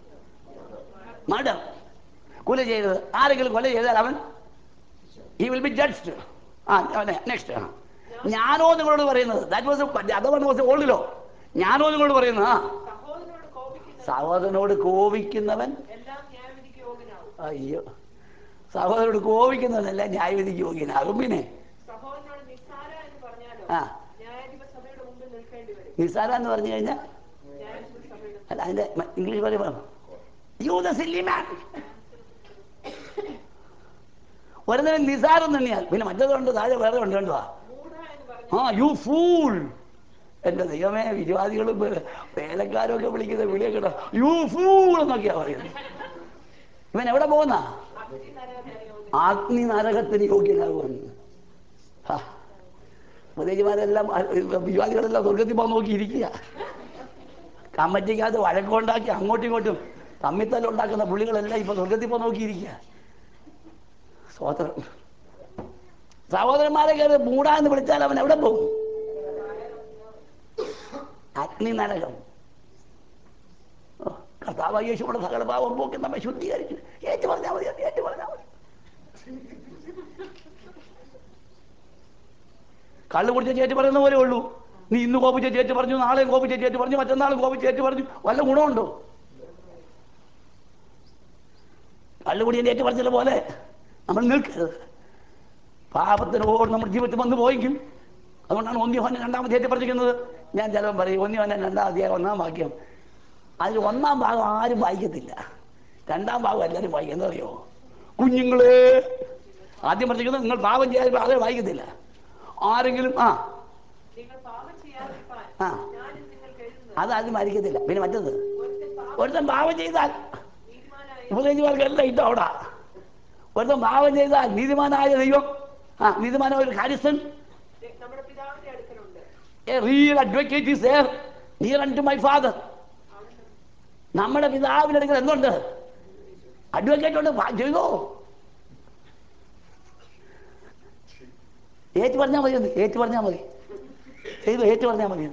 murder കൊല ചെയ്തത് ആരെങ്കിലും കൊല ചെയ്താൽ അവൻ ഈ will be judged ah next ah ഞാനോ നിങ്ങളോട് പറയുന്നത് that was that one was old law ഞാനോ നിങ്ങളോട് പറയുന്നത് ആ
സഹോദരനോട് കോപിക്കുന്നത്
സഹോദരനോട് കോപിക്കുന്നവൻ
എല്ലാം ന്യായവിധിക്ക് യോഗ്യനാകും
അയ്യോ സഹോദരനോട് കോപിക്കുന്നവനല്ല ന്യായവിധിക്ക് യോഗ്യനാകും പിന്നെ
സഹോദരനോട് നിസ്സാര എന്ന് പറഞ്ഞാലോ
ആ.
ന്യായാധിപ സഭയുടെ മുമ്പിൽ നിൽക്കേണ്ടി വരും
നിസാര എന്ന് പറഞ്ഞു കഴിഞ്ഞാൽ
ന്യായാധിപ സഭയുടെ
അല്ല അതിന്റെ മ- ഇംഗ്ലീഷ് പറയുമ്പോൾ യു ദ സില്ലി മാൻ ഒരുതരം നിസാരം തന്നെയാൽ പിന്നെ മറ്റേതുണ്ട് താഴെ വേറെ ഉണ്ട് കണ്ടോ
മൂഢ എന്ന് പറഞ്ഞു
ആ യു ഫൂൾ എന്റെ ദൈവമേ വിശ്വാസികളും വേ- വേലക്കാരും ഒക്കെ വിളിക്കുന്ന വിളിയൊക്കെ കേട്ടോ യു ഫൂൾ എന്നൊക്കെയാ പറയുന്നത് ഇവൻ എവിടെ പോകുന്ന
അഗ്നി നരകത്തിന് യോഗ്യൻ
അഗ്നി നരകത്തിന് യോഗ്യനാകുമെന്ന് ഹാ. ഉപദേശിമാരെല്ലാം അ- വിശ്വാസികളെല്ലാം സ്വർഗത്തിൽ പോകാൻ നോക്കിയിരിക്കുക കമ്മറ്റിക്കകത്ത് വഴക്കുണ്ടാക്കി അങ്ങോട്ടും ഇങ്ങോട്ടും തമ്മിത്തല്ല ഉണ്ടാക്കുന്ന പുള്ളികളെല്ലാം ഇപ്പൊ സ്വർഗത്തിൽ പോകാൻ നോക്കിയിരിക്കുക സ്വോത്രം സഹോദരന്മാരെ കയറി മൂടാന്ന് വിളിച്ചാൽ അവൻ എവിടെ പോകും അഗ്നി നരകം ഓ, കർത്താവായ യേശുവിടെ സകലഭാവം പോക്കി നമ്മെ ശുദ്ധീകരിച്ചു ഏറ്റു പറഞ്ഞാൽ മതി ഏറ്റു പറഞ്ഞാൽ മതി കള്ളു കുടിച്ച ചേറ്റ് പറയുന്ന പോലെ ഉള്ളൂ നീ ഇന്ന് കോപിച്ച ചേറ്റ് പറഞ്ഞു നാളെയും കോപിച്ച ചേറ്റ് പറഞ്ഞു മറ്റന്നാളും കോപിച്ച ചേറ്റ് പറഞ്ഞു വല്ല ഗുണമുണ്ടോ കള്ളുകുടിയൻ്റെ ഏറ്റു പറഞ്ഞത് പോലെ നമ്മൾ നിൽക്കരുത് പാപത്തിനോട് നമ്മുടെ ജീവിതത്തിൽ വന്നു പോയെങ്കിൽ അതുകൊണ്ടാണ് ഒന്നിയോഹൻ രണ്ടാമത്തെ ഏറ്റു പറഞ്ഞിരിക്കുന്നത് ഞാൻ ചിലവൻ പറയും ഒന്നിയോഹൻ രണ്ടാം അധ്യായം ഒന്നാം വാക്യം അതിൽ ഒന്നാം ഭാഗം ആരും വായിക്കത്തില്ല രണ്ടാം ഭാഗം എല്ലാവരും വായിക്കും എന്താ അറിയോ കുഞ്ഞുങ്ങളെ ആദ്യം പറഞ്ഞിരിക്കുന്നത് നിങ്ങൾ പാപം ചെയ്യാൻ ആരും വായിക്കത്തില്ല ആരെങ്കിലും ആ
നിങ്ങൾ പാപം ചെയ്യാതിരിക്കാൻ
ആ.
ഞാനും നിങ്ങൾക്ക് എഴുതുന്നത്
അത് ആദ്യം വായിക്കത്തില്ല പിന്നെ മറ്റത്
ഒരുത്തൻ പാപം
ഒരുത്തൻ പാപം ചെയ്താൽ
നീതിമാനായ
ഉപദേശിമാർക്കെല്ലാം ഇട്ടോ അവിടെ ഒരുത്തൻ പാപം ചെയ്താൽ നീതിമാനായ ദൈവം ആ നീതിമാനായ ഒരു കാര്യസ്ഥൻ
നമ്മുടെ പിതാവിന്റെ അടുക്കലുണ്ട്
a real advocate is there near unto my Father നമ്മുടെ പിതാവിന്റെ അടുക്കൽ എന്തുണ്ട് അഡ്വക്കേറ്റ് ഉണ്ട് വാ- ചെയ്തോ ഏറ്റു പറഞ്ഞാൽ മതി ഒന്ന്. ഏറ്റു പറഞ്ഞാൽ മതി ചെയ്തു ഏറ്റു പറഞ്ഞാൽ മതി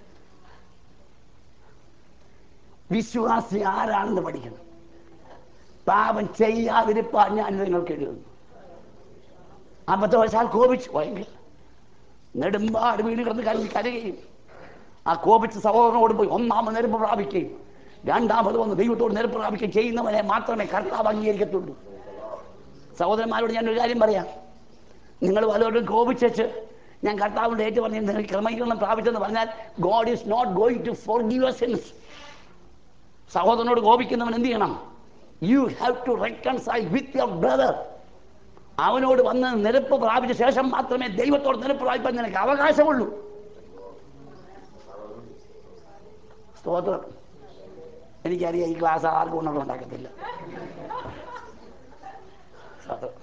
വിശ്വാസി ആരാണെന്ന് പഠിക്കണം പാപം ചെയ്യാതിരിപ്പാൻ ഞാൻ നിങ്ങൾക്ക് എഴുതുന്നു അബദ്ധവശാൽ കോപിച്ചു ഭയങ്കര നെടുമ്പാട് വീട് കിടന്ന് കരഞ്ഞ് കരയുകയും ആ കോപിച്ച സഹോദരനോട് പോയി ഒന്നാമത് നെരുപ്പ് പ്രാപിക്കുകയും രണ്ടാമത് വന്ന് ദൈവത്തോട് നെരുപ്പ് പ്രാപിക്കുകയും ചെയ്യുന്നവനെ മാത്രമേ കർത്താവ് അംഗീകരിക്കത്തുള്ളൂ സഹോദരന്മാരോട് ഞാൻ ഒരു കാര്യം പറയാം നിങ്ങൾ പലരോടും കോപിച്ചു ഞാൻ കർത്താവിൻ്റെ ഏറ്റു പറഞ്ഞ് നിങ്ങൾ ക്രമീകരണം പ്രാപിച്ചെന്ന് പറഞ്ഞാൽ God is not going to forgive sins സഹോദരനോട് കോപിക്കുന്നവൻ എന്ത് ചെയ്യണം you have to reconcile with your brother അവനോട് വന്ന് നിരപ്പ് പ്രാപിച്ച ശേഷം മാത്രമേ ദൈവത്തോട് നിരപ്പ് പ്രാപിക്കാൻ നിനക്ക് അവകാശമുള്ളൂ സ്തോത്രം എനിക്കറിയാം ഈ ക്ലാസ് ആർക്കും ഉണർവ് ഉണ്ടാക്കത്തില്ല സ്തോത്രം.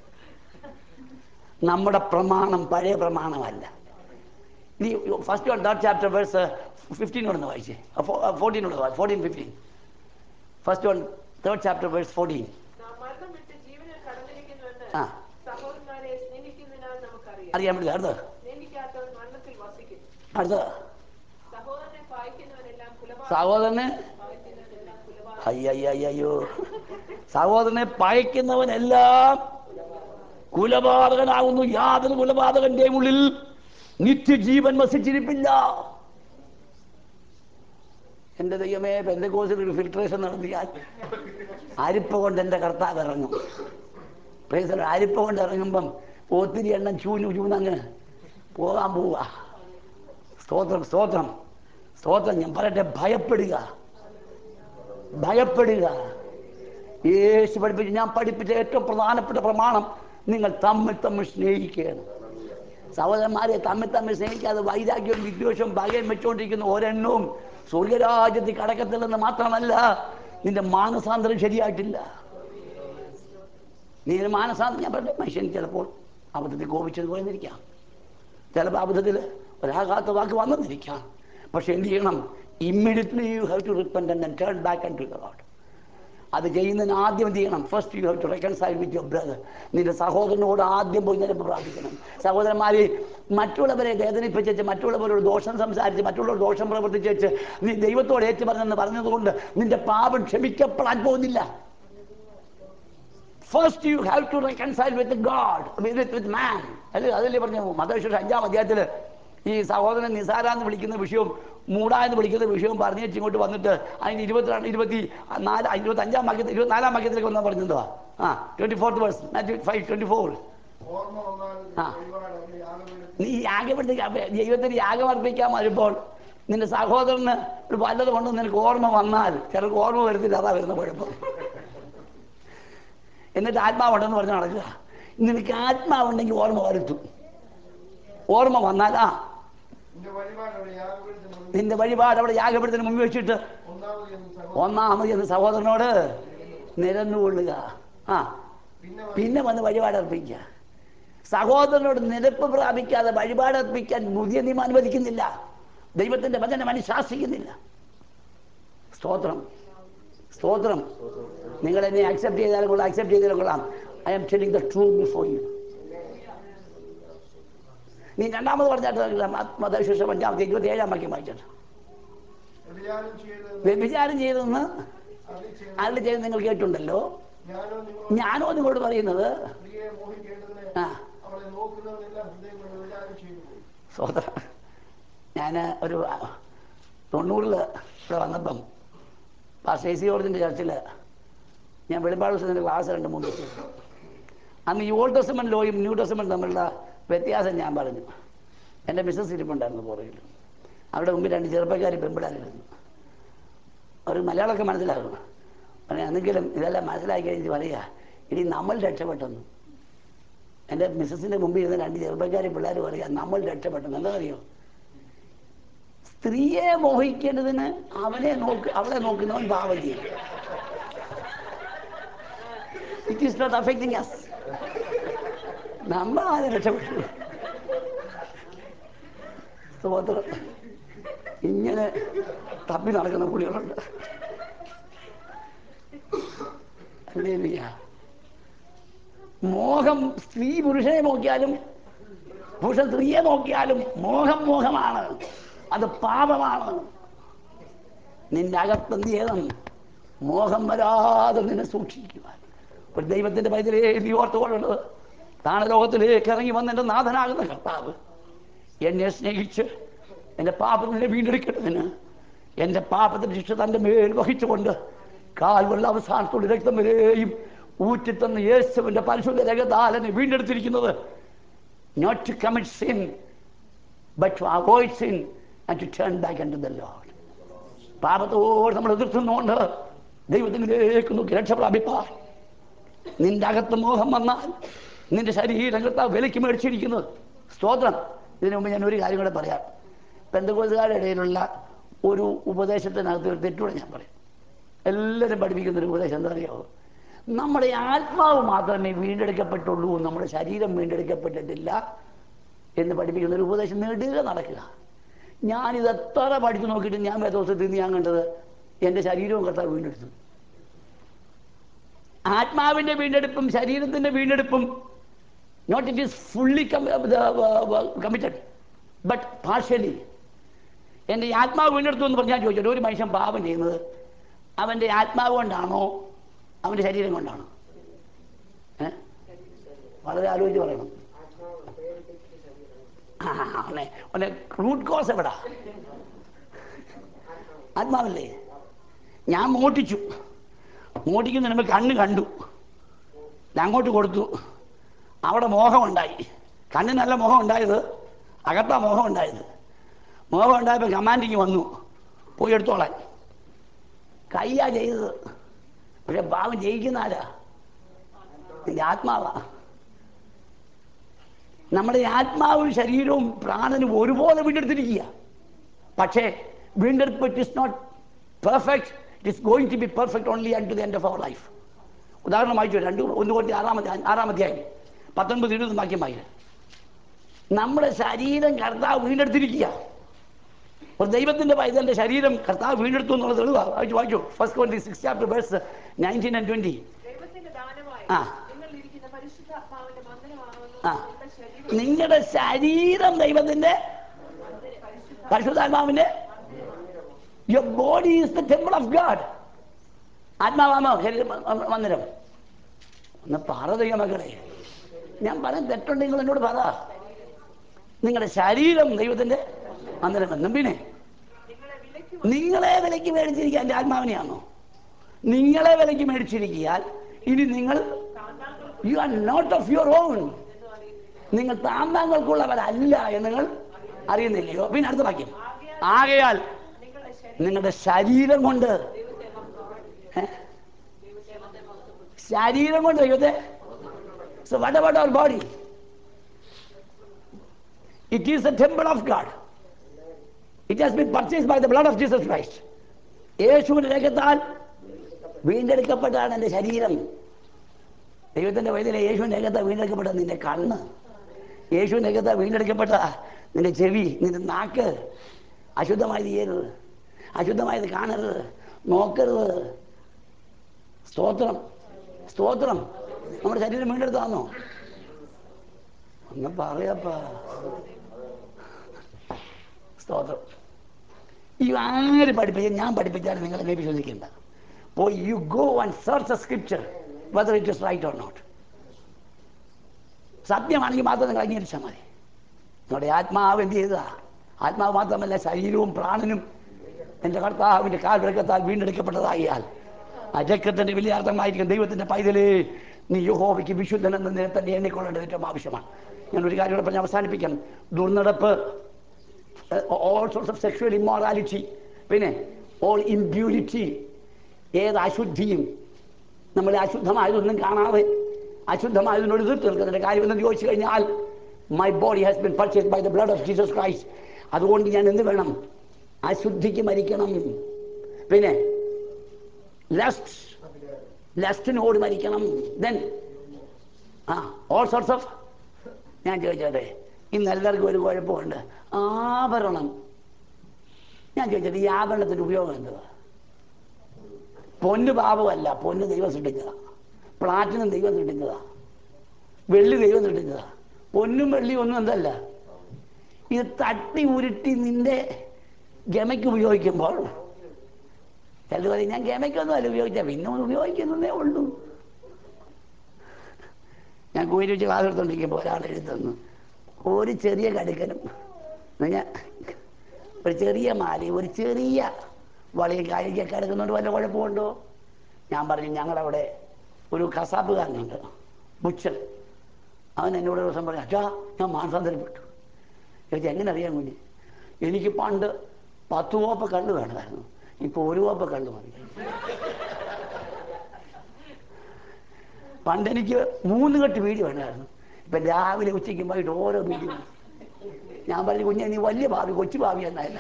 നമ്മുടെ പ്രമാണം പഴയ പ്രമാണമല്ല ഇനി first one third chapter verse fifteen ഒന്ന് വായിച്ചേ ഫോർട്ടീൻ ഒന്ന് fourteen fifteen first one third chapter verse fourteen
നാം മരണം വിട്ട് ജീവനിൽ കടന്നിരിക്കുന്നുവെന്ന്
ആ.
സഹോദരന്മാരെ സ്നേഹിക്കുന്നതിനാൽ നമുക്കറിയാം
അറിയാൻ പറ്റില്ല അടുത്ത
സ്നേഹിക്കാത്തവൻ മരണത്തിൽ വസിക്കുന്നു
അടുത്ത
സഹോദരനെ പായിക്കുന്നവനെല്ലാം കുലപാതകം
സഹോദരന്
പായിക്കുന്നവനെല്ലാം കുലപാതകം
അയ്യോ സഹോദരനെ പയക്കുന്നവനെല്ലാം കുലപാതകനാകുന്നു യാതൊരു കുലപാതകന്റെയും ഉള്ളിൽ നിത്യജീവൻ വസിച്ചിരിപ്പില്ല എന്റെ ദൈവമേ പെന്തക്കോസിൽ ഒരു ഫിൽട്രേഷൻ നടത്തിയാൽ അരിപ്പ കൊണ്ട് എൻ്റെ കർത്താവ് ഇറങ്ങും പ്രൈസർ അരിപ്പ കൊണ്ട് ഇറങ്ങുമ്പം ഒത്തിരി എണ്ണം ചൂഞ്ഞു ചൂന്നങ്ങ് പോകാൻ പോവുക സ്തോത്രം സ്തോത്രം സ്തോത്രം ഞാൻ പറയട്ടെ ഭയപ്പെടുക ഭയപ്പെടുക യേശു പഠിപ്പിച്ച് ഞാൻ പഠിപ്പിച്ച ഏറ്റവും പ്രധാനപ്പെട്ട പ്രമാണം നിങ്ങൾ തമ്മിൽ തമ്മിൽ സ്നേഹിക്കുകയാണ് സഹോദരന്മാരെ തമ്മിൽ തമ്മിൽ സ്നേഹിക്കാതെ വൈരാഗ്യവും വിദ്വേഷവും ഭയം വെച്ചുകൊണ്ടിരിക്കുന്ന ഒരെണ്ണവും സ്വർഗരാജ്യത്തിൽ കടക്കത്തില്ലെന്ന് മാത്രമല്ല നിന്റെ മാനസാന്തരം ശരിയായിട്ടില്ല നീ ഒരു മാനസാന്തരം ഞാൻ പറയട്ടെ മനുഷ്യൻ ചിലപ്പോൾ അബദ്ധത്തിൽ കോപിച്ചത് പോയെന്നിരിക്കാം ചിലപ്പോൾ അബദ്ധത്തിൽ ഒരാഘാത്ത വാക്ക് വന്നെന്നിരിക്കാം പക്ഷെ എന്ത് ചെയ്യണം immediately you have to repent and turn back and to the Lord അത് ചെയ്യുന്നതിന് ആദ്യം എന്ത് ചെയ്യണം first you have to reconcile with your brother നിന്റെ സഹോദരനോട് ആദ്യം പോയി നിരപ്പ് പ്രാർത്ഥിക്കണം സഹോദരന്മാരെ മറ്റുള്ളവരെ വേദനിപ്പിച്ച് മറ്റുള്ളവരോട് ദോഷം സംസാരിച്ച് മറ്റുള്ളവർ ദോഷം പ്രവർത്തിച്ച് നീ ദൈവത്തോട് ഏറ്റു പറഞ്ഞെന്ന് പറഞ്ഞതുകൊണ്ട് നിന്റെ പാപം ക്ഷമിക്കപ്പെടാൻ പോകുന്നില്ല first you have to reconcile with God with with man അല്ലേ അതല്ലേ പറഞ്ഞു മതവിശ്വസം അഞ്ചാം അധ്യായത്തിൽ ഈ സഹോദരൻ നിസാര എന്ന് വിളിക്കുന്ന വിഷയവും മൂട എന്ന് വിളിക്കുന്ന വിഷയവും പറഞ്ഞു വെച്ച് ഇങ്ങോട്ട് വന്നിട്ട് അതിന് ഇരുപത്തിരണ്ട് ഇരുപത്തി നാല് ഇരുപത്തി അഞ്ചാം വാക്യത്തിൽ ഇരുപത്തിനാലാം വാക്യത്തിലേക്ക് വന്നാൽ പറഞ്ഞതോ ah twenty fourth verse Matthew five twenty four
ഓർമ്മ വന്നാൽ
ആ.
ഒരുപാട് അവരുടെ യാഗപീഠത്തിൽ
നീ യാഗപ്പെടുത്തി ദൈവത്തിന് യാഗം അർപ്പിക്കാൻ വരുമ്പോൾ നിന്റെ സഹോദരന് ഒരു വല്ലത് കൊണ്ട് നിനക്ക് ഓർമ്മ വന്നാൽ ചിലർക്ക് ഓർമ്മ വരുന്നില്ല അതാ വരുന്ന കുഴപ്പം എന്നിട്ട് ആത്മാവുണ്ടെന്ന് പറഞ്ഞ് നടക്കുക നിനക്ക് ആത്മാവുണ്ടെങ്കിൽ ഓർമ്മ വരുത്തും ഓർമ്മ വന്നാൽ ആ
നിന്റെ വഴിപാട് അവരുടെ യാഗപീഠത്തിൽ മുൻപിൽ
നിന്റെ വഴിപാട് അവിടെ യാഗപ്പെടുത്തിന് മുമ്പ് വെച്ചിട്ട്
ഒന്നാമത് എന്ന് സഹോദരൻ
ഒന്നാമത് എന്ന് സഹോദരനോട് നിരന്നുകൊള്ളുക ആ
പിന്നെ
പിന്നെ വന്ന് വഴിപാട് അർപ്പിക്കുക സഹോദരനോട് നിരപ്പ് പ്രാപിക്കാതെ വഴിപാട് അർപ്പിക്കാൻ പുതിയ നിയമം അനുവദിക്കുന്നില്ല ദൈവത്തിന്റെ വചനം അനുശാസിക്കുന്നില്ല സ്തോത്രം സ്തോത്രം നിങ്ങൾ എന്നെ അക്സെപ്റ്റ് ചെയ്താലും കൊള്ളാം അക്സെപ്റ്റ് ചെയ്താലും കൊള്ളാം I am telling the truth before you നീ രണ്ടാമത് പറഞ്ഞാട്ട് മതവിശേഷം അഞ്ചാമത്തെ ഇരുപത്തി ഏഴാം വാക്യം വായിച്ചിട്ട്
വ്യഭിചാരം ചെയ്ത്
വ്യഭിചാരം ചെയ്തെന്ന്
അതിൽ ചെയ്ത്
അതിൽ ചെയ്ത് നിങ്ങൾ കേട്ടുണ്ടല്ലോ
ഞാനോ നിങ്ങൾ
ഞാനോ നിങ്ങളോട് പറയുന്നത്
സ്ത്രീയെ മോഹിക്കേണ്ടതിന്
ആ
അവളെ നോക്കുന്നവരെല്ലാം ഹൃദയം കൊണ്ട് വ്യഭിചാരം ചെയ്തു പോയി
സോദര ഞാൻ ഒരു തൊണ്ണൂറിൽ ഇവിടെ വന്നപ്പം പാസ്റ്റർ എ സി ജോർജിൻ്റെ ചർച്ചിൽ ഞാൻ വെളിപ്പാട് ദിവസത്തിൻ്റെ ക്ലാസ് രണ്ട് മൂന്ന് ദിവസം എടുത്തു. അന്ന് ഈ ഓൾഡ് ടെസ്റ്റമെന്റ് ലോയും ന്യൂ ടെസ്റ്റമെന്റ് തമ്മിലുള്ള വ്യത്യാസം ഞാൻ പറഞ്ഞു എൻ്റെ മിസ്സസ് ഇരിപ്പുണ്ടായിരുന്നു പുറകിൽ അവിടെ മുമ്പിൽ രണ്ട് ചെറുപ്പക്കാർ പെമ്പിടാനിരുന്നു അവർ മലയാളമൊക്കെ മനസ്സിലാകും പറഞ്ഞു എന്നെങ്കിലും ഇതെല്ലാം മനസ്സിലാക്കി കഴിഞ്ഞ് പറയുക ഇനി നമ്മൾ രക്ഷപ്പെട്ടെന്ന് എൻ്റെ മിസ്സസിൻ്റെ മുമ്പിൽ ഇരുന്ന രണ്ട് ചെറുപ്പക്കാരെ പിള്ളേർ പറയുക നമ്മൾ രക്ഷപ്പെട്ടെന്ന് എന്താണെന്നറിയോ സ്ത്രീയെ മോഹിക്കേണ്ടതിന് അവനെ നോക്ക് അവളെ നോക്കുന്നവൻ പാപം ചെയ്യും it is not affecting us നമ്മൾ ആദ്യം രക്ഷപ്പെട്ടു സ്തോത്രം ഇങ്ങനെ തപ്പി നടക്കുന്ന പുള്ളികളുണ്ട് ഹല്ലേലൂയ. മോഹം സ്ത്രീ പുരുഷനെ നോക്കിയാലും പുരുഷൻ സ്ത്രീയെ നോക്കിയാലും മോഹം മോഹമാണ് അത് പാപമാണ് നിന്റെ അകത്ത് എന്ത് ചെയ്യണം മോഹം വരാതെ നിന്നെ സൂക്ഷിക്കുവാൻ ഒരു ദൈവത്തിന്റെ പൈതലേ നീ ഓർത്തുകൊള്ളുന്നത് താണ ലോകത്തിലേക്ക് ഇറങ്ങി വന്ന എൻ്റെ നാഥനാകുന്ന കർത്താവ് എന്നെ സ്നേഹിച്ച് എൻ്റെ പാപത്തിനെ വീണ്ടെടുക്കേണ്ടതിന് എൻ്റെ പാപത്തിന്റെ ശിക്ഷ തൻ്റെ മേൽ വഹിച്ചുകൊണ്ട് കാൽവെള്ള അവസാനത്തോട് രക്തം വരെയും ഊറ്റിത്തന്ന യേശുവിൻ്റെ പരിശുദ്ധ രക്തത്താൽ എന്നെ വീണ്ടെടുത്തിരിക്കുന്നത് not to commit sin, but to avoid sin and to turn back unto the Lord. പാപത്തോട് നമ്മൾ എതിർത്തുന്നുകൊണ്ട് ദൈവത്തിലേക്ക് നോക്കി രക്ഷ പ്രാപിപ്പാൻ നിന്റെ അകത്ത് മോഹം വന്നാൽ നിന്റെ ശരീരം കർത്താവ് വിലയ്ക്ക് മേടിച്ചിരിക്കുന്നത് സ്തോത്രം ഇതിനു മുമ്പ് ഞാൻ ഒരു കാര്യം കൂടെ പറയാം പെന്തകോസുകാരുടെ ഇടയിലുള്ള ഒരു ഉപദേശത്തിനകത്ത് ഒരു തെറ്റൂടെ ഞാൻ പറയും എല്ലാവരും പഠിപ്പിക്കുന്ന ഒരു ഉപദേശം എന്താ അറിയാമോ നമ്മുടെ ആത്മാവ് മാത്രമേ വീണ്ടെടുക്കപ്പെട്ടുള്ളൂ നമ്മുടെ ശരീരം വീണ്ടെടുക്കപ്പെട്ടിട്ടില്ല എന്ന് പഠിപ്പിക്കുന്ന ഒരു ഉപദേശം നേടുക നടക്കുക ഞാനിത് എത്ര പഠിച്ചു നോക്കിയിട്ട് ഞാൻ വേദോസത്തിൽ നിന്ന് ഞാൻ കണ്ടത് എൻ്റെ ശരീരവും കർത്താവ് വീണ്ടെടുത്തു ആത്മാവിൻ്റെ വീണ്ടെടുപ്പും ശരീരത്തിൻ്റെ വീണ്ടെടുപ്പും not it is fully committed but partially എൻ്റെ ആത്മാവ് വീണ്ടെടുത്തു എന്ന് പറഞ്ഞാൽ ചോദിച്ചത് ഒരു മനുഷ്യൻ പാപം ചെയ്യുന്നത് അവൻ്റെ ആത്മാവ് കൊണ്ടാണോ അവൻ്റെ ശരീരം കൊണ്ടാണോ ഏ വളരെ ആലോചിച്ച് പറയണം ആ, അവനെ അവനെ റൂട്ട് കോസ് എവിടാ ആത്മാവല്ലേ ഞാൻ മോട്ടിച്ചു മോട്ടിക്കുന്നതിന് മുമ്പ് കണ്ണ് കണ്ടു ഞാൻ അങ്ങോട്ട് കൊടുത്തു അവിടെ മോഹമുണ്ടായി കണ്ണിന് നല്ല മോഹം ഉണ്ടായത് അകത്താ മോഹം ഉണ്ടായത് മോഹം ഉണ്ടായപ്പോൾ കമാൻഡിങ് വന്നു പോയി എടുത്തോളാൻ കയ്യാ ചെയ്തത് പക്ഷെ പാവം ജയിക്കുന്ന ആരാ നിന്റെ ആത്മാവാ നമ്മുടെ ആത്മാവും ശരീരവും പ്രാണനും ഒരുപോലെ വീണ്ടെടുത്തിരിക്കുക പക്ഷേ വീണ്ടെടുപ്പ് it is not perfect it is going to be perfect only unto the end of our life ഉദാഹരണം വായിച്ചു രണ്ട് ഒന്ന് കോടി ആറാമത്തെ ആറാമധ്യായം പത്തൊൻപത് ഇരുപത് വാക്യം വായിക്കുക നമ്മുടെ ശരീരം കർത്താവ് വീണ്ടെടുത്തിരിക്കുക ഒരു ദൈവത്തിന്റെ പൈതന്റെ ശരീരം കർത്താവ് വീണ്ടെടുത്തു എന്നുള്ളത് തെളിവാ വായിച്ചു വായിച്ചു first Corinthians six chapter verse nineteen and twenty
ദൈവത്തിന്റെ ദാനമായി
ആ.
നിങ്ങളിരിക്കുന്ന പരിശുദ്ധാത്മാവിന്റെ മന്ദിരമാകുന്നു
ആ.
നിങ്ങളുടെ ശരീരം
നിങ്ങളുടെ ശരീരം ദൈവത്തിന്റെ പരിശുദ്ധാത്മാവിന്റെ your body is the temple of God ആത്മാവാമോ ശരീരം മ- മന്ദിരം ഒന്ന് പറ ദൈവ മക്കളെ ഞാൻ പറയാൻ തെറ്റുണ്ടെങ്കിൽ എന്നോട് പറ നിങ്ങളുടെ ശരീരം ദൈവത്തിന്റെ മന്ദിരം എന്നും പിന്നെ
നിങ്ങളെ വിലയ്ക്ക്
നിങ്ങളെ വിലയ്ക്ക് മേടിച്ചിരിക്കുക എൻ്റെ ആത്മാവിനെയാണോ നിങ്ങളെ വിലയ്ക്ക് മേടിച്ചിരിക്കാൻ ഇനി നിങ്ങൾ you are not of your own നിങ്ങൾ താന്താങ്ങൾക്കുള്ളവരല്ല എന്ന് നിങ്ങൾ അറിയുന്നില്ലയോ പിന്നെ അടുത്ത വാക്യം ആകയാൽ
നിങ്ങളുടെ ശരീരം
നിങ്ങളുടെ ശരീരം കൊണ്ട് ഏ? ശരീരം കൊണ്ട് ദൈവത്തെ so what about our body it is a temple of God it has been purchase by the blood of Jesus Christ യേശുവിന്റെ രക്തത്താൽ വീണ്ടെടുക്കപ്പെട്ടതാണ് എൻ്റെ ശരീരം ദൈവത്തിന്റെ വൈദ്യലെ യേശുവിന്റെ രക്തത്താൽ വീണ്ടെടുക്കപ്പെട്ട നിന്റെ കണ്ണ് യേശുവിന്റെ രക്തത്താൽ വീണ്ടെടുക്കപ്പെട്ട നിന്റെ ചെവി നിന്റെ നാക്ക് അശുദ്ധമായത് ചെയ്യരുത് അശുദ്ധമായത് കാണരുത് നോക്കരുത് സ്തോത്രം സ്തോത്രം നമ്മുടെ ശരീരം വീണ്ടെടുത്താന്നോ ഒന്ന് പറയപ്പാ സ്തോത്രം ഈ ആര് പഠിപ്പിച്ചാൽ ഞാൻ പഠിപ്പിച്ചാലും നിങ്ങൾ എന്നെ വിശ്വസിക്കണ്ട പോയി you go and search a scripture whether it is right or not സത്യമാണെങ്കിൽ മാത്രം നിങ്ങൾ അംഗീകരിച്ചാൽ മതി നിങ്ങളുടെ ആത്മാവ് എന്ത് ചെയ്തതാ ആത്മാവ് മാത്രമല്ല ശരീരവും പ്രാണനും എൻ്റെ കർത്താവിൻ്റെ കാൽവിളക്കത്താൽ വീണ്ടെടുക്കപ്പെട്ടതായാൽ ആ രക്തത്തിൻ്റെ വലിയ അർത്ഥമായിരിക്കും ദൈവത്തിൻ്റെ പൈതലേ നീ യഹോവയ്ക്ക് വിശുദ്ധൻ എന്ന നിന്നെ തന്നെ എണ്ണിക്കൊള്ളേണ്ടത് ഏറ്റവും ആവശ്യമാണ് ഞാൻ ഒരു കാര്യം കൂടെ പറഞ്ഞ് അവസാനിപ്പിക്കാം ദുർനടപ്പ് all sorts of sexual immorality പിന്നെ ഓൾ ഇമ്പ്യൂരിറ്റി ഏത് അശുദ്ധിയും നമ്മൾ അശുദ്ധമായതൊന്നും കാണാതെ അശുദ്ധമായതിനോട് എതിർത്ത് നിൽക്കുന്നതിൻ്റെ കാര്യം എന്ന് ചോദിച്ചു കഴിഞ്ഞാൽ my body has been purchase by the blood of Jesus Christ അതുകൊണ്ട് ഞാൻ എന്ത് വേണം അശുദ്ധിക്ക് മരിക്കണം പിന്നെ ലസ്റ്റ് ലസ്റ്റിനോട് മരിക്കണം ദെൻ ആ ഓൾ സോർട്സ് ഓഫ് ഞാൻ ചോദിച്ചോട്ടെ ഇന്ന് എല്ലാവർക്കും ഒരു കുഴപ്പമുണ്ട് ആഭരണം ഞാൻ ചോദിച്ചത് ഈ ആഭരണത്തിൻ്റെ ഉപയോഗം എന്തുവാ പൊന്ന് പാപമല്ല പൊന്ന് ദൈവം സൃഷ്ടിച്ചതാ പ്ലാറ്റിനും ദൈവം സൃഷ്ടിച്ചതാ വെള്ളി ദൈവം സൃഷ്ടിച്ചതാ പൊന്നും വെള്ളിയും ഒന്നും എന്തല്ല ഇത് തട്ടി ഉരുട്ടി നിന്റെ ഗമയ്ക്ക് ഉപയോഗിക്കുമ്പോൾ ചിലർ പറയും ഞാൻ ഗമയ്ക്കൊന്നും അല്ല ഉപയോഗിച്ചാൽ പിന്നെ ഒന്ന് ഉപയോഗിക്കുന്നതേ ഉള്ളൂ ഞാൻ കൂരി വെച്ച് ക്ലാസ് എടുത്തോണ്ടിരിക്കുമ്പോൾ ഒരാൾ എഴുതുന്നു ഒരു ചെറിയ കടുക്കനും ഞാൻ ഒരു ചെറിയ മാലയും ഒരു ചെറിയ വളയും കായികയൊക്കെ എടുക്കുന്നുണ്ട് വല്ല കുഴപ്പമുണ്ടോ ഞാൻ പറഞ്ഞു ഞങ്ങളവിടെ ഒരു കസാപ്പുകാരനുണ്ട് ബുച്ചൻ അവൻ എന്നോട് ഒരു ദിവസം പറഞ്ഞു അച്ഛാ ഞാൻ മാനസാന്തരപ്പെട്ടു ചോദിച്ചു എങ്ങനെ അറിയാൻ കുഞ്ഞ് എനിക്ക് പണ്ട് പത്ത് കോപ്പ കള്ള് വേണമായിരുന്നു ഇപ്പോൾ ഒരു കോപ്പ കള്ള് മതി പണ്ട് എനിക്ക് മൂന്ന് കെട്ട് വീഡിയോ വേണമായിരുന്നു ഇപ്പം രാവിലെ ഉച്ചയ്ക്കും വൈകിട്ട് ഓരോ വീഡിയോ ഞാൻ പറഞ്ഞു കുഞ്ഞെ നീ വലിയ ഭാവി കൊച്ചു ഭാവി എന്നല്ല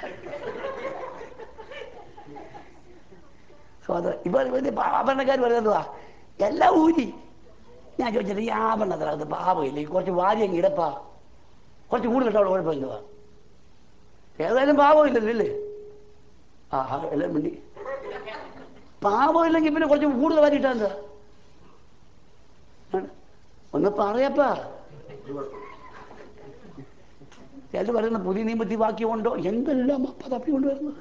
സോദരൻ ഇപ്പൊ വലിയ ആഭരണക്കാർ പറയുന്നതാ എല്ലാം ഊരി ഞാൻ ചോദിച്ചിട്ട് ഈ ആഭരണത്ര അത് പാപമില്ല ഈ കുറച്ച് വാരിയും ഇടപ്പാ കുറച്ച് കൂടുതൽ ഇട്ടവളെ കുഴപ്പമില്ലതാ ഏതായാലും പാപമില്ലല്ലോ അല്ലേ ആ ആ, എല്ലാം വേണ്ടി പാപമില്ലെങ്കിൽ പിന്നെ കുറച്ച് കൂടുതൽ വാരിയിട്ടാ എന്താ ആണ്. ഒന്ന് പറയപ്പാ ചിലർ പറയുന്ന പുതിയ നിയമത്തിൽ വാക്യമുണ്ടോ എന്തെല്ലാം അപ്പ തപ്പിക്കൊണ്ട് വരുന്നത്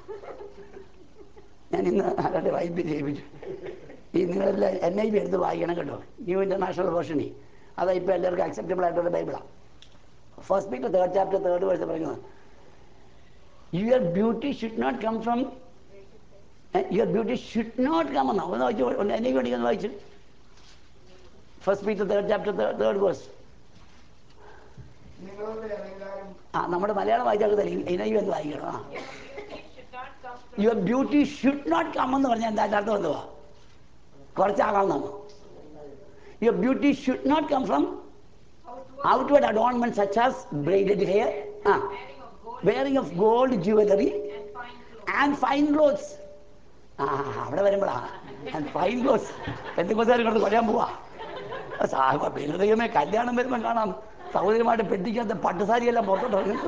ഞാൻ ഇന്ന് ആരുടെ വായ്പ ചെയ്യിപ്പിച്ചു ഈ നിങ്ങളെല്ലാം എൻ ഐ ബി എടുത്ത് വായിക്കണം കേട്ടോ ന്യൂ ഇന്റർനാഷണൽ വേർഷനി അതാ ഇപ്പം എല്ലാവർക്കും അക്സെപ്റ്റബിൾ ആയിട്ടുള്ള ബൈബിളാണ് first Peter third chapter third verse പറയുന്നത് your beauty should not come from your beauty should not come എന്നോ ഒന്ന് വായിച്ചു ഒന്ന് എന്നെ വേണ്ടി ഒന്ന് വായിച്ചു first Peter third chapter third verse
നിങ്ങളുടെ അലങ്കാരം
ആ നമ്മുടെ മലയാളം വായിച്ചാൽ ഇനൈവ് എന്ന് വായിക്കണം ആ
It should not come from
your beauty should not come എന്ന് പറഞ്ഞാൽ എന്താ അതിന്റെ അർത്ഥം എന്തുവാ കുറച്ചാകാവുന്നതാണ് your beauty should not come from
outward
outward adornment such as braided hair, ah,
wearing of gold
wearing of gold jewelry
and fine clothes.
and fine clothes. ആ അവിടെ വരുമ്പോഴാ and fine clothes എന്തെങ്കിലും കിടന്ന് കൊല്ലാൻ പോവാ സാഹ പിന്നെ ദൈവമേ കല്യാണം വരുമ്പോൾ കാണാം സൗകര്യമായിട്ട് പെട്ടിക്കാത്ത പട്ടുസാരിയെല്ലാം പുറത്തോട്ട് ഇറങ്ങുന്നത്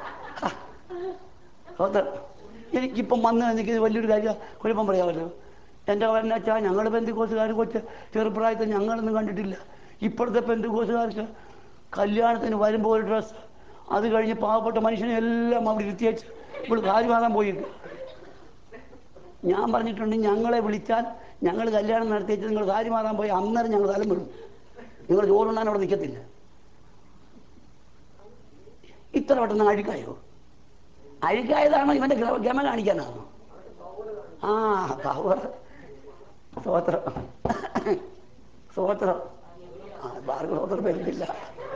അത് എനിക്കിപ്പം വന്ന് എനിക്ക് വലിയൊരു കാര്യം കുഴപ്പം പറയാമല്ലോ എൻ്റെ അവനെ വെച്ചാൽ ഞങ്ങൾ ബന്ധുക്കോസുകാർ കൊച്ച് ചെറുപ്രായത്തിൽ ഞങ്ങളൊന്നും കണ്ടിട്ടില്ല ഇപ്പോഴത്തെ ബന്ധുക്കോസുകാർക്ക് കല്യാണത്തിന് വരുമ്പോൾ ഒരു ഡ്രസ്സ് അത് കഴിഞ്ഞ് പാവപ്പെട്ട മനുഷ്യനെ എല്ലാം അവിടെ ഇരുത്തിയേച്ച് ഇപ്പോൾ കാര്യമാകാൻ പോയി ഞാൻ പറഞ്ഞിട്ടുണ്ട് ഞങ്ങളെ വിളിച്ചാൽ ഞങ്ങൾ കല്യാണം നടത്തിയിട്ട് നിങ്ങൾ കാര്യമാകാൻ പോയി അന്നേരം ഞങ്ങൾ തലം വിടും നിങ്ങൾ ചോറുണ്ണാൻ അവിടെ നിൽക്കത്തില്ല ഇത്ര പെട്ടെന്ന് അഴുക്കായോ അഴുക്കായതാണോ ഇവന്റെ ഗ- ഗമ കാണിക്കാനാണോ ആ പവർ സ്തോത്രം സ്തോത്രം ആ ബാർക്ക് സ്തോത്രം വരുന്നില്ല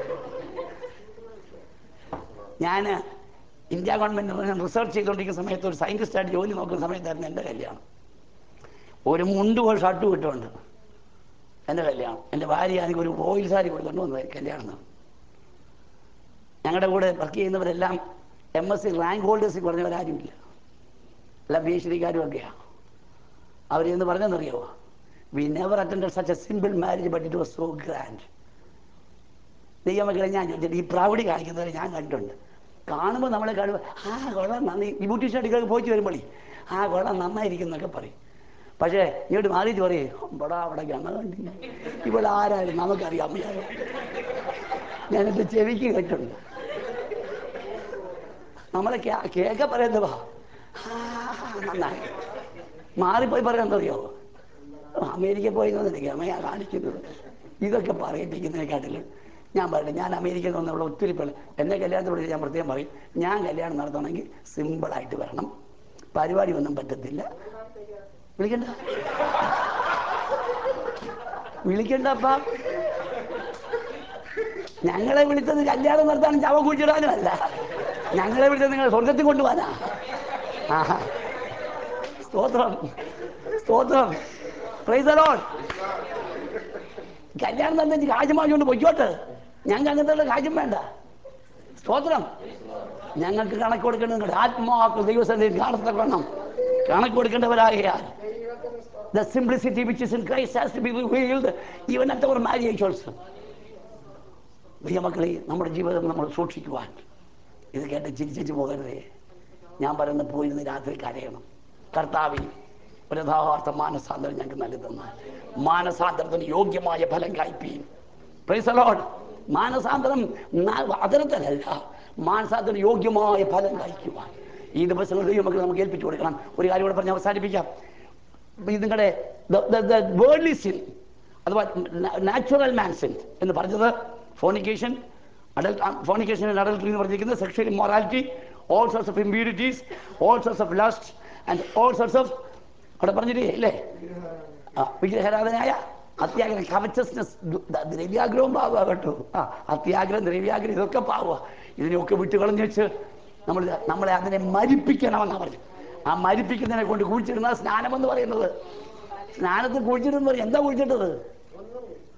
ഞാൻ ഇന്ത്യ ഗവൺമെന്റ് റിസർച്ച് ചെയ്തുകൊണ്ടിരിക്കുന്ന സമയത്ത് ഒരു സയന്റിസ്റ്റായിട്ട് ജോലി നോക്കുന്ന സമയത്തായിരുന്നു എൻ്റെ കല്യാണം ഒരു മുണ്ടും ഒരു ഷർട്ടും ഇട്ടുകൊണ്ട് എൻ്റെ കല്യാണം എൻ്റെ ഭാര്യ എനിക്ക് ഒരു ഓയിൽ സാരി കൊടുത്തോണ്ട് വന്നത് കല്യാണം നടന്നു. ഞങ്ങളുടെ കൂടെ വർക്ക് ചെയ്യുന്നവരെല്ലാം M S C rank holders പറഞ്ഞവരാരുമില്ല എല്ലാം പി എച്ച് ഡിക്കാരും ഒക്കെയാണ് അവരെന്ന് പറഞ്ഞെന്നറിയാമോ we never attend such a simple marriage but it was so grand ദൈവമക്കളെ ഞാൻ ചോദിച്ചിട്ട് ഈ പ്രൗഢി കാണിക്കുന്നവരെ ഞാൻ കണ്ടിട്ടുണ്ട് കാണുമ്പോൾ നമ്മളെ കാണുമ്പോൾ ആ കൊള്ളാം നന്ദി ഈ ബ്യൂട്ടീഷ്യൻ അടിക്കൊക്കെ പോയിട്ട് വരുമ്പോഴേ ആ കൊള്ളാം നന്നായിരിക്കും എന്നൊക്കെ പറയും പക്ഷേ ഇങ്ങോട്ട് മാറിയിട്ട് പറയും ഇവിടെ അവിടെ ഗമ കണ്ടി ഇവിടെ ആരായാലും നമുക്കറിയാം അമ്മയായോ ഞാനെൻ്റെ ചെവിക്ക് കേട്ടുണ്ട് നമ്മളെ കേ- കേൾക്ക പറയുന്നതാ ആ, നന്നായി മാറിപ്പോയി പറയാൻ അറിയോ അമേരിക്ക പോയി എനിക്ക് അമ്മയാ കാണിക്കുന്നത് ഇതൊക്കെ പറയിപ്പിക്കുന്നതിനെക്കാട്ടിലും ഞാൻ പറയട്ടെ ഞാൻ അമേരിക്കയിൽ നിന്നുള്ള ഒത്തിരി പേര് എന്നെ കല്യാണത്തിൽ വിളിച്ച് ഞാൻ പ്രത്യേകം പറയും ഞാൻ കല്യാണം നടത്തണമെങ്കിൽ സിമ്പിളായിട്ട് വരണം പരിപാടി ഒന്നും പറ്റത്തില്ല വിളിക്കണ്ട വിളിക്കണ്ടപ്പാ ഞങ്ങളെ വിളിച്ചത് കല്യാണം നടത്താനും ചവ കുഴിച്ചിടാനും അല്ല ഞങ്ങളെ വിളിച്ചത് നിങ്ങൾ സ്വർഗത്തിൽ കൊണ്ടുപോകാനാ ആഹാ. സ്തോത്രം സ്തോത്രം പ്രൈസ് ലോൺ കല്യാണം നടത്തി കാശും വാങ്ങിക്കൊണ്ട് പൊയ്ക്കോട്ട് ഞങ്ങൾക്ക് അങ്ങനത്തെ കാശും വേണ്ട സ്തോത്രം ഞങ്ങൾക്ക് കണക്ക് കൊടുക്കേണ്ടത് നിങ്ങളുടെ ആത്മാക്കൾ ദൈവസന്നിധിയിൽ കാണത്തക്കണം കണക്ക് കൊടുക്കേണ്ടവരാകയാൽ the simplicity which is in Christ has to be revealed even at our marriage also. പ്രിയമക്കളെ നമ്മുടെ ജീവിതം നമ്മൾ സൂക്ഷിക്കുവാൻ ഇത് കേട്ട് ചിരിച്ചു പോകരുതേ ഞാൻ പറയുന്ന പോയിരുന്ന് രാത്രി കരയണം കർത്താവിൽ ഒരു യഥാർത്ഥ മാനസാന്തരം ഞങ്ങൾക്ക് നൽകി തന്നാൽ മാനസാന്തരത്തിന് യോഗ്യമായ ഫലം കായ്പീൻ പ്രൈസലോഡ് മാനസാന്തരം ന- അതരത്തിലല്ല മാനസാന്തരം യോഗ്യമായ ഫലം കായ്ക്കുവാൻ ഈ ദിവസങ്ങളിൽ നമുക്ക് നമുക്ക് ഏൽപ്പിച്ചു കൊടുക്കണം ഒരു കാര്യം കൂടെ പറഞ്ഞ് അവസാനിപ്പിക്കാം ഇത് നിങ്ങളുടെ വേർഡ്ലി സിൻ അഥവാ നാച്ചുറൽ മാൻ സിൻ എന്ന് പറഞ്ഞത് ഫോണിക്കേഷൻ അഡൽ ഫോണിക്കേഷൻ ആൻഡ് അഡൽട്ടറി എന്ന് പറഞ്ഞിരിക്കുന്നത് sexual immorality all sorts of impurities all sorts of lust and all sorts of അവിടെ പറഞ്ഞില്ലേ അല്ലേ ആ വിഗ്രഹാരാധനായ അത്യാഗ്രഹം കവച്ചസ്നെസ് ദ്രവ്യാഗ്രഹവും പാവുക കേട്ടോ ആ അത്യാഗ്രഹം ദ്രവ്യാഗ്രഹം ഇതൊക്കെ പാവുക ഇതിനെയൊക്കെ വിട്ടുകളഞ്ഞ് വെച്ച് നമ്മൾ നമ്മളെ അതിനെ മരിപ്പിക്കണമെന്നാണ് പറഞ്ഞു ആ മരിപ്പിക്കുന്നതിനെ കൊണ്ട് കുഴിച്ചിടുന്ന സ്നാനം എന്ന് പറയുന്നത് സ്നാനത്തിൽ കുഴിച്ചിടുന്ന പറയും എന്താ കുഴിച്ചിട്ടത്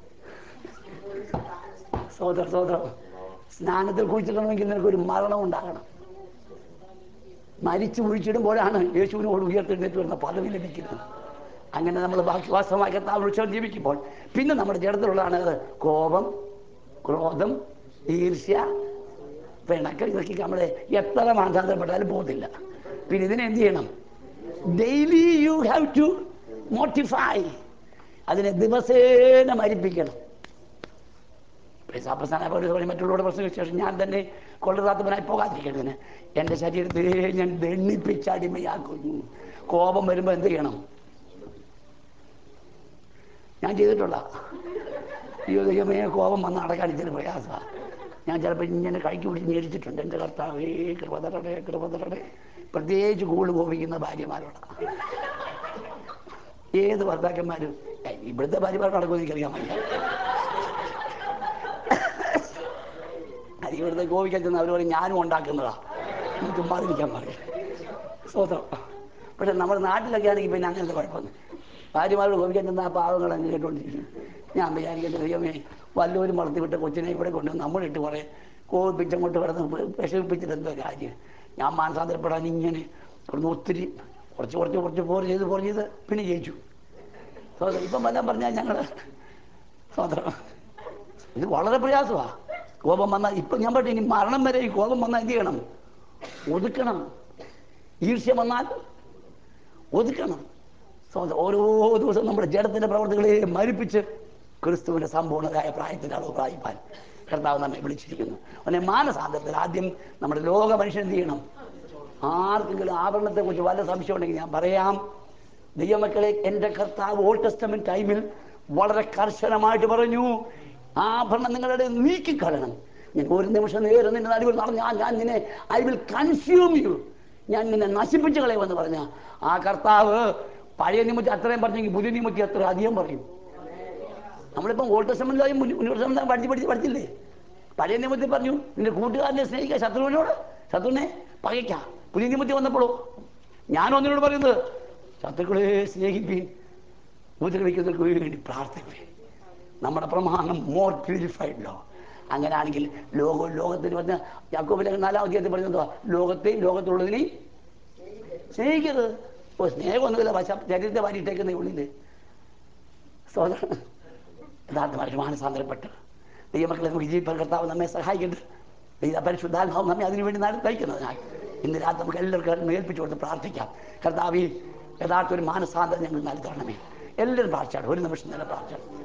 സോദര സോദരം സ്നാനത്തിൽ കുഴിച്ചിടണമെങ്കിൽ നിനക്കൊരു മരണം ഉണ്ടാകണം മരിച്ചു കുഴിച്ചിടുമ്പോഴാണ് യേശുവിനോട് ഉയർത്തെഴുന്നേറ്റ് വരുന്ന പദവി ലഭിക്കുന്നത് അങ്ങനെ നമ്മൾ ബാക്കിവാസമായി കർത്താവ് വിളിച്ചവർ ജീവിക്കുമ്പോൾ പിന്നെ നമ്മുടെ ജഡത്തിലുള്ളതാണ് അത് കോപം ക്രോധം ഈർഷ്യ പിണക്കം ഇതൊക്കെ നമ്മളെ എത്ര മാനസാന്തരപ്പെട്ടാലും പോകത്തില്ല പിന്നെ ഇതിനെ എന്ത് ചെയ്യണം daily you have to mortify അതിനെ ദിവസേന മരിപ്പിക്കണം പ്രസാപ്രസ്ഥാന പോലെ മറ്റുള്ളവരുടെ പ്രശ്നങ്ങൾക്ക് ശേഷം ഞാൻ തന്നെ കൊള്ളതാത്തവനായി പോകാതിരിക്കേണ്ടതിന് എൻ്റെ ശരീരത്തെ ഞാൻ ദണ്ണിപ്പിച്ച് അടിമയാക്കുന്നു കോപം വരുമ്പോൾ എന്ത് ചെയ്യണം ഞാൻ ചെയ്തിട്ടുള്ള അയ്യോ ദൈവമേ കോപം വന്ന് അടക്കാൻ ഇച്ചിരി പ്രയാസമാണ് ഞാൻ ചിലപ്പോൾ ഇങ്ങനെ കൈക്ക് പിടിച്ച് ഞെരിച്ചിട്ടുണ്ട് എൻ്റെ കർത്താവേ കൃപ തരണേ കൃപ തരണേ പ്രത്യേകിച്ച് കൂടുതൽ കോപിക്കുന്ന ഭാര്യമാരോടാണ് ഏത് ഭർത്താക്കന്മാരും ഏയ് ഇവിടുത്തെ ഭാര്യമാർ നടക്കുമെന്ന് എനിക്കറിയാൻ വയ്യ അത് ഇവിടുത്തെ കോപിക്കാൻ ചെന്ന് അവർ പറയും ഞാനും ഉണ്ടാക്കുന്നതാ നീ ചുമ്മാതിരിക്കാൻ പറയും സ്വതം പക്ഷെ നമ്മുടെ നാട്ടിലൊക്കെ ആണെങ്കിൽ പിന്നെ അങ്ങനത്തെ കുഴപ്പമൊന്നും ഭാര്യമാരോട് കോപിക്കാൻ ചെന്ന ആ പാവങ്ങൾ അങ്ങ് കേട്ടോണ്ടിരിക്കും ഞാൻ വിചാരിക്കേണ്ട ദൈവമേ വല്ലവരും വളർത്തി വിട്ട കൊച്ചിനെ ഇവിടെ കൊണ്ട് നമ്മളിട്ട് കുറേ കോപിപ്പിച്ചങ്ങോട്ട് കിടന്ന് വിഷമിപ്പിച്ചിട്ട് എന്തോ കാര്യം ഞാൻ മാനസാന്തരപ്പെടാൻ ഇങ്ങനെ അവിടുന്ന് ഒത്തിരി കുറച്ച് കുറച്ച് കുറച്ച് പോർ ചെയ്ത് പോർ ചെയ്ത് പിന്നെ ജയിച്ചു സോദരം ഇപ്പം വല്ലതും പറഞ്ഞാൽ ഞങ്ങൾ സോദരം ഇത് വളരെ പ്രയാസമാണ് കോപം വന്നാൽ ഇപ്പം ഞാൻ പറഞ്ഞു ഇനി മരണം വരെ ഈ കോപം വന്നാൽ എന്ത് ചെയ്യണം ഒതുക്കണം ഈർഷ്യ വന്നാൽ ഒതുക്കണം സ്വന്തം ഓരോ ദിവസവും നമ്മുടെ ജഡത്തിന്റെ പ്രവർത്തികളെ മരിപ്പിച്ച് ക്രിസ്തുവിന്റെ സമ്പൂർണ്ണതായ പ്രായത്തിന്റെ അളവ് പ്രായിപ്പാൻ കർത്താവ് നമ്മെ വിളിച്ചിരിക്കുന്നു അവനെ മാനസാന്തരത്തിൽ ആദ്യം നമ്മുടെ ലോക മനുഷ്യൻ എന്ത് ചെയ്യണം ആർക്കെങ്കിലും ആഭരണത്തെ കുറിച്ച് വല്ല സംശയം ഉണ്ടെങ്കിൽ ഞാൻ പറയാം ദൈവമക്കളെ എൻ്റെ കർത്താവ് ഓൾഡ് ടെസ്റ്റമെന്റ് ടൈമിൽ വളരെ കർശനമായിട്ട് പറഞ്ഞു ആഭരണം നിങ്ങളുടെ നീക്കിക്കളയണം ഞാൻ ഒരു നിമിഷം നേരം നിന്റെ നടുവിൽ നടന്നു ഞാൻ ഞാൻ നിന്നെ ഐ വിൽ കൺസ്യൂം യു ഞാൻ നിന്നെ നശിപ്പിച്ച് കളയുമെന്ന് പറഞ്ഞ ആ കർത്താവ് പഴയ നിയമത്തിൽ അത്രയും പറഞ്ഞെങ്കിൽ പുതിയ നിയമത്തിൽ അത്ര അധികം പറയും നമ്മളിപ്പം ഓൾഡ് ടെസ്റ്റമെന്റിലായും യൂണിവേഴ്സിറ്റി പഠിച്ച് പഠിച്ച് പഠിച്ചില്ലേ പഴയ നിയമത്തിൽ പറഞ്ഞു നിന്റെ കൂട്ടുകാരനെ സ്നേഹിക്കുക ശത്രുവിനോട് ശത്രുവിനെ പകയ്ക്കാം പുതിയ നിയമത്തിൽ വന്നപ്പോഴോ ഞാൻ ഒന്നിനോട് പറയുന്നത് ശത്രുക്കളെ സ്നേഹിപ്പീൻ ഉപദ്രവിക്കുന്നവർക്ക് വേണ്ടി പ്രാർത്ഥിപ്പീൻ നമ്മുടെ പ്രമാണം മോർ പ്യൂരിഫൈഡ് ലോ അങ്ങനെയാണെങ്കിൽ ലോകം ലോകത്തിന് പറഞ്ഞ യാക്കോബിലെ നാലാം അധ്യായത്തിൽ പറഞ്ഞത് ലോകത്തെയും ലോകത്തുള്ളതിനെയും സ്നേഹിക്കരുത് ഓ സ്നേഹമൊന്നുമില്ല പക്ഷെ ശരീരത്തെ വാരിയിട്ടേക്കുന്ന ഉള്ളില് സോദരൻ യഥാർത്ഥമായിട്ട് മാനസാന്തരപ്പെട്ട് ദൈവമക്കളെ നമുക്ക് വിജയിപ്പാൻ കർത്താവ് നമ്മെ സഹായിക്കട്ടെ ദൈവ പരിശുദ്ധാത്മാവ് നമ്മെ അതിനുവേണ്ടി നട- നയിക്കുന്നതിനാൽ ഇന്ന് രാത്രി നമുക്ക് എല്ലാവർക്കും ഏൽപ്പിച്ചു കൊടുത്ത് പ്രാർത്ഥിക്കാം കർത്താവിൽ യഥാർത്ഥ ഒരു മാനസാന്തരം ഞങ്ങൾ നൽകണമേ എല്ലാവരും പ്രാർത്ഥിച്ചാണ് ഒരു നിമിഷം തന്നെ പ്രാർത്ഥിച്ചാണ്